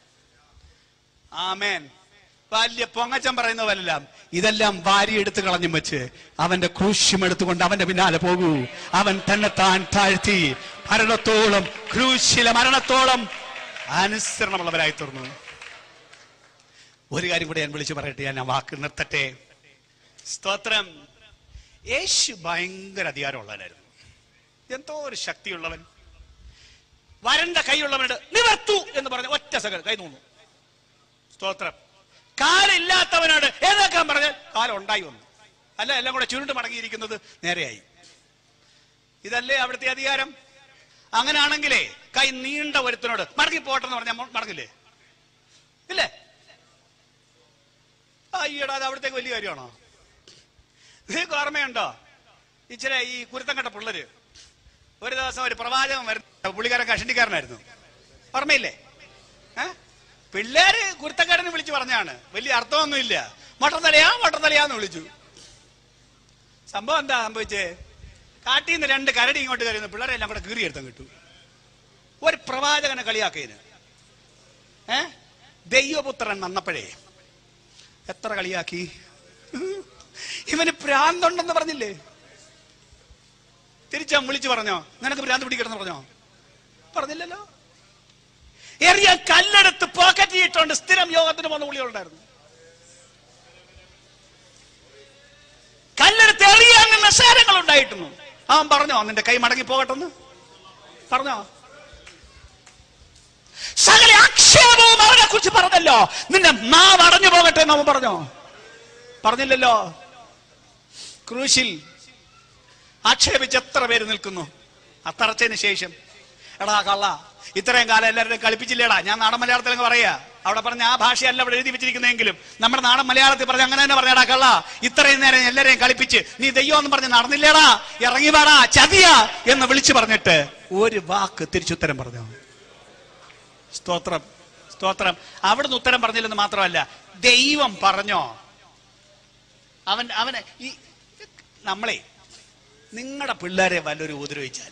ആമേൻ വലിയ പൊങ്ങച്ചം പറയുന്നവരെല്ലാം ഇതെല്ലാം വാരിയെടുത്ത് കളഞ്ഞും വെച്ച് അവന്റെ ക്രൂശ്യം എടുത്തുകൊണ്ട് അവന്റെ പിന്നാലെ പോകൂ അവൻ തന്നെ താൻ താഴ്ത്തി മരണത്തോളം ക്രൂശിലെ മരണത്തോളം അനുസരണമുള്ളവരായി തീർന്നു ഒരു കാര്യം കൂടെ ഞാൻ വിളിച്ചു പറയട്ടെ ഞാൻ ആ വാക്ക് നിർത്തട്ടെ സ്തോത്രം യേശു ഭയങ്കര അധികാരമുള്ളവനായിരുന്നു എന്തോ ഒരു ശക്തിയുള്ളവൻ വരണ്ട കൈയുള്ളവനുണ്ട് നിവർത്തു എന്ന് പറഞ്ഞ ഒറ്റ സെക്കൻഡ് കൈ തോന്നു സ്തോത്രം കാലില്ലാത്തവനോട് ഏതാക്കാൻ പറഞ്ഞ കാലം ഉണ്ടായി വന്നു അല്ല എല്ലാം കൂടെ ചുരുണ്ട് മടങ്ങിയിരിക്കുന്നത് നേരെയായി ഇതല്ലേ അവിടുത്തെ അധികാരം അങ്ങനെയാണെങ്കിലേ കൈ നീണ്ട ഒരുത്തനോട് മടങ്ങി പോട്ടെന്ന് പറഞ്ഞാൽ മടങ്ങില്ലേ ഇല്ലേ അയ്യടാ അത് അവിടത്തേക്ക് വലിയ കാര്യമാണോ നിങ്ങൾക്ക് ഓർമ്മയുണ്ടോ ഇച്ചിരി ഈ കുരുത്തം കണ്ട പിള്ളേര് ഒരു ദിവസം ഒരു പ്രവാചകൻ വരുന്ന പുള്ളിക്കാരൻ കഷണ്ടിക്കാരനായിരുന്നു ഓർമ്മയില്ലേ ഏ പിള്ളേര് കുരുത്തക്കാരനെ വിളിച്ചു പറഞ്ഞാണ് വലിയ അർത്ഥമൊന്നുമില്ല മട്ടത്തലയാ മട്ടത്തലയാന്ന് വിളിച്ചു സംഭവം എന്താ സംഭവിച്ചേ കാട്ടിൽ നിന്ന് രണ്ട് കരടി ഇങ്ങോട്ട് കയറുന്നു പിള്ളേരെ എല്ലാം കൂടെ കീറിയെടുത്താൻ കിട്ടു ഒരു പ്രവാചകനെ കളിയാക്കിയതിന് ഏ ദൈവപുത്രൻ വന്നപ്പോഴേ എത്ര കളിയാക്കി ഇവന് ഭ്രാന്തുണ്ടെന്ന് പറഞ്ഞില്ലേ തിരിച്ചാ വിളിച്ചു പറഞ്ഞോ നിനക്ക് ഭ്രാന്ത് പിടിക്കണമെന്ന് പറഞ്ഞോ പറഞ്ഞില്ലല്ലോ എറിയ കല്ലെടുത്ത് പോക്കറ്റ് ഇട്ടുകൊണ്ട് സ്ഥിരം യോഗത്തിന് പോകുന്ന പുള്ളികളുണ്ടായിരുന്നു കല്ലെടുത്ത് എറിയാൻ നിസ്സാരങ്ങൾ ഉണ്ടായിരുന്നു അവൻ പറഞ്ഞോ നിന്റെ കൈ മടങ്ങി പോകട്ടെന്ന് പറഞ്ഞോ സകല ആക്ഷേപവും അവനെ കുറിച്ച് പറഞ്ഞല്ലോ നിന്റെ നാവ് അടഞ്ഞു പോകട്ടെ എന്ന് അവൻ പറഞ്ഞോ പറഞ്ഞില്ലല്ലോ ക്രൂശിൽ ആക്ഷേപിച്ച് എത്ര പേര് നിൽക്കുന്നു അത്തറച്ചതിന് ശേഷം എടാ കള്ള ഇത്രയും കാലം എല്ലാവരും കളിപ്പിച്ചില്ലേടാ ഞാൻ നാടൻ മലയാളത്തിൽ അങ്ങ് പറയാ അവിടെ പറഞ്ഞ ആ ഭാഷയല്ല അവിടെ എഴുതി വെച്ചിരിക്കുന്നതെങ്കിലും നമ്മുടെ നാടൻ മലയാളത്തിൽ പറഞ്ഞ അങ്ങനെ തന്നെ പറഞ്ഞടാ കള്ള ഇത്രയും നേരം എല്ലാരെയും കളിപ്പിച്ച് നീ ദയ്യോ എന്ന് പറഞ്ഞ് നടന്നില്ലേടാ ഇറങ്ങി വാടാ ചതിയാ എന്ന് വിളിച്ചു പറഞ്ഞിട്ട് ഒരു വാക്ക് തിരിച്ചുത്തരം പറഞ്ഞു സ്തോത്രം സ്തോത്രം അവിടുന്ന് ഉത്തരം പറഞ്ഞില്ലെന്ന് മാത്രമല്ല ദൈവം പറഞ്ഞോ അവൻ അവന് ഈ നമ്മളെ നിങ്ങളുടെ പിള്ളേരെ വല്ലൊരു ഉപദ്രവിച്ചാൽ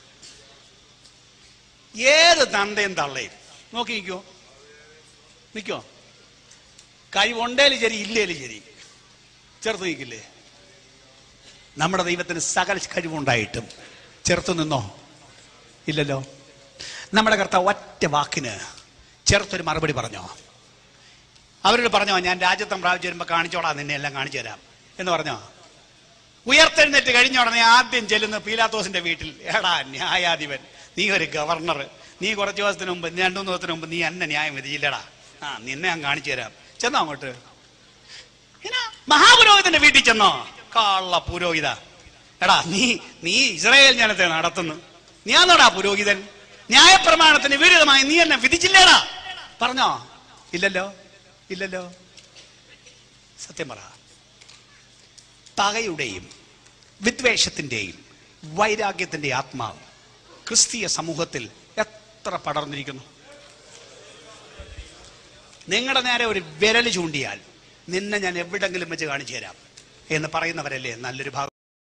ഏത് തന്തയും തള്ളയും നോക്കി നിൽക്കോ നിൽക്കോ കഴിവുണ്ടേലും ശരി ഇല്ലേലും ശരി ചെറുത്ത് നിൽക്കില്ലേ നമ്മുടെ ദൈവത്തിന് സകല കഴിവുണ്ടായിട്ടും ചെറുത്ത് നിന്നോ ഇല്ലല്ലോ നമ്മുടെ കർത്താവ് ഒറ്റ വാക്കിന് ചെറുത്തൊരു മറുപടി പറഞ്ഞോ അവരോട് പറഞ്ഞോ ഞാൻ രാജ്യത്വം പ്രാപിച്ചു വരുമ്പോ കാണിച്ചോളാം നിന്നെ എല്ലാം കാണിച്ചു തരാം എന്ന് പറഞ്ഞോ ഉയർത്തെഴുന്നേറ്റ് കഴിഞ്ഞ ഉടനെ ആദ്യം ചെല്ലുന്ന പീലാത്തോസിന്റെ വീട്ടിൽ എടാ ന്യായാധിപൻ നീ ഒരു ഗവർണർ നീ കുറച്ച് ദിവസത്തിന് മുമ്പ് രണ്ടു മൂന്ന് ദിവസത്തിന് മുമ്പ് നീ എന്നെ ന്യായം വിധിച്ചില്ലടാ ആ നിന്നെ ഞാൻ കാണിച്ചു തരാം ചെന്നോ അങ്ങോട്ട് എന്നാ, മഹാപുരോഹിതന്റെ വീട്ടിൽ ചെന്നോ കള്ള പുരോഹിത എടാ നീ നീ ഇസ്രായേൽ ജനത്തെ നടത്തുന്നു നീയാന്നോടാ പുരോഹിതൻ ന്യായപ്രമാണത്തിന് വിരുദ്ധമായി നീ എന്നെ വിധിച്ചില്ലേടാ പറഞ്ഞോ ഇല്ലല്ലോ ഇല്ലല്ലോ സത്യം പറ പകയുടെയും വിദ്വേഷത്തിന്റെയും വൈരാഗ്യത്തിന്റെ ആത്മാവ് ക്രിസ്തീയ സമൂഹത്തിൽ എത്ര പടർന്നിരിക്കുന്നു നിങ്ങളുടെ നേരെ ഒരു വിരൽ ചൂണ്ടിയാൽ നിന്നെ ഞാൻ എവിടെങ്കിലും വെച്ച് കാണിച്ചു തരാം എന്ന് പറയുന്നവരല്ലേ നല്ലൊരു ഭാഗം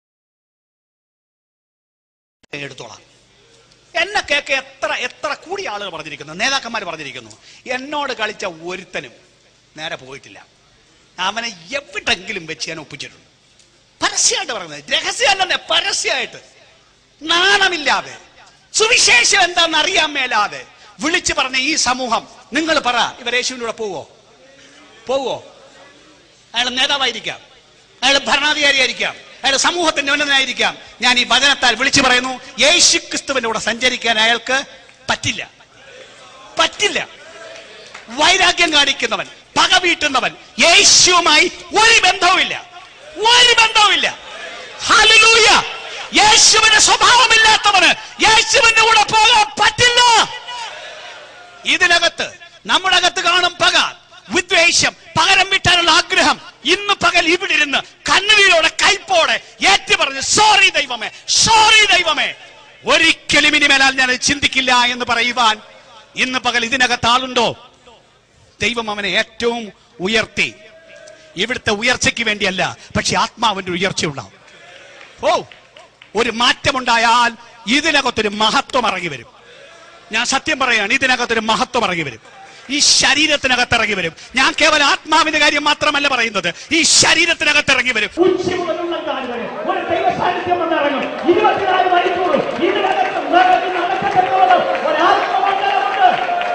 എടുത്തോളാം എന്നെ കേക്ക് എത്ര എത്ര കൂടി ആളുകൾ പറഞ്ഞിരിക്കുന്നു നേതാക്കന്മാർ പറഞ്ഞിരിക്കുന്നു എന്നോട് കളിച്ച ഒരുത്തനും നേരെ പോയിട്ടില്ല അവനെ എവിടെങ്കിലും വെച്ച് ഞാൻ ഒപ്പിച്ചിട്ടുണ്ട് പരസ്യമായിട്ട് പറയുന്നത് രഹസ്യമല്ലേ പരസ്യമായിട്ട് നാണമില്ലാതെ സുവിശേഷം എന്താണെന്ന് അറിയാൻ മേലാതെ വിളിച്ചു പറഞ്ഞ ഈ സമൂഹം നിങ്ങൾ പറ ഇവർ യേശുവിൻ്റെ കൂടെ പോവോ പോവോ അയാൾ നേതാവായിരിക്കാം അയാൾ ഭരണാധികാരിയായിരിക്കാം അയാൾ സമൂഹത്തിന്റെ ഉന്നതനായിരിക്കാം ഞാൻ ഈ വചനത്താൽ വിളിച്ചു പറയുന്നു യേശു ക്രിസ്തുവിന്റെ കൂടെ സഞ്ചരിക്കാൻ അയാൾക്ക് പറ്റില്ല പറ്റില്ല വൈരാഗ്യം കാണിക്കുന്നവൻ പക വീട്ടുന്നവൻ യേശുവുമായി ഒരു ബന്ധവുമില്ല ഒരു ബന്ധവുമില്ല ഹല്ലേലൂയ യേശുവിന്റെ സ്വഭാവമില്ലാത്തവന് യേശുവിന്റെ കൂടെ പോകാൻ പറ്റില്ല ഇതിനകത്ത് നമ്മുടെ അകത്ത് കാണും പക വിദ്വേഷം പകരം വിട്ടാനുള്ള ആഗ്രഹം ഇന്ന് പകൽ ഇവിടെ ഇരുന്ന് കണ്ണുനീരോടെ കൈപ്പോടെ ഏറ്റു പറഞ്ഞ് സോറി ദൈവമേ സോറി ദൈവമേ ഒരിക്കലും ഇനി മേലാൽ ഞാൻ ചിന്തിക്കില്ല എന്ന് പറയുവാൻ ഇന്ന് പകൽ ഇതിനകത്ത് ആളുണ്ടോ ദൈവം അവനെ ഏറ്റവും ഉയർത്തി ഇവിടുത്തെ ഉയർച്ചയ്ക്ക് വേണ്ടിയല്ല പക്ഷെ ആത്മാവിന്റെ ഉയർച്ച ഉണ്ടാവും ഓ ഒരു മാറ്റമുണ്ടായാൽ ഇതിനകത്തൊരു മഹത്വം ഇറങ്ങി വരും ഞാൻ സത്യം പറയാണ് ഇതിനകത്തൊരു മഹത്വം ഇറങ്ങി വരും ഈ ശരീരത്തിനകത്ത് ഇറങ്ങി വരും ഞാൻ കേവലം ആത്മാവിന്റെ കാര്യം മാത്രമല്ല പറയുന്നത് ഈ ശരീരത്തിനകത്ത് ഇറങ്ങി വരും ഉച്ച മുതലുള്ള കാല് വരെ ഒരു ദൈവ സാന്നിധ്യം കൊണ്ടിറങ്ങും ഇരുപത്തിനാല് മണിക്കൂർ ഇതിനകത്ത് നിറഞ്ഞ് നടക്കത്തക്കവണ്ണം ഒരു ആത്മമണ്ഡലമുണ്ട്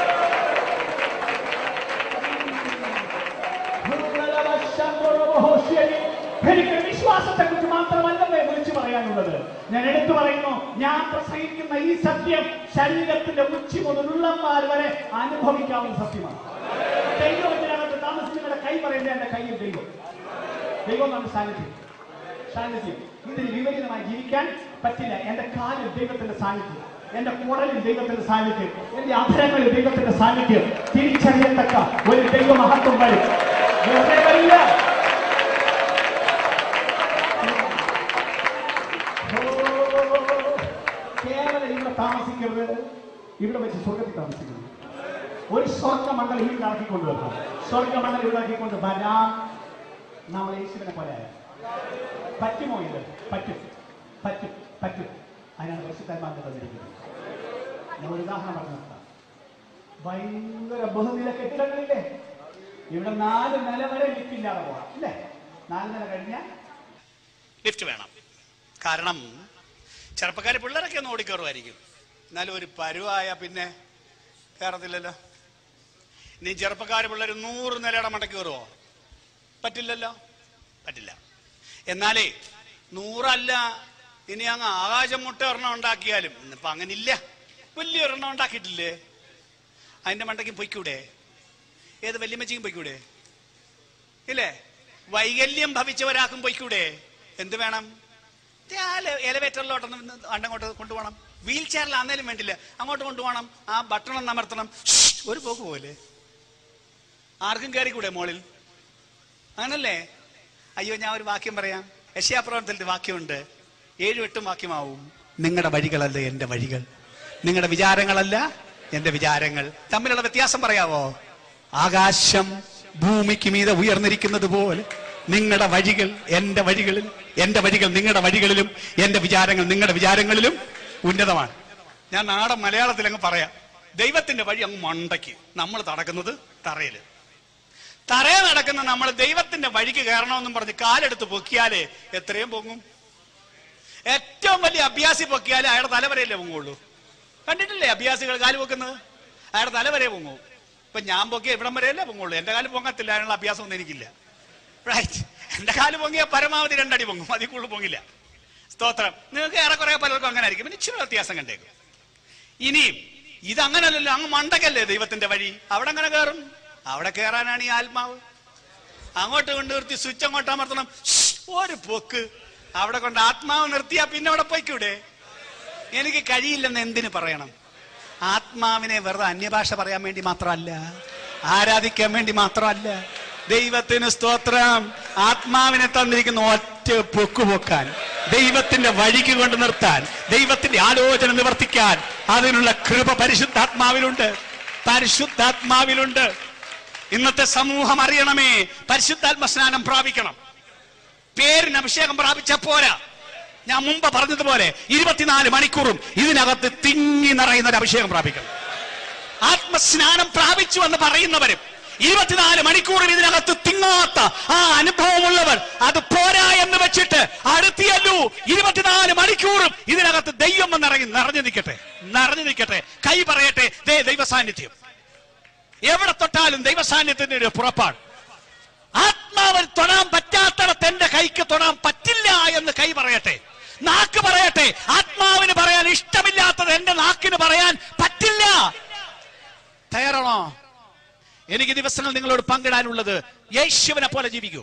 എനിക്ക് വിശ്വാസത്തെ കുറിച്ച് മാത്രമല്ലേ വിളിച്ചു പറയാനുള്ളത് ഞാൻ എടുത്തു പറയുന്നു ഞാൻ പ്രസംഗിക്കുന്ന ഈ സത്യം ശരീരത്തിന്റെ ഉച്ചി മുതലുള്ളമാർ വരെ അനുഭവിക്കാവുന്ന സത്യമാണ് ദൈവത്തിനകത്ത് താമസിക്കുന്നവരുടെ കൈ പറയുന്നത് എന്റെ കയ്യിൽ ദൈവം ദൈവം നമ്മുടെ സാന്നിധ്യം സാന്നിധ്യം ഇതിന് വിപരീതമായി ജീവിക്കാൻ പറ്റില്ല എന്റെ കാലിൽ ദൈവത്തിന്റെ സാന്നിധ്യം എന്റെ കുടലിൽ ദൈവത്തിന്റെ സാന്നിധ്യം എന്റെ അധരങ്ങളിൽ ദൈവത്തിന്റെ സാന്നിധ്യം തിരിച്ചറിയത്തക്ക ഒരു ദൈവ മഹത്വം വരും വെറുതെ വരില്ല ഓ, കേവലം ഇവിടെ താമസിക്കരുത് ഇവിടെ വെച്ച് സ്വർഗത്തിൽ താമസിക്കണം ഒരു സ്വർഗമണ്ഡലം ഇവിടെ ആക്കിക്കൊണ്ടുവരണം സ്വർഗമണ്ഡലം ഇവിടെ ആക്കിക്കൊണ്ട് വരാം നമ്മൾ യേശുവിനെ പോലെ ആയാൽ. പറ്റുമോ ഇത് പറ്റും പറ്റും പറ്റും അതിനാണ് പരിശുദ്ധന്മാരുടെ തന്നിരിക്കുന്നത് ഞാൻ ഒരു ഉദാഹരണം പറഞ്ഞു നിർത്താം ഭയങ്കര ബഹുനില കെട്ടിടങ്ങളില്ലേ ഇവിടെ നാല് നില വരെ ലിഫ്റ്റില്ലാതെ പോവാം ഇല്ലേ നാല് നില കഴിഞ്ഞാൽ ലിഫ്റ്റ് വേണം കാരണം ചെറുപ്പക്കാർ പിള്ളേരൊക്കെ ഒന്ന് ഓടിക്കയറുമായിരിക്കും എന്നാലും ഒരു പരുവായ പിന്നെ കയറത്തില്ലല്ലോ ഇനി ചെറുപ്പക്കാർ പിള്ളേർ നൂറ് നിലയുടെ മണ്ടയ്ക്ക് കയറുമോ പറ്റില്ലല്ലോ പറ്റില്ല എന്നാലേ നൂറല്ല ഇനി അങ്ങ് ആകാശം മുട്ട ഒരെണ്ണം ഉണ്ടാക്കിയാലും ഇന്നിപ്പോ അങ്ങനെ ഇല്ല വലിയ ഒരെണ്ണം ഉണ്ടാക്കിയിട്ടില്ലേ അതിന്റെ മണ്ടയ്ക്ക് പൊയ്ക്കൂടെ ഏത് വല്യമ്മച്ചിക്കും പൊയ്ക്കൂടെ ഇല്ലേ വൈകല്യം ഭവിച്ച ഒരാൾക്കും പൊയ്ക്കൂടെ എന്ത് വേണം എലവേറ്ററിലോട്ടൊന്ന് അങ്ങോട്ട് കൊണ്ടുപോകണം വീൽ ചെയറിലാന്നേലും വേണ്ടില്ല അങ്ങോട്ട് കൊണ്ടുപോകണം ആ ബട്ടൺ ഒന്ന് അമർത്തണം ഷ്ഷ്, ഒരു പോക്ക് പോലെ ആർക്കും കയറി കൂടെ മോളിൽ അങ്ങനല്ലേ അയ്യോ ഞാൻ ഒരു വാക്യം പറയാം യശയാപ്രവർത്തനത്തിൽ വാക്യമുണ്ട് ഏഴും എട്ടും വാക്യമാവും നിങ്ങളുടെ വഴികളല്ല എന്റെ വഴികൾ നിങ്ങളുടെ വിചാരങ്ങളല്ല എന്റെ വിചാരങ്ങൾ തമ്മിലുള്ള വ്യത്യാസം പറയാവോ ആകാശം ഭൂമിക്ക് മീതെ ഉയർന്നിരിക്കുന്നത് പോലെ നിങ്ങളുടെ വഴികൾ എന്റെ വഴികളിൽ എന്റെ വഴികൾ നിങ്ങളുടെ വഴികളിലും എന്റെ വിചാരങ്ങൾ നിങ്ങളുടെ വിചാരങ്ങളിലും ഉന്നതമാണ് ഞാൻ നാടൻ മലയാളത്തിൽ അങ്ങ് പറയാം ദൈവത്തിന്റെ വഴി അങ്ങ് മണ്ടയ്ക്ക് നമ്മൾ നടക്കുന്നത് തറയില് തറയെ നടക്കുന്ന നമ്മൾ ദൈവത്തിന്റെ വഴിക്ക് കയറണമെന്നും പറഞ്ഞ് കാലെടുത്ത് പൊക്കിയാലേ എത്രയും പൊങ്ങും ഏറ്റവും വലിയ അഭ്യാസി പൊക്കിയാലേ അയാളുടെ തലവരെയല്ലേ പൊങ്ങുള്ളൂ കണ്ടിട്ടില്ലേ അഭ്യാസികൾ കാല് പൊക്കുന്നത് അയാളുടെ തലവരെ പൊങ്ങൂ ഇപ്പൊ ഞാൻ പൊക്കിയ ഇവിടം വരെയല്ലേ പൊങ്ങുള്ളൂ എന്റെ കാല് പൊങ്ങത്തില്ല അതിനുള്ള അഭ്യാസം ഒന്നും എനിക്കില്ല റൈറ്റ് എന്റെ കാല് പൊങ്ങിയ പരമാവധി രണ്ടടി പൊങ്ങും അതിൽ കൂടുതൽ പൊങ്ങില്ല സ്തോത്രം നിങ്ങൾക്ക് ഏറെക്കുറെ പലർക്കും അങ്ങനെ ആയിരിക്കും പിന്നെ ഇച്ചിരി വ്യത്യാസം കണ്ടേക്കും ഇനിയും ഇതങ്ങനല്ലല്ലോ അങ്ങ് മണ്ടക്കല്ലേ ദൈവത്തിന്റെ വഴി അവിടെ അങ്ങനെ കയറും അവിടെ കയറാനാണ് ഈ ആത്മാവ് അങ്ങോട്ട് കൊണ്ട് നിർത്തി സ്വിച്ച് അങ്ങോട്ട് അമർത്തണം ഷ്ഷ്, ഒരു പൊക്ക് അവിടെ കൊണ്ട് ആത്മാവ് നിർത്തിയാ പിന്നെ അവിടെ പോയിക്കൂടെ എനിക്ക് കഴിയില്ലെന്ന് എന്തിനു പറയണം ആത്മാവിനെ വെറുതെ അന്യഭാഷ പറയാൻ വേണ്ടി മാത്രമല്ല ആരാധിക്കാൻ വേണ്ടി മാത്രമല്ല ദൈവത്തിന് സ്തോത്രം ആത്മാവിനെ തന്നിരിക്കുന്ന ഒറ്റ പൊക്ക് പൊക്കാൻ ദൈവത്തിന്റെ വഴിക്ക് കൊണ്ട് നിർത്താൻ ദൈവത്തിന്റെ ആലോചന നിവർത്തിക്കാൻ അതിനുള്ള കൃപ പരിശുദ്ധാത്മാവിലുണ്ട് പരിശുദ്ധാത്മാവിലുണ്ട് ഇന്നത്തെ സമൂഹം അറിയണമേ പരിശുദ്ധാത്മ സ്നാനം പ്രാപിക്കണം പേരിന് അഭിഷേകം പ്രാപിച്ച പോരാ ഞാൻ മുമ്പ് പറഞ്ഞതുപോലെ ഇരുപത്തിനാല് മണിക്കൂറും ഇതിനകത്ത് തിങ്ങി നിറയുന്ന ഒരു അഭിഷേകം പ്രാപിക്കണം ആത്മസ്നാനം പ്രാപിച്ചു എന്ന് പറയുന്നവരും ഇരുപത്തിനാല് മണിക്കൂറും ഇതിനകത്ത് തിങ്ങാത്ത ആ അനുഭവമുള്ളവർ അത് പോരാ എന്ന് വെച്ചിട്ട് അടുത്തിയല്ലൂ ഇരുപത്തിനാല് മണിക്കൂറും ഇതിനകത്ത് ദൈവം നിറങ്ങി നിറഞ്ഞു നിൽക്കട്ടെ നിറഞ്ഞു നിൽക്കട്ടെ കൈ പറയട്ടെ ദേ ദൈവ സാന്നിധ്യം എവിടെ തൊട്ടാലും ദൈവ സാന്നിധ്യത്തിന്റെ ഒരു പുറപ്പാട് ആത്മാവിൽ തൊടാൻ പറ്റാത്തടത്ത് എന്റെ കൈക്ക് തൊടാൻ പറ്റില്ല എന്ന് കൈ പറയട്ടെ നാക്ക് പറയട്ടെ ആത്മാവിന് പറയാൻ ഇഷ്ടമില്ലാത്തത് എന്റെ നാക്കിന് പറയാൻ പറ്റില്ല തയ്യാറാണോ എനിക്ക് ദിവസങ്ങൾ നിങ്ങളോട് പങ്കിടാനുള്ളത് യേശുവിനെ പോലെ ജീവിക്കൂ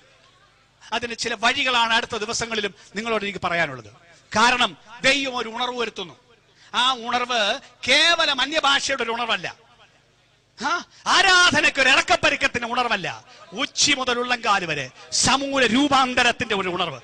അതിന് ചില വഴികളാണ് അടുത്ത ദിവസങ്ങളിലും നിങ്ങളോട് എനിക്ക് പറയാനുള്ളത് കാരണം ദൈവം ഒരു ഉണർവ് വരുത്തുന്നു ആ ഉണർവ് കേവലം അന്യഭാഷയുടെ ഒരു ഉണർവല്ല ആ? ആരാധനയ്ക്ക് ഒരു ഇറക്കപ്പരുക്കത്തിന്റെ ഉണർവല്ല ഉച്ചി മുതൽ ഉള്ളങ്കാല് വരെ സമൂല രൂപാന്തരത്തിന്റെ ഒരു ഉണർവ്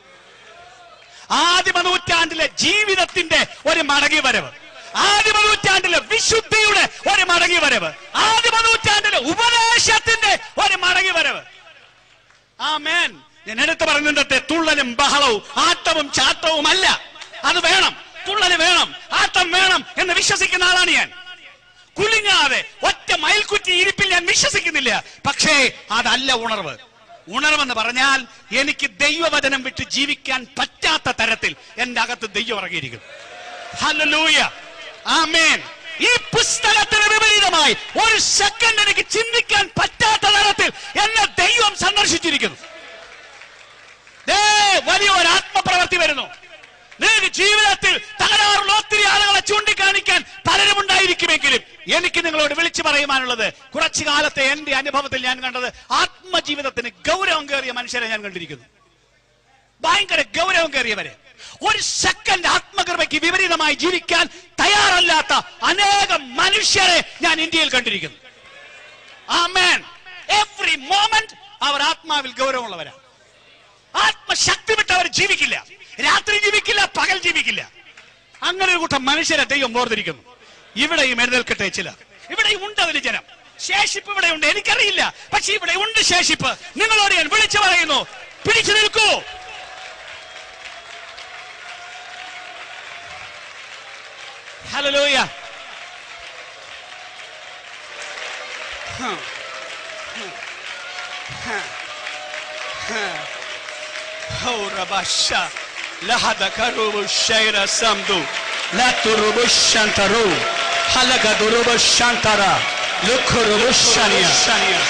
ആദിമ നൂറ്റാണ്ടിലെ ജീവിതത്തിന്റെ ഒരു മടങ്ങി വരവ് ആദിമ നൂറ്റാണ്ടിലെ വിശുദ്ധിയുടെ ഒരു മടങ്ങി വരവ് ആദിമ നൂറ്റാണ്ടിലെ ഉപദേശത്തിന്റെ ഒരു മടങ്ങി വരവ് ആ മേൻ ഞാൻ എടുത്തു പറഞ്ഞിട്ട് തുള്ളലും ബഹളവും ആട്ടവും ചാട്ടവും അല്ല അത് വേണം തുള്ളല് വേണം ആട്ടം വേണം എന്ന് വിശ്വസിക്കുന്ന ആളാണ് ഞാൻ കുലുങ്ങാതെ ഒറ്റ മയിൽക്കുറ്റി ഇരിപ്പിൽ ഞാൻ വിശ്വസിക്കുന്നില്ല പക്ഷേ അതല്ല ഉണർവ് ഉണർവെന്ന് പറഞ്ഞാൽ എനിക്ക് ദൈവവചനം വിട്ട് ജീവിക്കാൻ പറ്റാത്ത തരത്തിൽ എന്റെ അകത്ത് ദൈവം ഇറങ്ങിയിരിക്കുന്നു ഹല്ലേലൂയ ആമേൻ ഈ പുസ്തകത്തിന് വിപരീതമായി ഒരു സെക്കൻഡ് എനിക്ക് ചിന്തിക്കാൻ പറ്റാത്ത തരത്തിൽ എന്നെ ദൈവം സന്ദർശിച്ചിരിക്കുന്നു ദേ, വലിയ ഒരു ആത്മപ്രവൃത്തി വരുന്നു നിങ്ങൾക്ക് ജീവിതത്തിൽ തകരാറുള്ള ഒത്തിരി ആളുകളെ ചൂണ്ടിക്കാണിക്കാൻ പലരും ഉണ്ടായിരിക്കുമെങ്കിലും എനിക്ക് നിങ്ങളോട് വിളിച്ചു പറയുവാനുള്ളത് കുറച്ചു കാലത്തെ എന്റെ അനുഭവത്തിൽ ഞാൻ കണ്ടത് ആത്മജീവിതത്തിന് ഗൗരവം കയറിയ മനുഷ്യരെ ഞാൻ കണ്ടിരിക്കുന്നു ഭയങ്കര ഗൗരവം കയറിയവരെ ഒരു സെക്കൻഡ് ആത്മകൃപയ്ക്ക് വിപരീതമായി ജീവിക്കാൻ തയ്യാറല്ലാത്ത അനേകം മനുഷ്യരെ ഞാൻ ഇന്ത്യയിൽ കണ്ടിരിക്കുന്നു ആമേൻ എവറി മോമെന്റ് അവർ ആത്മാവിൽ ഗൗരവമുള്ളവരാണ് ആത്മശക്തി വിട്ട് അവർ ജീവിക്കില്ല രാത്രി ജീവിക്കില്ല പകൽ ജീവിക്കില്ല അങ്ങനെ ഒരു കൂട്ടം മനുഷ്യരെ ദൈവം വേർതിരിക്കുന്നു ഇവിടെയും എഴുന്നേൽക്കട്ടെ ചില ഇവിടെയും ഉണ്ട് അതിന് ജനം ശേഷിപ്പ് ഇവിടെ ഉണ്ട് എനിക്കറിയില്ല പക്ഷെ ഇവിടെ ഉണ്ട് ശേഷിപ്പ് നിങ്ങളോട് ഞാൻ വിളിച്ചു പറയുന്നു പിടിച്ചു നിൽക്കൂ ഹല്ലേലൂയ ഹ. ഹ. ഹ. ഹോ റബാഷ ലഹദ കറുബു ഷൈറ സംദു لا تربو الشنترو حلق دربو الشنترا لكربو الشنيا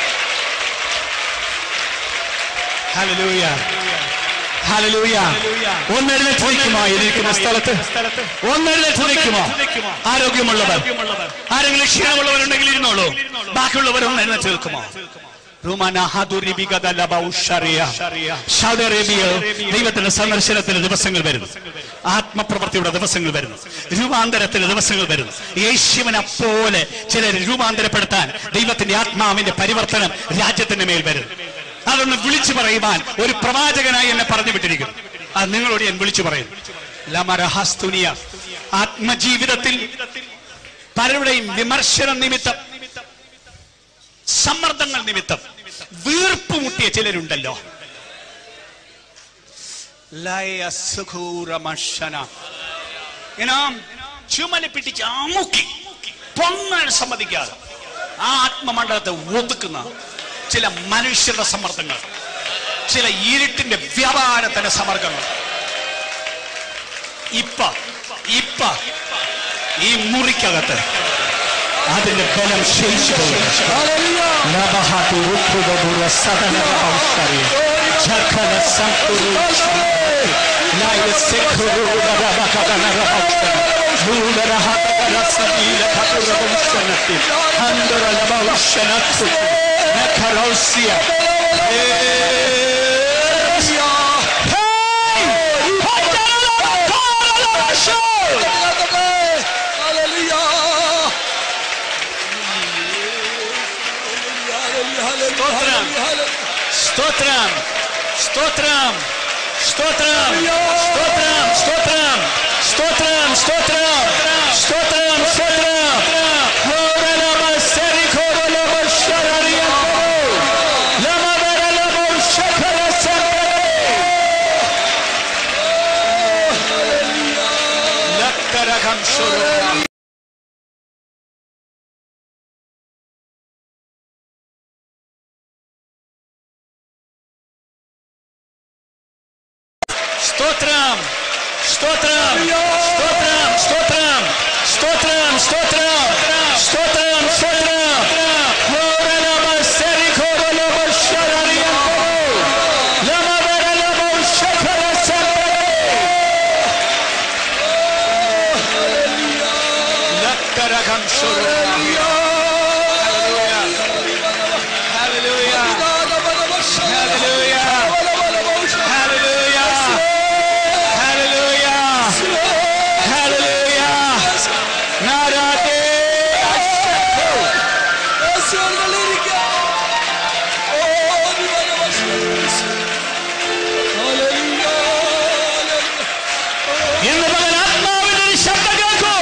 ഹല്ലേലൂയ ഹല്ലേലൂയ ഒന്ന് എഴുന്നേറ്റ് നിൽക്കുമോ ഇരിക്കുന്ന സ്ഥലത്ത് ഒന്ന് എഴുന്നേറ്റ് നിൽക്കുമോ ആരോഗ്യമുള്ളവർ ആരെങ്കിലും ക്ഷീണമുള്ളവരുണ്ടെങ്കിൽ ഇരുന്നോളൂ ബാക്കിയുള്ളവർ ഒന്ന് എഴുന്നേറ്റ് നിൽക്കുമോ സൗദി അറേബ്യയിൽ ദൈവത്തിന്റെ സന്ദർശനത്തിന് ദിവസങ്ങൾ വരുന്നു ആത്മപ്രവൃത്തിയുടെ ദിവസങ്ങൾ വരുന്നു രൂപാന്തരത്തിന്റെ ദിവസങ്ങൾ വരുന്നു യേശുവിനെ പോലെ ചിലർ രൂപാന്തരപ്പെടുത്താൻ ദൈവത്തിന്റെ ആത്മാവിന്റെ പരിവർത്തനം രാജ്യത്തിന്റെ മേൽ വരുന്നു അതൊന്ന് വിളിച്ചു പറയുവാൻ ഒരു പ്രവാചകനായി എന്നെ പറഞ്ഞു വിട്ടിരിക്കുന്നു അത് നിങ്ങളോട് ഞാൻ വിളിച്ചു പറയുന്നു ലമരഹസ്തുനിയ ആത്മജീവിതത്തിൽ പലരുടെയും വിമർശന നിമിത്തം സമ്മർദ്ദങ്ങൾ നിമിത്തം വീർപ്പ് മുട്ടിയ ചിലരുണ്ടല്ലോ ലയസുഖൂരമർശന. ഇങ്ങനെ ചുമല പിടിച്ച് അമുക്കി പൊങ്ങാൻ സമ്മതിക്കാതെ ആ ആത്മമണ്ഡലത്തെ ഒതുക്കുന്ന ചില മനുഷ്യരുടെ സമ്മർദ്ദങ്ങൾ ചില ഇരുട്ടിന്റെ വ്യാപാരത്തിന്റെ സമ്മർദ്ദങ്ങൾ ഇപ്പ ഇപ്പ ഈ മുറിക്കകത്ത് അതിന്റെ ബലം ക്ഷയിച്ചു പോകുന്നു നബഹതു റുക്കുബുറ സദന ഔഷരിയ ജഖന സഖുരു لا يسكرون ربك بنر أوشن نور رهك رسميل كبر أوشنت أندر لبوشنت نكروسيا സ്തോത്രം സ്തോത്രം സ്തോത്രം സ്തോത്രം സ്തോത്രം സ്തോത്രം സ്തോത്രം സ്തോത്രം സ്തോത്രം ഹോരലമ സെരിഖോരലമ ശരരിയക്കോ ലമബരലമ ശഖര സന്തരേ ലക്കരകം ശുരുക്കാം സ്തോത്രം സ്തോത്രം സ്തോത്രം സ്തോത്രം സ്തോത്രം സ്തോത്രം സ്തോത്രം സ്തോത്രം ഹോരലമ സെരിഖോരലമ ശരരിയക്കോ ലമബരലമ ശഖര സന്തരേ ലക്കരകം ശുരുക്കാം Hallelujah. Hallelujah. Hallelujah. Hallelujah. Hallelujah. Narate Ashako. ഇന്ന് പകൽ ആത്മാവിന്റെ ഒരു ശബ്ദം കേൾക്കൂ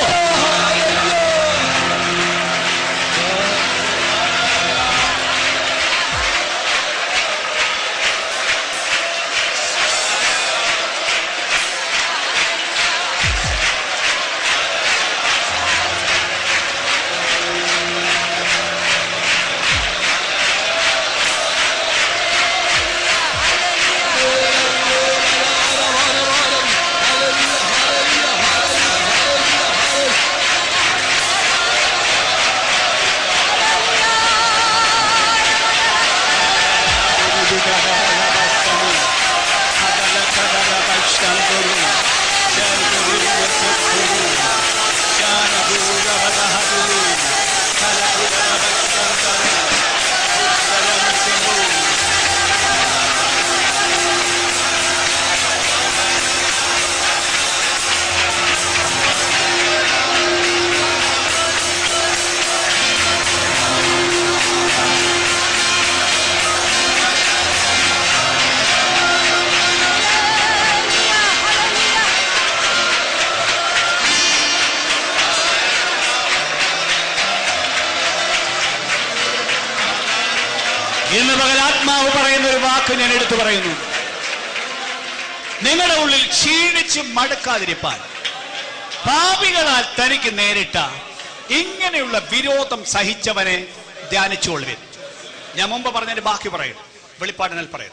ഇന്ന് പകൽ ആത്മാവ് പറയുന്ന ഒരു വാക്ക് ഞാൻ എടുത്തു പറയുന്നു നിങ്ങളുടെ ഉള്ളിൽ ക്ഷീണിച്ച് മടുക്കാതിരിപ്പാൻ പാപികളാൽ തനിക്ക് നേരിട്ട ഇങ്ങനെയുള്ള വിരോധം സഹിച്ചവനെ ധ്യാനിച്ചുകൊള്ളുവിൻ ഞാൻ മുമ്പ് പറഞ്ഞതിന്റെ ബാക്കി പറയും വെളിപ്പാടിനാൽ പറയും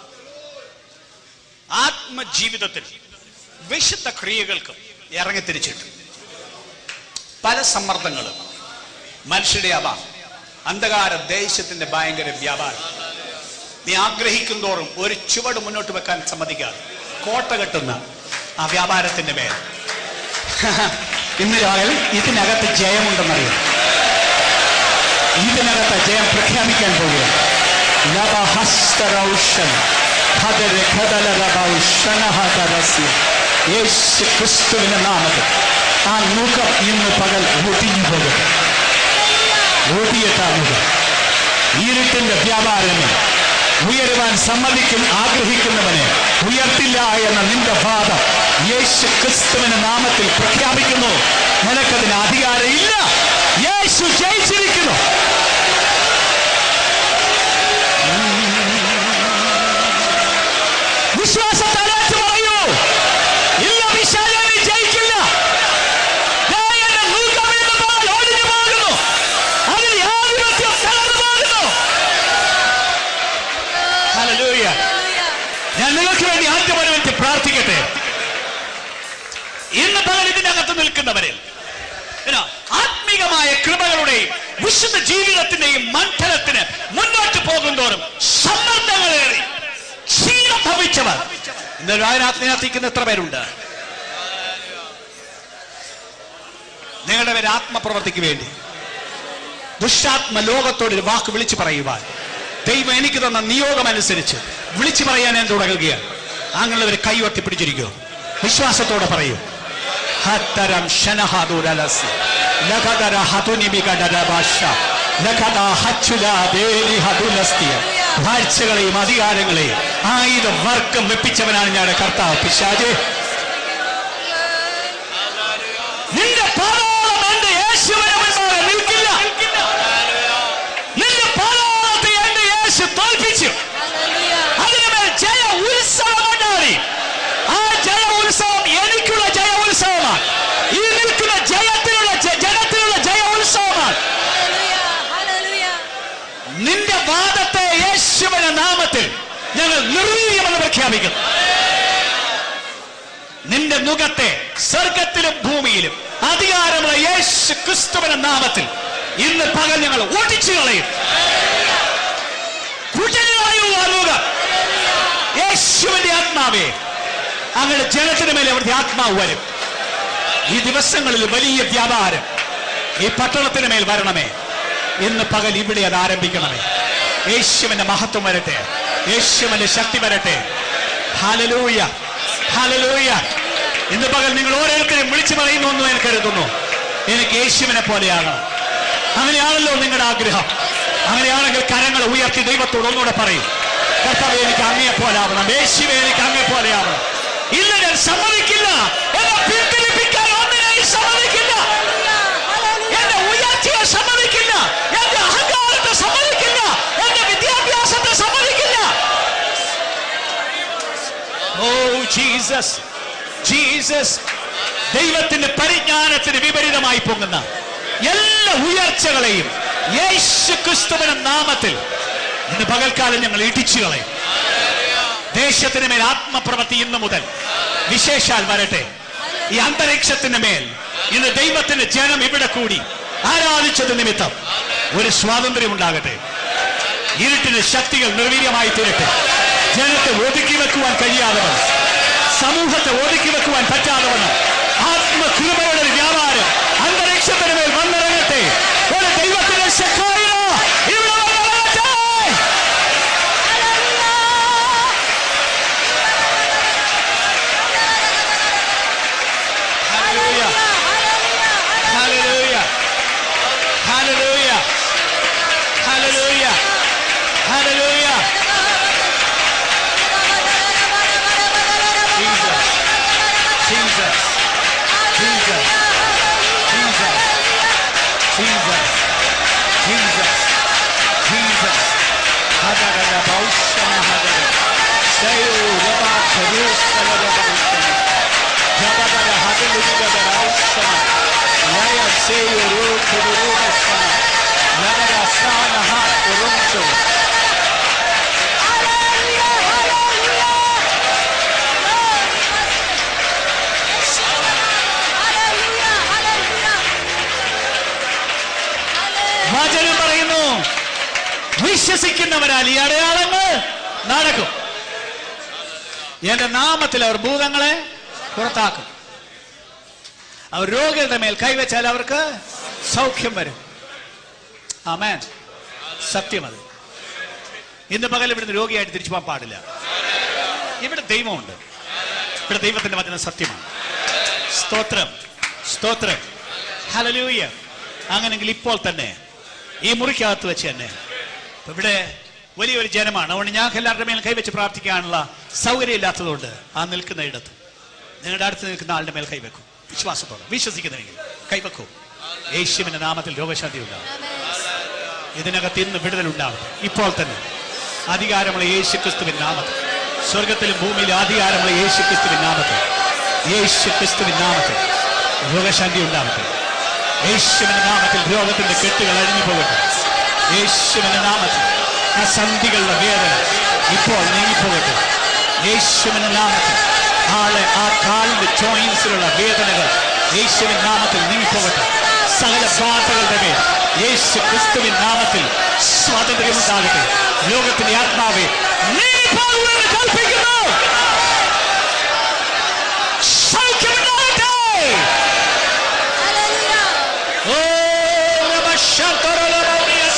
ആത്മജീവിതത്തിൽ വിശുദ്ധ ക്രിയകൾക്ക് ഇറങ്ങിത്തിരിച്ചിട്ട് പല സമ്മർദ്ദങ്ങളും മനുഷ്യരുടെ ആവാം അന്ധകാര ദേശത്തിന്റെ ഭയങ്കര വ്യാപാരം നീ ആഗ്രഹിക്കും തോറും ഒരു ചുവട് മുന്നോട്ട് വെക്കാൻ സമ്മതിക്കാതെ കോട്ട കെട്ടുന്ന ആ വ്യാപാരത്തിന്റെ മേൽ ഇന്ന് രാവിലെ ഇതിനകത്ത് ജയമുണ്ടെന്നറിയാം ഇതിനകത്ത് ജയം പ്രഖ്യാപിക്കാൻ പോകുക ഹസ്തരൗഷൻ ഹദര ഖദലരബൗഷന ഹദരസ്യ. യേശു ക്രിസ്തുവിന്റെ നാമത്തിൽ ആ മുഖം ഇന്ന് പകൽ ഒടിഞ്ഞു പോകും ഓടിയിട്ടാ മുഖം ഇരുട്ടിന്റെ വ്യാപാരമേ ഉയരുവാൻ സമ്മതിക്കും ആഗ്രഹിക്കുന്നവനെ ഉയർത്തില്ല എന്ന നിന്റെ വാദം യേശു ക്രിസ്തുവിന്റെ നാമത്തിൽ പ്രഖ്യാപിക്കുന്നു നിനക്കതിന് അധികാരമില്ല യേശു ജയിച്ചിരിക്കുന്നു വിശ്വാസത്താൽ ഏറ്റു പറയൂ ഇല്ല വിശാലി ജയിക്കില്ല ദേ എന്റെ മുഖം ഇന്ന് പകൽ ഒടിഞ്ഞു പോകുന്നു അതിൽ ആധിപത്യം തകർന്നു പോകുന്നു ഹല്ലേലൂയ. ഞാൻ നിങ്ങൾക്ക് വേണ്ടി ആദ്യം ഒരു മിനിറ്റ് പ്രാർത്ഥിക്കട്ടെ ഇന്ന് പകൽ ഇതിനകത്ത് നിൽക്കുന്നവരിൽ ഇതാ, ആത്മീകമായ കൃപകളുടെയും വിശുദ്ധ ജീവിതത്തിന്റെയും മണ്ഡലത്തിന് മുന്നോട്ട് പോകുന്തോറും സമ്മർദ്ദങ്ങളേറി ക്ഷീണം ഭവിച്ചവർ ഇന്ന് രാജനാഥിനകത്തിക്കുന്ന എത്ര പേരുണ്ട് നിങ്ങളുടെ പേര് ആത്മപ്രവർത്തിക്ക് വേണ്ടി ദുഷ്ടാത്മ ലോകത്തോട് ഒരു വാക്ക് വിളിച്ചു പറയുവാൻ ദൈവം എനിക്ക് തന്ന നിയോഗം അനുസരിച്ച് വിളിച്ചു പറയാൻ ഞാൻ തുടങ്ങുകയാണ് അങ്ങനെ ഒരു കൈയൊട്ടി പിടിച്ചിരിക്കോ വിശ്വാസത്തോടെ പറയൂ ഹത്തരം ശനഹാദുരലസ് ലഖദര ഹതുനിമികടരഭാഷ ലഖദ ഹച്ചുല ദേലി ഹതുലസ്തിയ വാഴ്ചകളെയും അധികാരങ്ങളെയും ആയുധം വർക്കം വെപ്പിച്ചവനാണ് ഞാൻ കർത്താവ് പിശാജെ നിന്റെ പാതാളം എന്റെ യേശുവിന് മുൻപാകെ നിൽക്കില്ല നിന്റെ പാതാളത്തെ എന്റെ യേശു തോൽപ്പിച്ചു അതിനുമേൽ ജയ ഉത്സവം ഉണ്ടായി ആ ജയ ഉത്സവം എനിക്കുള്ള ജയ ഉത്സവമാണ് ഈ നിൽക്കുന്ന ജയത്തിലുള്ള ജ- ജനത്തിനുള്ള ജയ ഉത്സവമാണ് നിന്റെ വാദത്തെ യേശുവിന്റെ നാമത്തിൽ ഞങ്ങൾ നിർവീര്യമെന്ന് പ്രഖ്യാപിക്കുന്നു നിന്റെ മുഖത്തെ സ്വർഗത്തിലും ഭൂമിയിലും അധികാരമുള്ള യേശു ക്രിസ്തുവിന്റെ നാമത്തിൽ ഇന്ന് പകൽ ഞങ്ങൾ ഓടിച്ചു കളയും കുറ്റങ്ങളായു ആ മുഖം യേശുവിന്റെ ആത്മാവേ അങ്ങനെ ജനത്തിന് മേലെ അവിടുത്തെ ആത്മാവ് വരും ഈ ദിവസങ്ങളിൽ വലിയ വ്യാപാരം ഈ പട്ടണത്തിന് മേൽ വരണമേ ഇന്ന് പകൽ ഇവിടെ അത് ആരംഭിക്കണമേ യേശുവിന്റെ മഹത്വം വരട്ടെ യേശുവിന്റെ ശക്തി വരട്ടെ ഹാലലൂയ ഹാലലൂയ ഇന്ന് പകൽ നിങ്ങൾ ഓരോരുത്തരും വിളിച്ചു പറയുന്നു എന്ന് ഞാൻ കരുതുന്നു എനിക്ക് യേശുവിനെ പോലെയാകണം അങ്ങനെയാണല്ലോ നിങ്ങളുടെ ആഗ്രഹം അങ്ങനെയാണെങ്കിൽ കരങ്ങൾ ഉയർത്തി ദൈവത്തോട് ഒന്നുകൂടെ പറയും കർത്താവ് എനിക്ക് അങ്ങയെ പോലാവണം യേശുവെ എനിക്ക് അങ്ങയെ പോലെയാവണം ഇല്ല ഞാൻ സമ്മതിക്കില്ല എന്നെ പിന്തിരിപ്പിക്കാൻ ഒന്നിനെയും സമ്മതിക്കില്ല എന്റെ ഉയർച്ചയെ സമ്മതിക്കില്ല എന്റെ അഹങ്കാരത്തെ സമ്മതിക്കില്ല എന്റെ വിദ്യാഭ്യാസത്തെ സമ്മതിക്കില്ല ഓ ജീസസ് ജീസസ് ദൈവത്തിന്റെ പരിജ്ഞാനത്തിന് വിപരീതമായി പൊങ്ങുന്ന എല്ലാ ഉയർച്ചകളെയും യേശു ക്രിസ്തുവിന്റെ നാമത്തിൽ ഇന്ന് പകൽക്കാലം ഞങ്ങൾ ഇടിച്ചു കളയും ദേശത്തിന് മേൽ ആത്മപ്രവൃത്തി ഇന്നു മുതൽ വിശേഷാൽ വരട്ടെ ഈ അന്തരീക്ഷത്തിന് മേൽ ഇന്ന് ദൈവത്തിന്റെ ജനം ഇവിടെ കൂടി ആരാധിച്ചത് നിമിത്തം ഒരു സ്വാതന്ത്ര്യം ഉണ്ടാകട്ടെ ഇരുട്ടിന് ശക്തികൾ നിർവീര്യമായി തീരട്ടെ ജനത്തെ ഒതുക്കി വെക്കുവാൻ കഴിയാതെ വണ്ണം, സമൂഹത്തെ ഒതുക്കി വെക്കുവാൻ പറ്റാതെ വണ്ണം ആത്മകൃപയുടെ ഒരു വ്യാപാരം അന്തരീക്ഷത്തിന് മേൽ വന്നിറങ്ങട്ടെ ഒരു ദൈവത്തിന്റെ ശക്തിയിലോ ഇവിടെ വന്നിറങ്ങട്ടെ Hallelujah. Hallelujah. Hallelujah. Hallelujah. Hallelujah. Jesus. Jesus. Jesus. Jesus. Jesus. Jesus. Jesus. Hadagada baushana hadagada. Sayo raba Jerusalem baushana. Jabagada hadagada baushana. Yaya sayo ro kuduruba sana. Yagada sana ha uruncho. വചനം പറയുന്നു വിശ്വസിക്കുന്നവരാൽ ഈ അടയാളങ്ങൾ നടക്കും എന്റെ നാമത്തിൽ അവർ ഭൂതങ്ങളെ പുറത്താക്കും അവർ രോഗികളുടെ മേൽ കൈവച്ചാൽ അവർക്ക് സൗഖ്യം വരും ആമേൻ സത്യമത് ഇന്ന് പകൽ ഇവിടുന്ന് രോഗിയായിട്ട് തിരിച്ചു പോകാൻ പാടില്ല ഇവിടെ ദൈവമുണ്ട് ഇവിടെ ദൈവത്തിന്റെ വചനം സത്യമാണ് സ്തോത്രം സ്തോത്രം ഹലലൂയ അങ്ങനെങ്കിൽ ഇപ്പോൾ തന്നെ ഈ മുറിക്കകത്ത് വെച്ച് തന്നെ ഇപ്പൊ ഇവിടെ വലിയൊരു ജനമാണ് അതുകൊണ്ട് ഞങ്ങൾക്ക് എല്ലാവരുടെ മേൽ കൈവച്ച് പ്രാർത്ഥിക്കാനുള്ള സൗകര്യം ഇല്ലാത്തതുകൊണ്ട് ആ നിൽക്കുന്ന ഇടത്ത് നിങ്ങളുടെ അടുത്ത് നിൽക്കുന്ന ആളുടെ മേൽ കൈവെക്കും വിശ്വാസത്തോടെ വിശ്വസിക്കുന്നെങ്കിൽ കൈവെക്കും യേശുവിന്റെ നാമത്തിൽ രോഗശാന്തി ഉണ്ടാവും ഇതിനകത്ത് ഇന്ന് വിടുതലുണ്ടാവും ഇപ്പോൾ തന്നെ അധികാരമുള്ള യേശു ക്രിസ്തുവിൻ നാമത്തിൽ സ്വർഗത്തിലും ഭൂമിയിലും അധികാരമുള്ള യേശു ക്രിസ്തുവിൻ നാമത്തിൽ യേശു ക്രിസ്തുവിൻ നാമത്തിൽ രോഗശാന്തി ഉണ്ടാവട്ടെ യേശുവിന്റെ നാമത്തിൽ രോഗത്തിന്റെ കെട്ടുകൾ അഴിഞ്ഞു പോകട്ടെ യേശുവിന്റെ നാമത്തിൽ ആ സന്ധികളുടെ വേദന ഇപ്പോൾ നീങ്ങിപ്പോകട്ടെ യേശുവിന്റെ നാമത്തിൽ ആളെ ആ കാലിന്റെ ജോയിൻസിലുള്ള വേദനകൾ യേശുവിൻ നാമത്തിൽ നീങ്ങിപ്പോകട്ടെ സകല ബാധകളുടെ മേൽ യേശു ക്രിസ്തുവിൻ നാമത്തിൽ സ്വാതന്ത്ര്യമുണ്ടാകട്ടെ ലോകത്തിന്റെ ആത്മാവെ നീങ്ങിപ്പോകുമെന്ന് കൽപ്പിക്കുന്നു സൗഖ്യമുണ്ടാകട്ടെ ഓ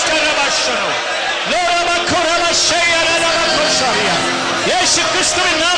യേശു ക്രിസ്തുവിൻ നാമത്തിൽ